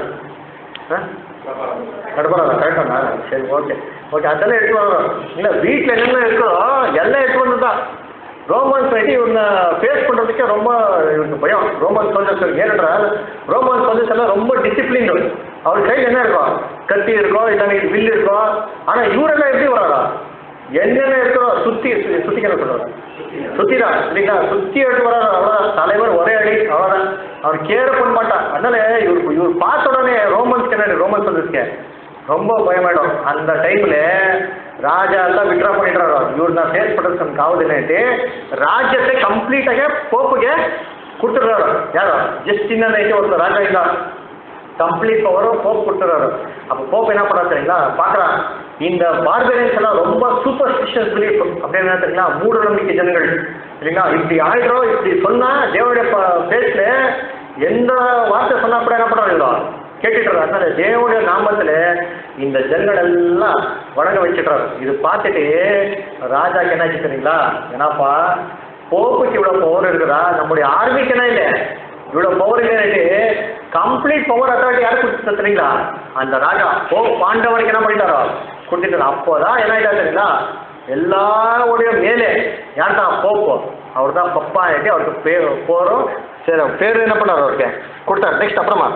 ஆ கடுப்பானா கரெக்டாண்ணா சரி ஓகே ஓகே அதெல்லாம் எடுத்து வரோம் இல்லை வீட்டில் என்னென்ன இருக்கோ எல்லாம் எடுத்து வந்து தான் ரோமன்ஸ் வந்து இவங்க ஃபேஸ் பண்ணுறதுக்கே ரொம்ப இவருக்கு பயம் ரோமன் சோல்ஜர்ஸ் ஏனென்றால் ரோமன் சோல்ஜர்ஸ் எல்லாம் ரொம்ப டிசிப்ளின் அவர் கையில் என்ன இருக்கும் கத்தி இருக்கும் இல்லைன்னா வில் இருக்கும் ஆனால் இவரெல்லாம் எப்படி வராரா என்னென்ன இருக்கோ சுற்றி சுற்றிக்கிற சொல்கிறார் சுத்திடா இல்லைங்களா சுத்தி எடுத்து வராரு அவ்வளோதான் தலைவர் ஒரே அடி அவ்வளோதான் அவர் கேர் பண்ண மாட்டான் அதனால இவர் இவர் பார்த்த உடனே ரோமன்ஸ்க்கு என்ன ரோமன் சொல்லிருக்க ரொம்ப பயமாயிடும் அந்த டைம்ல ராஜா எல்லாம் விட்ரா பண்ணிடுறாரு இவர் நான் ஃபேஸ் பண்ணுறது நமக்கு ஆகுதுன்னுட்டு ராஜ்யத்தை கம்ப்ளீட்டாக போப்புக்கு கொடுத்துடுறாரு யாரோ ஜஸ்ட் சின்ன ஒருத்தர் ராஜா இல்ல கம்ப்ளீட் பவரும் போப் கொடுத்துறாரு அப்போ போப் என்ன பண்ணா தெரியுங்களா பார்க்குறான் இந்த பார்பரியன்ஸ் எல்லாம் ரொம்ப சூப்பர்ஸ்டிஷியஸ் பிலீஃப் அப்படின்னு என்ன தெரியுங்களா மூட நம்பிக்கை ஜனங்கள் இல்லைங்களா இப்படி ஆயிடுறோம் இப்படி சொன்னா தேவனுடைய பேஸ்ல எந்த வார்த்தை சொன்னா கூட என்ன பண்ணுறாங்க கேட்டுட்டு அதனால தேவனுடைய நாமத்துல இந்த ஜனங்கள் எல்லாம் வணங்க வச்சுக்கிறாரு இது பார்த்துட்டு ராஜாக்கு என்னாச்சு தெரியுங்களா ஏன்னாப்பா போப்புக்கு இவ்வளோ பவர் இருக்குதா நம்முடைய ஆர்மிக்கு என்ன இல்லை இவ்வளோ பவர் இல்லைன்னுட்டு கம்ப்ளீட் பவர் அத்தாரிட்டி யார் கொடுத்து தெரியுங்களா அந்த ராஜா போ பாண்டவனுக்கு என்ன பண்ணிட்டாரோ கொடுத்துட்டாரு அப்போதான் என்ன ஆயிட்டா தெரியுங்களா எல்லாருடைய மேலே யார் தான் போப்போ அவர் தான் பப்பா ஆகிட்டு அவருக்கு பேர் போகிறோம் சரி பேர் என்ன பண்ணார் அவருக்கு கொடுத்தாரு நெக்ஸ்ட் அப்புறமா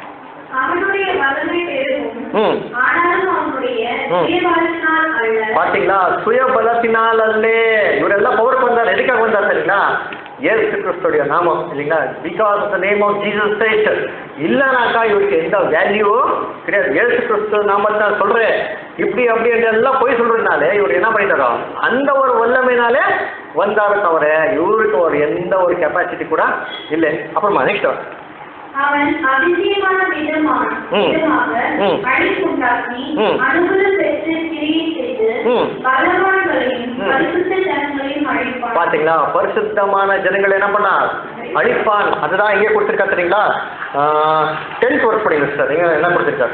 அவனுடைய வல்லமை பெருகும் ம் ஆனாலும் அவனுடைய ம். சுயபலத்தினால் அல்ல பாத்தீங்களா சுய பலத்தினால் அல்லே இவரெல்லாம் பவருக்கு வந்தார் எதுக்காக வந்தார் தெரியுங்களா ஏசு கிறிஸ்துடைய நாமம் இல்லைங்களா because of the name of Jesus Christ இல்லைனாக்கா இவருக்கு எந்த வேல்யூவும் கிடையாது ஏசு கிறிஸ்து நாமத்தை சொல்றேன் இப்படி அப்படி என்று எல்லாம் போய் சொல்றதுனால இவர் என்ன பண்ணிட்டாரோ அந்த ஒரு வல்லமைனாலே வந்தாரு தவிர இவருக்கு ஒரு எந்த ஒரு கெப்பாசிட்டி கூட இல்லை அப்புறமா நெக்ஸ்ட் அவன் அதிசயமான விதமான ம். விதமாக ம். அழிப்புண்டாக்கி ம். அனுகூலம் பெற்று கிரியை செய்து ம். பலவான்களையும் ம். பரிசுத்த ஜனங்களையும் அழிப்பான் பாத்தீங்களா பரிசுத்தமான ஜனங்கள் என்ன பண்ணா அழிப்பான் அதுதான் இங்கே கொடுத்துருக்கா தெரியுங்களா டென்த் ஒர்க் பண்ணிங்க சார் இங்க என்ன கொடுத்துருக்காரு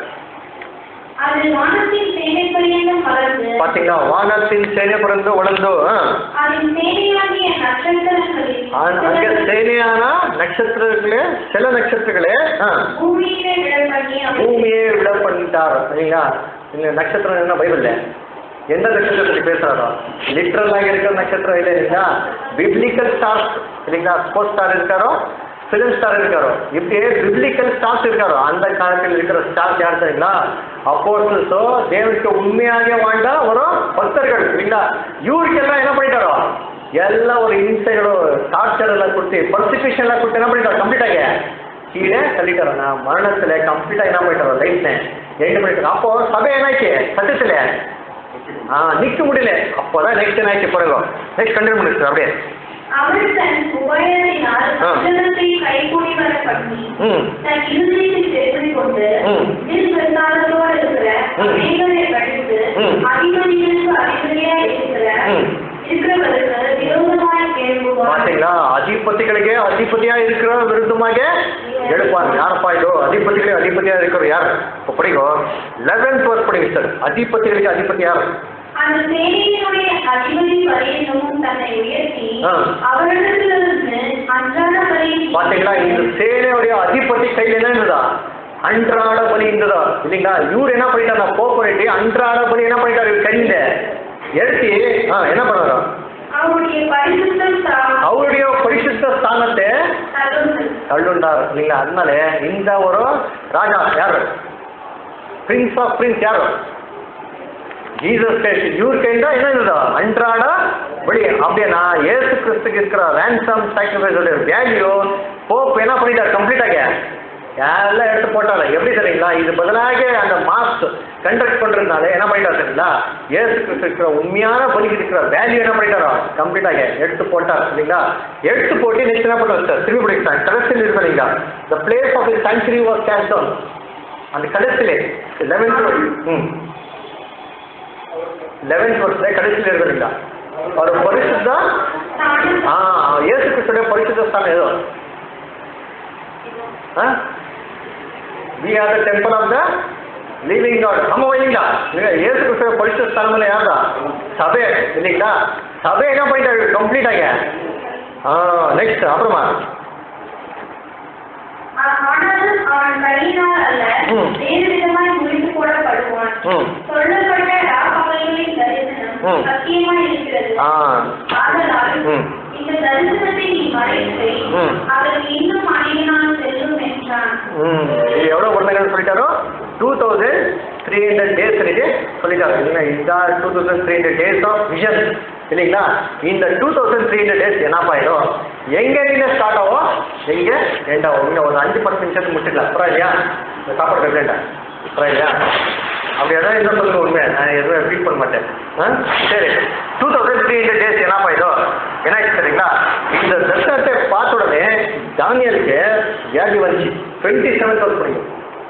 அது வானத்தின் சேனை பரியந்தம் வளர்ந்து பாத்தீங்களா வானத்தின் சேனை பிறந்து வளர்ந்து ஆ. அதன் சேனையாகிய நட்சத்திரங்களில் அங்க அங்க சேனையான நட்சத்திரங்களே சில நட்சத்திரங்களே ஆ, பூமியிலே விழல் பண்ணி அவை பூமியே விட பண்ணிட்டார் சரிங்களா இந்த நட்சத்திரம் என்ன பைபிள்ல எந்த நட்சத்திரத்தை பேசுறாரோ லிட்ரலாக இருக்கிற நட்சத்திரம் இல்லை இல்லைங்களா பிப்ளிக்கல் ஸ்டார்ஸ் இல்லைங்களா ஸ்போர்ட்ஸ் ஸ்டார் இருக்காரோ ஃபிலிம் ஸ்டார் இருக்காரோ இப்படியே பிப்ளிக்கல் ஸ்டார்ஸ் இருக்காரோ அந்த காலத்தில் இருக்கிற ஸ்டார்ஸ் யார் தெரியுங்களா அப்போசோ தேவனுக்கு உண்மையாக வாழ்ந்தா ஒரு பக்தர்கள் இல்லைங்களா இவருக்கெல்லாம் என்ன பண்ணிட்டாரோ எல்லாம் ஒரு இன்சைடும் டார்ச்சர் எல்லாம் கொடுத்து பர்சிக்யூஷன் எல்லாம் கொடுத்து என்ன பண்ணிட்டாரோ கம்ப்ளீட் ஆகிய கீழே தள்ளிட்டாரோ நான் மரணத்துல கம்ப்ளீட்டா என்ன பண்ணிட்டாரோ லைஃப்ல எண்ட் பண்ணிட்டாரோ அப்போ சபை என்னாச்சு சத்தியத்துல ஆ நிக்க முடியல அப்போதான் நெக்ஸ்ட் என்னாச்சு பிறகு நெக்ஸ்ட் கண்டினியூ பண்ணிட்டு அப்படியே அவள் தன் உபயத்தினால் ஆ. வசனத்தை கைகூடி வர பண்ணி ம் தன் இருதயத்தை செலுத்தி கொண்டு ம். நிர்பந்தாரத்தோடு இருக்கிற ம். அநேகரை கழித்து ம். அதிபதிகளுக்கு அதிபதியா இருக்கிற ம். இருக்கிறவருக்கு விரோதமாய் எழும்புவார் பாத்தீங்களா அதிபதிகளுக்கே அதிபதியா இருக்கிற விருத்தமாக எடுப்பாங்க யாரப்பா இதோ அதிபதிகளே அதிபதியா இருக்கிற யார் இப்போ படிக்கும் லெவன்த் ஒர்க் படிங்க சார் அதிபதிகளுக்கு அதிபதி யார் அந்த சேனையினுடைய அதிபதி வரையிலும் தன்னை உயர்த்தி ஆ. அவரிடத்திலிருந்து அன்றாட வரையில் பாத்தீங்களா இந்த சேனையுடைய அதிபதி கையில் என்ன இருந்ததா அன்றாட பலி இருந்ததா இல்லைங்களா இவர் என்ன பண்ணிட்டாரு கோபரேட்டி அன்றாட பலி என்ன பண்ணிட்டாரு இவர் கையில எடுத்து ஆ என்ன பண்ணாரா அவருடைய பரிசுத்தம் தா- அவருடைய பரிசுத்த ஸ்தானத்தை தகுந்து தள்ளுண்டார் இல்லைங்களா அதனால இந்த ஒரு ராஜா யாரு பிரின்ஸ் ஆஃப் பிரின்ஸ் யாரு ஜீசஸ் கிரைஸ்ட் இவர் கைண்டா என்ன இருந்ததா அன்றாட பலி அப்படின்னா ஏசு கிறிஸ்துக்கு இருக்கிற ரேன்சம் சாக்ரிஃபைஸோட வேல்யூ போப் என்ன பண்ணிட்டார் கம்ப்ளீட்டாக எல்லாம் எடுத்து போட்டாரு எப்படி தெரியுங்களா இது பதிலாக அந்த மாஸ் கண்டக்ட் பண்றதுனால என்ன பண்ணிட்டார் தெரியுங்களா ஏசு கிறிஸ்து இருக்கிற உண்மையான பலிக்கு இருக்கிற வேல்யூ என்ன பண்ணிட்டாரோ கம்ப்ளீட்டாக எடுத்து போட்டார் இல்லைங்களா எடுத்து போட்டு நெக்ஸ்ட் என்ன பண்ணுவார் சார் திரும்பி பிடிக்கிறாங்க கடைசியில் இருக்கு இல்லைங்களா the place of the century was cancel அந்த கடைசியிலே லெவன்த் ம் லெவன்த் வருஷத்துல கடைசியில் இருக்கு இல்லைங்களா ஒரு பரிசுத்த தானும் ஆ இயேசு கிறிஸ்துடைய பரிசுத்த ஸ்தானம் ஏதோ ah we are the temple of the living God ஆமாம் இல்லைங்களா இல்லைங்க இயேசு கிறிஸ்துவ பரிசுத்த ஸ்தானம்ல யாரா சபை இல்லைங்களா சபை என்ன பண்ணிட்டாரு கம்ப்ளீட் ஆக ஆ நெக்ஸ்ட் அப்புறமா ஆனாலும் அவன் கையினால் அல்ல ம். வேறு விதமாய் முடித்து போடப்படுவான் ம் சொல்லப்பட்ட ராப்பகல்களின் தரிசனம் ம். சத்தியமாய் இருக்கிறது ஆ ஆதலால் ம். இந்த தரிசனத்தை நீ மறைத்து ம். அதற்கு இன்னும் அநேகநாள் செல்லும் என்றான் ம் இது எவ்வளோ வருடங்கள் சொல்லிட்டாரோ two thousand three hundred days இன்னைக்கு சொல்லிட்டாரு இல்லைங்களா இந்த two thousand three hundred days of vision இல்லைங்களா இந்த two thousand three hundred days என்ன ஆயிடும் எங்க நீங்க ஸ்டார்ட் ஆகும் எங்க எண்ட் ஆகும் இங்க ஒரு அஞ்சு பத்து நிமிஷத்துக்கு முடிச்சுக்கலாம் அப்புறம் இல்லையா இந்த சாப்பாடு கட்டேன்டா அப்புறம் இல்லையா அப்படி எதாவது என்ன சொல்லுங்க உண்மை நான் எதுவும் ஃபீல் பண்ண மாட்டேன் ஆ சரி two thousand three hundred days என்ன ஆயிடும் என்ன ஆயிடுச்சு சரிங்களா இந்த தர்சனத்தை பார்த்த உடனே தானியலுக்கு வியாதி வந்துச்சு டுவெண்ட்டி செவன்த் வருஷம் படிக்கும்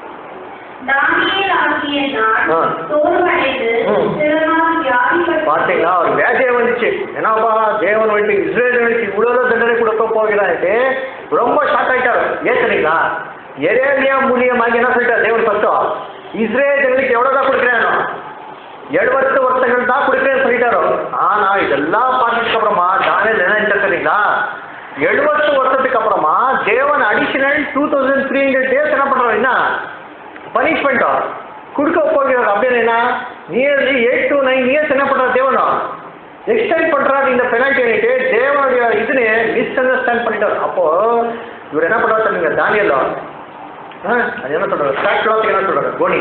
தானியேல் ஆகிய நான் ஆ. சோர்வடைந்து ம். சிலநாள் வியாதிப்பட்டு பார்த்தீங்களா ஒரு வியாதியே வந்துச்சு என்னப்பா தேவன் வந்துட்டு இஸ்ரேலுக்கு இவ்வளோ தண்டனை கொடுக்க போகிறான்ட்டு ரொம்ப ஷாக் ஆயிட்டாரு ஏன் சரிங்களா எரேமியா மூலியமாக என்ன சொல்லிட்டார் தேவன் ஃபஸ்ட்டும் இஸ்ரேலுக்கு எவ்வளோதான் கொடுக்குறானோ எழுபத்து வருஷங்கள் தான் கொடுக்குறேன்னு சொல்லிட்டாரோ ஆனா இதெல்லாம் பார்த்ததுக்கு அப்புறமா தானியல் என்ன நினைச்சா சரிங்களா எழுபத்து வருஷத்துக்கு அப்புறமா தேவன் additional two thousand three hundred days என்ன பண்றாரு என்ன பனிஷ்மெண்ட்டா கொடுக்க போகிறார் அப்படின்னு என்ன nearly eight to nine years என்ன பண்றாரு தேவனா எக்ஸ்டெண்ட் பண்றாரு இந்த பெனால்ட்டி எனக்கு தேவனுடைய இதுன்னு மிஸ் அண்டர்ஸ்டாண்ட் பண்ணிட்டார் அப்போ இவர் என்ன பண்றாரு தெரியுங்க தானியலோ ஆ அது என்ன சொல்றாரு ஸ்டாக் கிளாத்துக்கு என்ன சொல்றாரு கோனி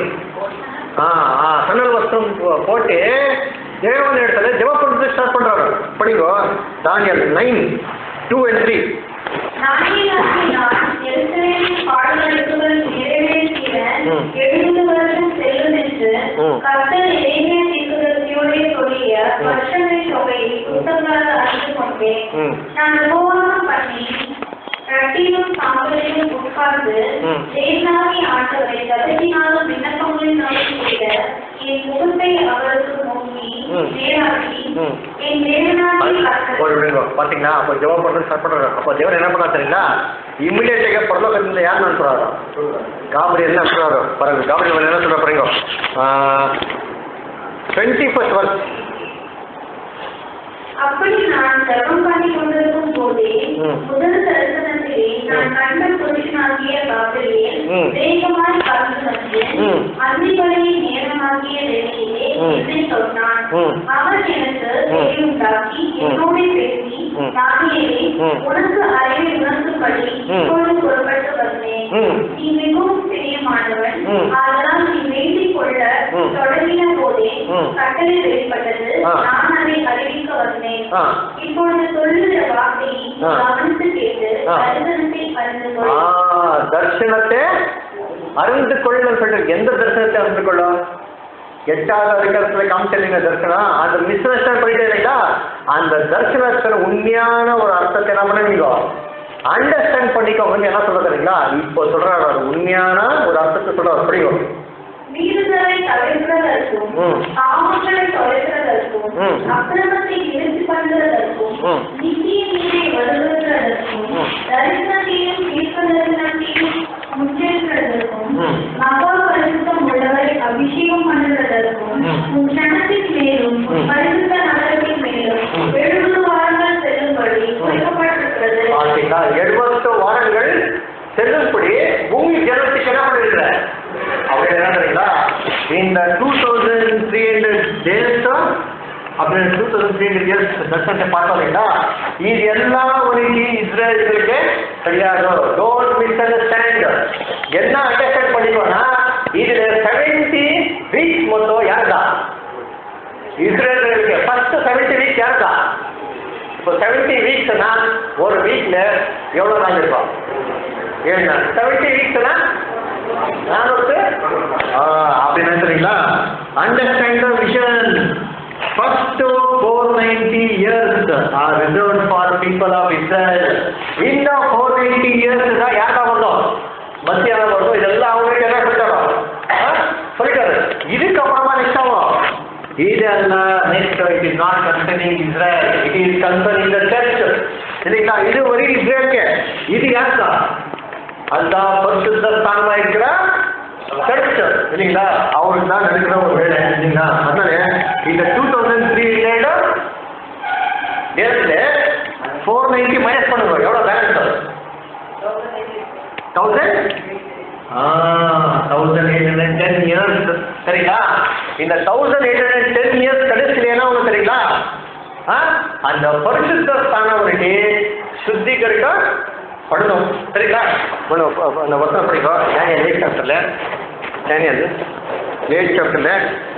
ஆ ஆ சன்னல் வஸ்திரம் போ- போட்டு தேவன் இடத்துல ஜெப பண்ணுறது ஸ்டார்ட் பண்றாரு படிங்கோ தானியல் நைன் டூ அண்ட் த்ரீ தானியேலாகிய நான் எருசலேமின் பாடுகளுக்குள் நிறைவேற்றிய ம். எழுபது வருஷம் செல்லும் என்று ம். கர்த்தர் எரேமியா தீர்க்கதரிசியோடே சொல்லிய வருஷங்களின் தொகையை புத்தகங்களால் அறிந்து கொண்டேன் ம் நான் உபவாசம் பண்ணி ரட்டிலும் சாம்பலையும் உட்கார்ந்து ம். தேவனாகிய ஆண்டவரை தகுதினாலும் விண்ணப்பங்களினாலும் கூட என் முகத்தை அவருக்கு நோக்கி ம். நேராக்கி ம். என் தேவனாகிய கர்த்தர் ஒரு நிமிடம் பாத்தீங்களா அப்போ ஜெபம் பண்ணுறது ஸ்டார்ட் பண்ணுறாரு அப்போ தேவன் என்ன பண்ணா தெரியுங்களா இம்மிடியேட்டாக பரலோகத்தில் யார் அனுப்புறாரோ காமெடி என்ன அனுப்புறாரோ பாருங்க காமெடி என்ன சொல்ற பாருங்க டுவெண்ட்டி ஃபர்ஸ்ட் வர்ஸ் அப்படி நான் ஜெபம் பண்ணி கொண்டிருக்கும் போதே ம். முதல் தரிசனத்திலே நான் ம். கண்ட புருஷனாகிய காப்பிரியில் ம். வேகமாய் பறந்து வந்து ம். அன்னிபலியின் நேரமாகிய வேளையிலே ம். என்னை சொன்னான் ம். அவன் எனக்கு ம். உண்டாக்கி ம். என்னோட பேசி ம். தானியேலே ம். உனக்கு அறிவை உணர்த்தும்படி ம். இப்பொழுது புறப்பட்டு வந்தேன் ம். நீ மிகவும் பிரியமானவன் ம். ஆதலால் நீ வேண்டிக் கொள்ள ம். தொடங்கின போதே ம். கட்டளை வெளிப்பட்டது ஆ. நான் அதை அறிவிக்க வந்தேன் ஆ. இப்பொழுது சொல்லுகிற வார்த்தையை ஆ. கவனித்து கேட்டு ஆ. தரிசனத்தை அறிந்து கொள் ஆ, தர்சனத்தை அறிந்து கொள்ளுன்னு சொல்லிட்டு எந்த தரிசனத்தை அறிந்து கொள்ளும் எட்டாவது அதிகாரத்தில் காமிச்சிருந்தீங்க தரிசனம் அந்த மிஸ்அண்டர்ஸ்டாண்ட் பண்ணிட்டே இல்லைங்களா அந்த தரிசனத்தில் உண்மையான ஒரு அர்த்தத்தை என்ன பண்ணுவீங்க அண்டர்ஸ்டாண்ட் பண்ணிக்கோங்கன்னு என்ன சொல்ல தெரியுங்களா இப்போ சொல்றாரு அவர் உண்மையான ஒரு அர்த்தத்தை சொல்றாரு புரியும் மீறுதலை தவிர்க்கிறதற்கும் ம். பாவங்களை தொலைக்கிறதற்கும் ம். அக்கிரமத்தை நிறுத்தி பண்ணுவதற்கும் ம். நித்திய நீரை வருவதற்கும் ம். தரிசனத்தையும் தீர்க்க தரிசனத்தையும் முன்னேற்றதற்கும் ம். மகா பரிசுத்தம் உள்ளவரை அபிஷேகம் பண்ணுவதற்கும் ம். உன் ஜனத்தின் மேலும் உன் ம். பரிசுத்த நகரத்தின் மேலும் ம். எழுபது வாரங்கள் செல்லும்படி குறிக்கப்பட்டிருக்கிறது பார்த்தீங்களா எழுபத்து வாரங்கள் செல்லும்படி பூமி ஜனத்துக்கு என்ன பண்ணிருக்கிற அப்படி என்ன தெரியுங்களா இந்த two thousand three hundred days அப்படின்னு two thousand three hundred years தர்சனத்தை பார்த்தோம் இல்லைங்களா இது எல்லாம் உனக்கு இஸ்ரேலுக்கு கிடையாது டோன்ட் மிஸ் அண்டர்ஸ்டாண்ட் என்ன அண்டர்ஸ்டாண்ட் பண்ணிக்கோனா இதுல செவன்டி வீக்ஸ் மொத்தம் யாருதா இஸ்ரேலுக்கு ஃபர்ஸ்ட் செவன்டி வீக்ஸ் யாருதா இப்போ செவன்டி வீக்ஸ்னா ஒரு வீக்ல எவ்வளோ நாள் இருக்கும் ஏழு நாள் செவன்டி வீக்ஸ்னா நானூற்று அப்படின்னு நினைக்கிறீங்களா understand the vision first four ninety years are reserve for people of Israel இந்த ஃபோர் நைன்டி இயர்ஸ் தான் யாருக்கா வந்தோம் மத்தியானம் வரும் இதெல்லாம் அவங்களுக்கு என்ன சொல்லிட்டாரோ ஆ? சொல்லிட்டாரு இதுக்கப்புறமா நெக்ஸ்ட் ஆகும் இதெல்லாம் next it is not concerning Israel it is concerning the church இல்லைங்களா இது ஒரு இஸ்ரேலுக்கு இது யாருக்கா அதுதான் பரிசுத்த ஸ்தானமா இருக்கிற சர்ச் இல்லைங்களா அவருக்கு தான் நடக்கிற ஒரு வேலை இல்லைங்களா அதனால இந்த டூ தௌசண்ட் த்ரீ ஹண்ட்ரட் டேஸ்ல ஃபோர் நைன்டி மைனஸ் பண்ணுங்க எவ்வளோ balance thousand thousand eight hundred ten years சரிங்களா இந்த thousand eight hundred ten years கடைசியில் என்ன ஒன்று தெரியுங்களா ஆ? அந்த பரிசுத்த ஸ்தானவருக்கு சுத்திகரிக்க படணும் சரிங்களா ஒன்று அந்த வசனம் படிக்கும் டேனியல் லேட் சாப்டரில் டேனியல் லேட் சாப்டரில்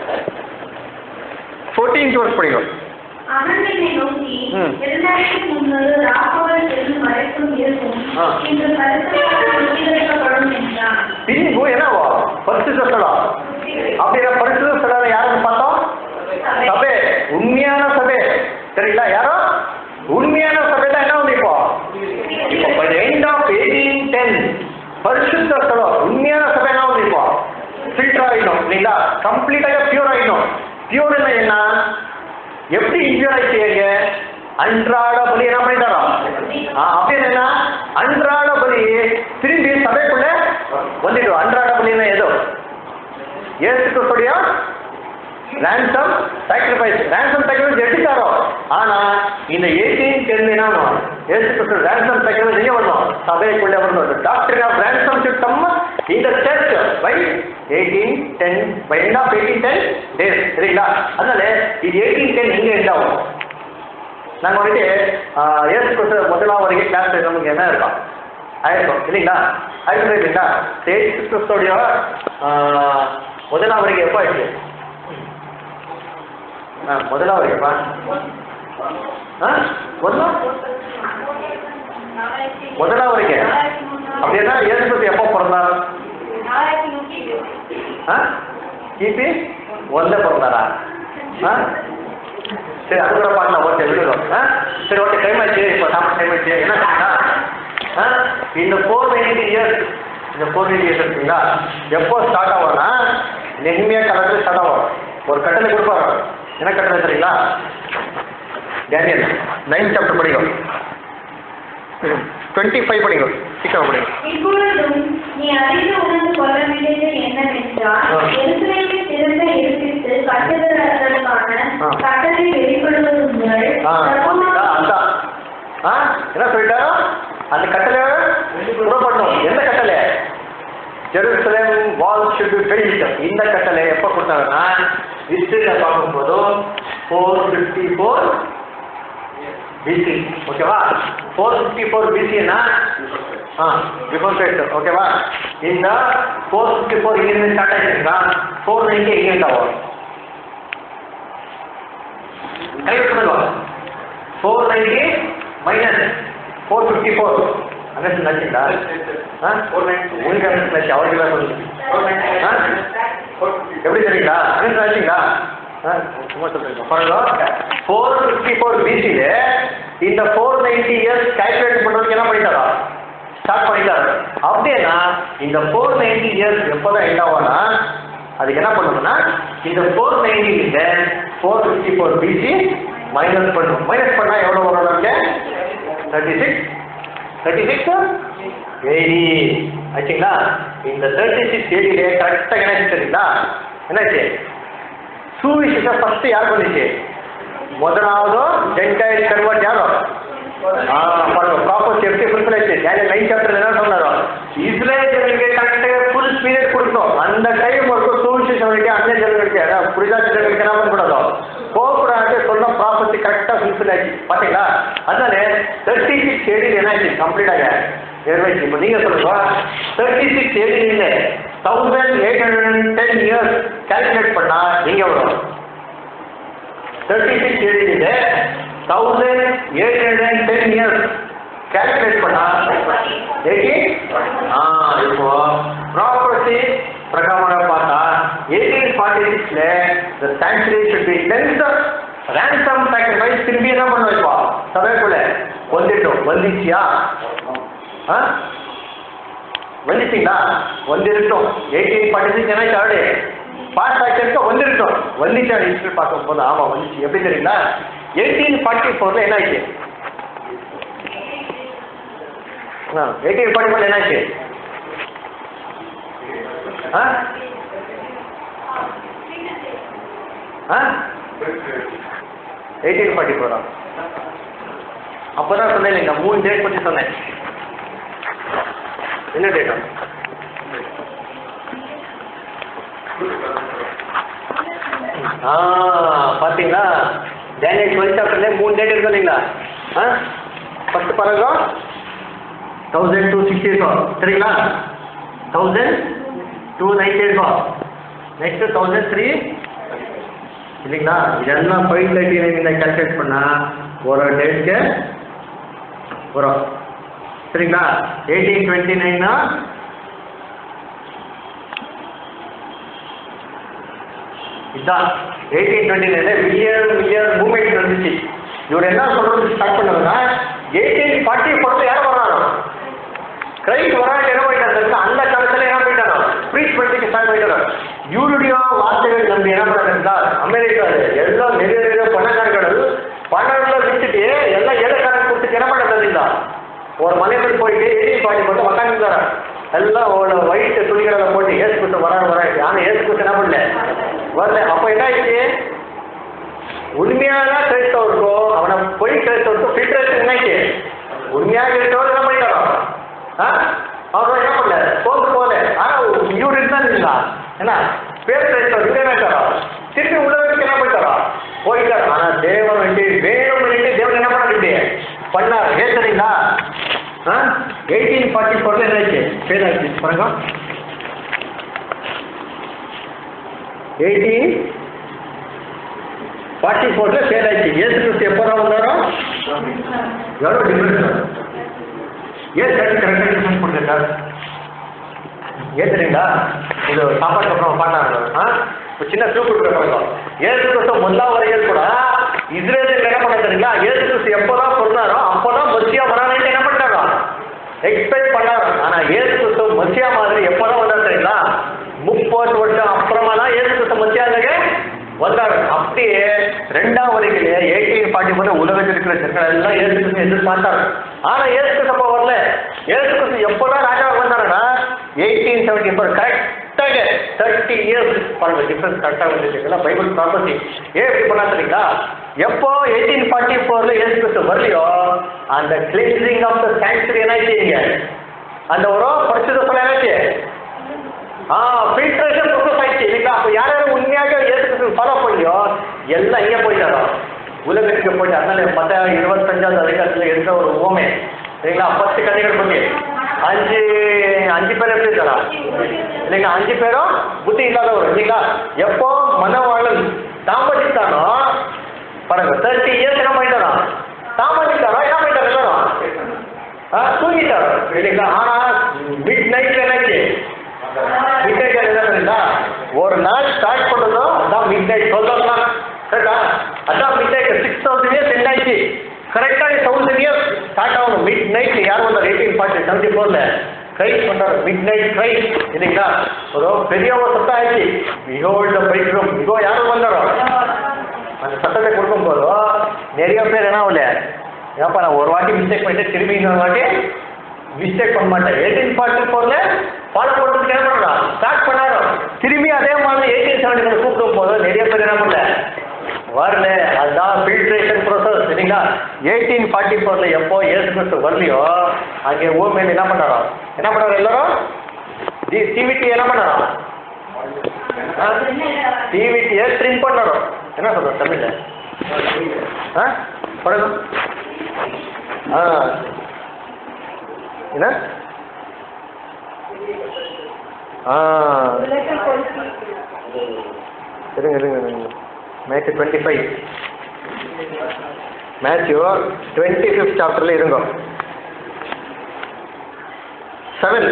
ஃபோர்டீன்த் வருஷம் படிக்கும் அவன் என்னை நோக்கி ம். இரண்டாயிரத்தி முன்னூறு ராப்பகல் செல்லும் வரைக்கும் இருக்கும் ஆ. இன்று பரிசுத்தப்படும் என்றான் பின்பு என்னவோ பரிசுத்த ஸ்தலம் அப்படின்னா பரிசுத்த ஸ்தலம் யாருன்னு பார்த்தோம் சபை உண்மையான சபை சரிங்களா யாரோ உண்மையான சபை தான் என்ன வந்து இப்போ இப்போ by end of eighteen ten பரிசுத்த ஸ்தலம் உண்மையான சபை என்ன வந்து இப்போ ஃபில்டர் ஆகிடும் இல்லைங்களா கம்ப்ளீட்டாக பியூர் ஆகிடும் பியூர்னா என்ன எப்படி இன்ஜூர் ஆயிடுச்சு அன்றாட பலி என்ன பண்ணிட்டாரோ ஆ, அப்படின்னு என்ன அன்றாட பலி திரும்பி சபைக்குள்ள வந்துடும் அன்றாட பலின்னா ஏதோ ஏசு கிறிஸ்துடைய ransom sacrifice ransom sacrifice எடுத்தாரோ ஆனா இந்த எயிட்டீன் டென் என்ன ஏசு கிறிஸ்து ransom sacrifice எங்க வரணும் சபைக்குள்ள வரணும் doctor of ransom should come in the church by 18 10 by end of 18 10 days சரிங்களா அதனால இது 18 10 இங்க end ஆகும் நாங்கள் வந்துட்டு ஆஹ், ஏசு கிறிஸ்து முதலாம் வரைக்கும் கிளாஸ் நமக்கு என்ன இருக்கும் ஆயிருக்கும் இல்லைங்களா ஆயிருக்கும் இல்லைங்களா ஏசு கிறிஸ்துடைய ஆஹ், முதலாம் வரைக்கும் எப்போ ஆயிடுச்சு ஆ முதலாம் வரைக்கும்ப்பா ஆ முதலாம் முதலாம் வரைக்கும் அப்படின்னா ஏசு கிறிஸ்து எப்போ பிறந்தார் ஆ கிபி ஒன்றில் பிறந்தாரா ஆ சரி அது கூட பார்க்கலாம் ஓகே விடுவோம் ஆ சரி ஓகே டைம் ஆச்சு இப்போ சாப்பிட டைம் ஆச்சு என்ன பண்ணா ஆ? இந்த ஃபோர் நைன்டி இயர்ஸ் இந்த ஃபோர் நைன்டி இயர்ஸ் இருக்குங்களா எப்போ ஸ்டார்ட் ஆகும்னா நெஹ்மியா காலத்துல ஸ்டார்ட் ஆகும் ஒரு கட்டளை கொடுப்பாரு என்ன கட்டளை தெரியுங்களா டேனியல் நைன் சாப்டர் படிக்கும் டுவெண்ட்டி ஃபைவ் படிக்கும் சீக்கிரம் படிக்கும் இப்பொழுதும் நீ அறிந்து உணர்ந்து கொள்ள வேண்டியது என்னவென்றால் ஆ. எருசலேமில் சிறந்த எடுப்பித்து கட்டுதலுக்கான ஆ. கட்டளை வெளிப்படுவது முதல் ஆ பாத்தீங்களா? அதான் ஆ என்ன சொல்லிட்டாரோ அந்த கட்டளை புறப்படணும் எந்த கட்டளை Jerusalem wall should be built இந்த கட்டளை எப்போ கொடுத்தாங்கன்னா ஹிஸ்டரியில் பார்க்கும்போது ஃபோர் ஃபிஃப்டி ஃபோர் பிசி ஓகேவா ஃபோர் ஃபிஃப்டி ஃபோர் பிசின்னா ஆ பிஃபோர் கிரைஸ்ட் ஓகேவா இந்த ஃபோர் ஃபிஃப்டி ஃபோர் இங்கிருந்து ஸ்டார்ட் ஆகிருக்கா ஃபோர் நைன்டி எங்கேருந்து ஆகும் கரெக்ட் பண்ணுங்க four ninety minus four fifty four அங்கே நச்சுங்களா ஆ உங்களுக்கு அங்கே நச்சு அவருக்கு தான் சொல்லுங்க ஆ எப்படி தெரியுங்களா அங்கே நச்சுங்களா ஆ சும்மா சொல்றீங்க பாருங்க ஃபோர் ஃபிஃப்டி ஃபோர் பிசியில் இந்த ஃபோர் நைன்டி இயர்ஸ் கால்குலேட் பண்ணுறதுக்கு என்ன பண்ணிட்டாரா ஸ்டார்ட் பண்ணிட்டாரு அப்படின்னா இந்த ஃபோர் நைன்டி இயர்ஸ் எப்போதான் எண்ட் ஆகும்னா அதுக்கு என்ன பண்ணணும்னா இந்த ஃபோர் நைன்டில four fifty four BC minus பண்ணணும் மைனஸ் பண்ணால் எவ்வளோ வரும் நமக்கு thirty six thirty six eighty ஆச்சுங்களா இந்த தேர்ட்டி சிக்ஸ் எயிட்டிலே கரெக்டாக என்னாச்சு தெரியுங்களா என்னாச்சு சுவிசேஷம் ஃபஸ்ட்டு யார் பண்ணிச்சு முதலாவது ஜென்டைல் கன்வெர்ட் யாரோ ஆ பாருங்க ப்ராப்பர்ட்டி எப்படி ஃபுல்ஃபில் ஆச்சு டேனியல் நைன் சாப்டர் என்ன சொன்னாரோ இஸ்ரேல் ஜனங்களுக்கு கரெக்டாக ஃபுல் பீரியட் கொடுக்கணும் அந்த டைம் வரைக்கும் சுவிசேஷம் வரைக்கும் அந்நிய ஜனங்களுக்கு அதாவது புரிதா ஜனங்களுக்கு என்ன பண்ணக்கூடாதோ போகக்கூடாது சொன்ன ப்ராப்பர்ட்டி கரெக்டாக ஃபுல்ஃபில் ஆச்சு பார்த்தீங்களா அதனால தேர்ட்டி சிக்ஸ் ஏடியில் என்ன ஆச்சு கம்ப்ளீட் ஆக நிறைவேற்றி இப்போ நீங்கள் சொல்லுங்க தேர்ட்டி சிக்ஸ் ஏடியில் thousand eight hundred and ten years calculate பண்ணால் எங்கே வரும் தேர்ட்டி சிக்ஸ் எழுதிட்டு thousand eight hundred and ten years calculate பண்ணா எயிட்டி ஆ இப்போ ப்ராப்பர்ட்டி பிரகாரம் பார்த்தா எயிட்டீன் ஃபார்ட்டி சிக்ஸில் the sanctuary should be tenth ransom sacrifice திரும்பி என்ன பண்ண வைப்பா சபைக்குள்ள வந்துட்டோம் வந்துச்சியா ஆ வந்துட்டீங்களா வந்திருக்கோம் எயிட்டீன் ஃபார்ட்டி சிக்ஸ் என்ன ஆல்ரெடி பாஸ் ஆகிட்டு வந்திருக்கோம் வந்துச்சா ஹிஸ்ட்ரி பார்க்கும் போது ஆமாம் வந்துச்சு எப்படி தெரியுங்களா எயிட்டீன் ஃபார்ட்டி ஃபோரில் என்ன ஆச்சு ஆ எயிட்டீன் ஃபார்ட்டி ஃபோரில் என்னாச்சு ஆ ஆ எயிட்டீன் ஃபார்ட்டி ஃபோரா அப்போ தான் சொன்னேன் இல்லைங்க மூணு டேட் பற்றி சொன்னேன் என்ன டேட்டா ஆ பார்த்தீங்களா டேனியல் டுவெல் சாப்டர்ல மூணு டேட் இருக்கு இல்லைங்களா ஆ ஃபஸ்ட் பாருங்க தௌசண்ட் டூ சிக்ஸ்டி இருக்கும் சரிங்களா தௌசண்ட் டூ நைன்டி இருக்கும் நெக்ஸ்ட் தௌசண்ட் த்ரீ இல்லைங்களா இதெல்லாம் ஃபைவ் தேர்ட்டி நைனில் கால்குலேட் பண்ணால் ஒரு டேட்க்கு வரும் சரிங்களா எயிட்டீன் டுவெண்ட்டி நைனா இதான் எயிட்டீன் டுவெண்ட்டி நைனில் மில்லியன் மில்லியன் மூமெண்ட் வந்துச்சு இவர் என்ன சொல்றது ஸ்டார்ட் பண்ணதுன்னா எயிட்டீன் ஃபார்ட்டி ஃபோர்த்தில் யார் வர்றாரோ கிரைஸ்ட் வராட்டு என்ன பண்ணிட்டாரு அந்த காலத்தில் என்ன பண்ணிட்டாரோ ப்ரீச் பண்ணிட்டு ஸ்டார்ட் பண்ணிட்டாரு இவருடைய வார்த்தைகள் நம்பி என்ன பண்ணாருங்களா அமெரிக்காவில் எல்லாம் நிறைய நிறைய பணக்காரர்கள் பணங்களை விட்டுட்டு எல்லாம் ஏழைக்காரன் கொடுத்துட்டு என்ன பண்ணுறதுங்களா ஒரு மலையில் போயிட்டு எயிட்டீன் ஃபார்ட்டி மட்டும் உக்காந்துருந்தாரு எல்லாம் ஒரு ஒயிட் துணிகளை போட்டு ஏசு குத்து வராரு வராது ஆனால் ஏசு குத்து என்ன பண்ணல வரல அப்போ என்ன ஆயிடுச்சு உண்மையான கிறிஸ்தவருக்கோ அவனை பொய் கிறிஸ்தவருக்கோ ஃபில்ட்ரேஷன் என்னாச்சு உண்மையாக கிறிஸ்தவர் என்ன பண்ணிட்டாரோ ஆ அவர் என்ன பண்ணல சோர்ந்து போல ஆனால் இவர் இருந்தா இல்லைங்களா என்ன பேர் கிறிஸ்தவர் இவர் என்ன ஆயிட்டாரோ திருப்பி உள்ள வரைக்கும் என்ன பண்ணிட்டாரோ போயிட்டார் ஆனால் தேவன் வேண்டி வேணும் வேண்டி தேவன் என்ன பண்ண பண்ணார் ஏன் தெரியுங்களா ஆ எயிட்டீன் ஃபார்ட்டி ஃபோரில் என்னாச்சு பேர் ஆச்சு பாருங்க எயிட்டீன் ஃபார்ட்டி ஃபோரில் ஃபேல் ஆயிடுச்சு ஏசு கிறிஸ்து எப்போ தான் வந்தாரோ எவ்வளோ டிஃப்ரென்ஸ் ஏன் கரெக்ட் கரெக்டாக டிஃப்ரென்ஸ் பண்ணிருக்கார் ஏன் தெரியுங்களா இது சாப்பாட்டுக்கு அப்புறம் பாட்டாங்க ஆ ஒரு சின்ன சூப் கொடுக்குறாங்க ஏசு கிறிஸ்து முதலாம் வரையில் கூட இஸ்ரேலுக்கு என்ன பண்ண தெரியுங்களா ஏசு கிறிஸ்து எப்போ தான் பிறந்தாரோ அப்போ தான் மொச்சியா வரானே என்ன பண்ணிட்டாங்க எக்ஸ்பெக்ட் பண்ணாரு ஆனா ஏசு கிறிஸ்து மத்தியா மாதிரி எப்பதான் வந்தார் தெரியுங்களா முப்பது வருஷம் அப்புறமா தான் ஏசு கிறிஸ்து மத்தியாக வந்தார் அப்படியே ரெண்டாம் வரைக்கும் எயிட்டீன் ஃபார்ட்டி ஃபோர் உலகத்தில் இருக்கிற ஜனங்கள் எல்லாம் ஏசு கிறிஸ்து எதிர்பார்த்தாரு ஆனா ஏசு கிறிஸ்து அப்போ வரல ஏசு கிறிஸ்து எப்பதான் ராஜா வந்தாருன்னா எயிட்டீன் செவன்டி ஃபோர் கரெக்டாக தேர்ட்டி இயர்ஸ் பாருங்க டிஃபரன்ஸ் கரெக்டாக வந்துருக்குங்களா பைபிள் ப்ராப்பர்ட்டி ஏன் இப்படி பண்ணா தெரியுங்களா எப்போ எயிட்டீன் ஃபார்ட்டி ஃபோர்ல ஏசு கிறிஸ்து வரலையோ அந்த கிளீன்சிங் ஆஃப் த சாங்சுரி என்னாச்சு இங்க அந்த ஒரு பரிசுத்த சொல்ல என்னாச்சு ஆ ஃபில்ட்ரேஷன் ப்ரோசஸ் ஆயிடுச்சு இல்லைங்களா அப்போ யார் யாரும் உண்மையாக ஏற்றுக்கிறது ஃபாலோ பண்ணியோ எல்லாம் இங்கே போயிட்டாரோ உலகத்துக்கு போயிட்டு அதனால மற்ற இருபத்தஞ்சாவது அதிகாரத்தில் இருக்கிற ஒரு ஓமே சரிங்களா பத்து கதைகள் பற்றி அஞ்சு அஞ்சு பேர் எப்படி இருக்காரா இல்லைங்களா அஞ்சு பேரும் புத்தி இல்லாதவர் இல்லைங்களா எப்போ மனவாளன் தாமதித்தானோ பாருங்க தேர்ட்டி இயர்ஸ் என்ன பண்ணிட்டாரா தாமதித்தாரோ என்ன பண்ணிட்டாரு எல்லாரும் ஆ தூங்கிட்டாரோ இல்லைங்களா ஆனால் மிட் நைட்ல என்னாச்சு மிட் நைட் என்ன தெரியுங்களா ஒரு நாள் ஸ்டார்ட் பண்ணதோ அதான் மிட் நைட் சொல்லலாம் கரெக்டா அதான் midnight six thousand years என்ன ஆயிடுச்சு கரெக்டாக தௌசண்ட் இயர்ஸ் ஸ்டார்ட் ஆகணும் மிட் நைட் யார் வந்தார் எயிட்டீன் ஃபார்ட்டி செவன்டி ஃபோரில் கிரைஸ் பண்ணார் மிட் நைட் கிரைஸ் இல்லைங்களா ஒரு பெரிய ஒரு சத்தம் ஆயிடுச்சு மிகோ இந்த பைக் ரூம் மிகோ யாரும் வந்தாரோ அந்த சத்தத்தை கொடுக்கும்போது நிறைய பேர் என்ன ஆகல ஏப்பா நான் ஒரு வாட்டி மிஸ்டேக் பண்ணிட்டு திரும்பி இன்னொரு வாட்டி மிஸ்டேக் பண்ண மாட்டேன் எயிட்டீன் ஃபார்ட்டி ஃபோரில் ஃபாலோ பண்ணுறதுக்கு என்ன பண்ணுறான் ஸ்டார்ட் பண்ணாரு திரும்பி அதே மாதிரி எயிட்டீன் செவன்டி கூப்பிடும் போது நிறைய பேர் என்ன பண்ணல வரல அதுதான் ஃபில்ட்ரேஷன் ப்ரோசஸ் சரிங்களா எயிட்டீன் ஃபார்ட்டி ஃபோரில் எப்போ ஏசு கிறிஸ்து வரலையோ அங்கே ஊர்மேல் என்ன பண்ணாரோ என்ன பண்ணாரு எல்லாரும் டி டிவிடி என்ன பண்ணாரோ டிவிடியை ட்ரிம் பண்ணணும் என்ன சொல்கிறோம் தமிழில் ஆ படகு ஆ என்ன ஆ இருங்க இருங்க இருங்க match twenty five match twenty fifth சாப்டரில் இருங்க செவன்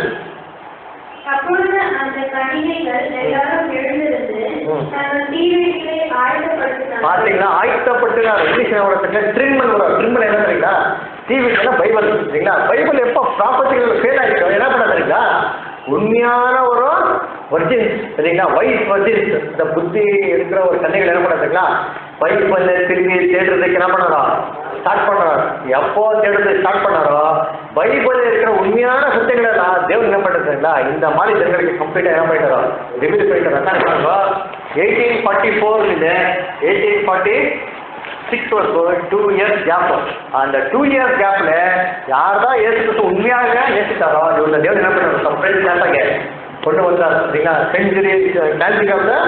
அப்பொழுது அந்த கன்னிகைகள் எல்லாரும் எழுந்திருந்து ம். தங்கள் தீவிரங்களை ஆயுதப்படுத்தினார்கள் பார்த்தீங்களா ஆயத்தப்பட்டு இங்கிலீஷ் வரத்துக்கு ட்ரிம்மன் வரும் ட்ரிம்மன் என்ன தெரியுங்களா டிவிக்கு பைபிள் சரிங்களா பைபிள் எப்போ ப்ராப்பர்ட்டிகள் ஃபெயில் ஆகிடும் என்ன பண்ண தெரியுங்களா உண்மையான ஒரு வர்ஜின்ஸ் சரிங்களா வைஸ் வர்ஜின்ஸ் இந்த புத்தி இருக்கிற ஒரு கன்னைகள் என்ன பண்ண தெரியுங்களா பைபிள் திரும்பி தேடுறதுக்கு என்ன பண்ணாரோ ஸ்டார்ட் பண்ணாரோ எப்போ தேடுறது ஸ்டார்ட் பண்ணாரோ பைபிள் இருக்கிற உண்மையான சத்தியங்கள் எல்லாம் தேவன் என்ன பண்ணுறதுங்களா இந்த மாதிரி ஜனங்களுக்கு கம்ப்ளீட்டாக என்ன பண்ணிட்டாரோ ரிவீல் பண்ணிட்டாரோ என்ன எயிட்டீன் ஃபார்ட்டி ஃபோர்லேருந்து எயிட்டீன் ஃபார்ட்டி சிக்ஸ் வருஷம் டூ இயர்ஸ் கேப் அந்த டூ இயர்ஸ் கேப்ல யார் தான் ஏசுக்கு உண்மையாக ஏசுட்டாரோ இவங்க தேவன் என்ன பண்ணுறாரு சர்ப்ரைஸ் கிளாஸாக கொண்டு வந்தார் சரிங்களா century dancing of the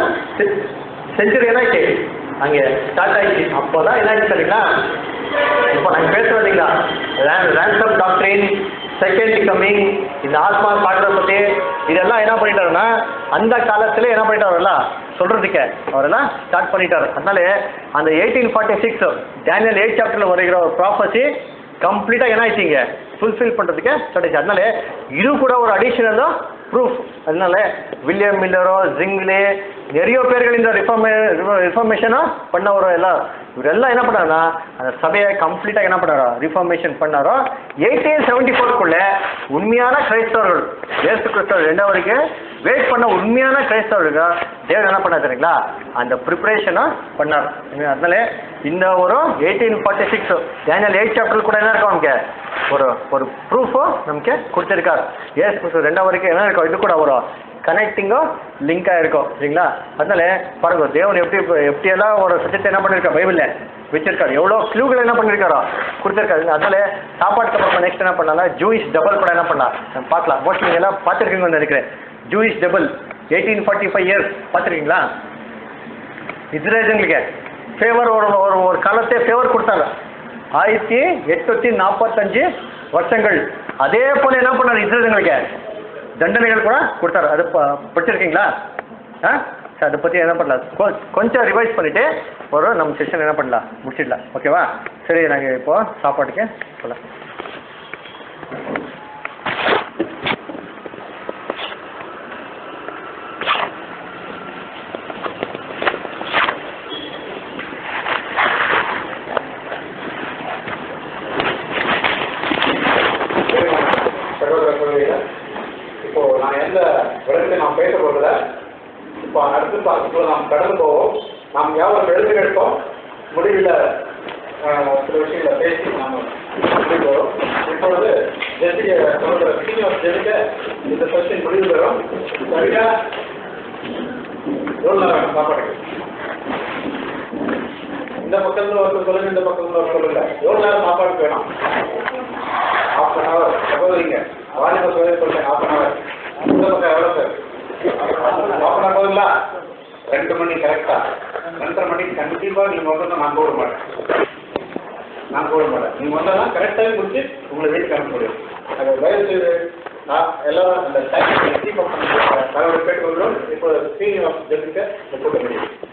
century என்னாச்சு அங்கே ஸ்டார்ட் ஆயிடுச்சு அப்போ தான் என்னாச்சு சரிங்களா இப்போ நாங்கள் பேசுகிறோம் இல்லைங்களா ரேன்சம் டாக்டரின் செகண்ட் கம்மிங் இந்த ஆத்மா காட்டுறத பற்றி இதெல்லாம் என்ன பண்ணிட்டாருன்னா அந்த காலத்துல என்ன பண்ணிட்டாருல்ல சொல்கிறதுக்கு அவரெல்லாம் ஸ்டார்ட் பண்ணிட்டார் அதனால அந்த eighteen forty six Daniel eight சாப்டரில் வருகிற ஒரு ப்ராஃபஸி கம்ப்ளீட்டாக என்ன ஆயிடுச்சிங்க ஃபுல்ஃபில் பண்ணுறதுக்கு ஸ்டார்ட் ஆயிடுச்சு அதனால இது கூட ஒரு அடிஷனல் தான் ப்ரூஃப் அதனால வில்லியம் மில்லரோ ஜிங்லே நிறைய பேர்கள் இந்த ரிஃபார்மே ரிஃபார்மேஷனும் பண்ணவரோ எல்லாம் இவரெல்லாம் என்ன பண்ணாருன்னா அந்த சபையை கம்ப்ளீட்டாக என்ன பண்ணாரோ ரிஃபார்மேஷன் பண்ணாரோ எயிட்டீன் செவன்டி ஃபோர்க்குள்ளே உண்மையான கிரைஸ்தவர்கள் ஏசு கிறிஸ்தவர் ரெண்டாவதுக்கு வெயிட் பண்ண உண்மையான கிரைஸ்தவர்கள் தேவன் என்ன பண்ணார் தெரியுங்களா அந்த ப்ரிப்பரேஷனும் பண்ணார் அதனால இந்த ஒரு eighteen forty six Daniel eight chapter கூட என்ன இருக்கும் நமக்கு ஒரு ஒரு ப்ரூஃபும் நமக்கு கொடுத்துருக்கார் ஏசு கிறிஸ்து ரெண்டாவது வரைக்கும் என்ன இருக்கும் இது கூட வரும் கனெக்டிங்கோ லிங்காக இருக்கும் சரிங்களா அதனால பாருங்க தேவன் எப்படி எப்படியெல்லாம் ஒரு சத்தியத்தை என்ன பண்ணியிருக்கா பைபிளில் வச்சிருக்காரு எவ்வளோ க்ளூகள் என்ன பண்ணியிருக்காரோ கொடுத்துருக்காரு அதனால சாப்பாட்டுக்கு அப்புறம் நெக்ஸ்ட் என்ன பண்ணலாம் ஜூயிஷ் டபுள் கூட என்ன பண்ணலாம் நம்ம பார்க்கலாம் மோஸ்ட்லி நீங்கள் எல்லாம் பார்த்துருக்கீங்கன்னு நினைக்கிறேன் Jewish double eighteen forty five years பார்த்துருக்கீங்களா இஸ்ரேலுங்களுக்கு ஃபேவர் ஒரு ஒரு ஒரு காலத்தை ஃபேவர் கொடுத்தாங்க ஆயிரத்தி எட்நூத்தி நாற்பத்தஞ்சு வருஷங்கள் அதே போல என்ன பண்ணார் இஸ்ரேலுங்களுக்கு தண்டனைகள் கூட கொடுத்தாரு அது ப- படிச்சிருக்கீங்களா ஆ சரி அதை பற்றி என்ன பண்ணலாம் கொ- கொஞ்சம் ரிவைஸ் பண்ணிவிட்டு ஒரு நம்ம செஷன் என்ன பண்ணலாம் முடிச்சிடலாம் ஓகேவா சரி நாங்கள் இப்போ சாப்பாட்டுக்கு போகலாம் முடிவு எடுப்போம் முடிவில் சில விஷயங்களை பேசி நாம முடிவு வரும் இப்பொழுது ஜெசிய சொல்ற சீனியர் ஜெசிக்க இந்த செஷன் முடிவு பெறும் சரியா எவ்வளோ நேரம் வேணும் சாப்பாடுக்கு இந்த பக்கத்துல ஒருத்தர் சொல்லுங்க இந்த பக்கத்துல ஒரு சொல்லுங்க எவ்வளவு நேரம் சாப்பாடு வேணும் ஹாஃப் அன் ஹவர் சகோதரிங்க வாலிப சகோதரி சொல்லுங்க ஹாஃப் அன் ஹவர் இந்த பக்கம் எவ்வளவு சார் ஹாஃப் அன் ஹவர் இல்ல ரெண்டு மணி கரெக்டா ரெண்டரை மணிக்கு கண்டிப்பா நீங்க வந்து நான் போட மாட்டேன் நான் போட மாட்டேன் நீங்க வந்தாலும் கரெக்டாக முடிச்சு உங்களை வீட்டுக்கு அனுப்ப முடியும் அது தயவு செய்து நான் எல்லாரும் அந்த டைம் கீப் அப் பண்ணி தகவல் கேட்டுக்கொள்கிறோம் இப்போ சீனியர் ஜெட்டுக்கு கூட்ட முடியும்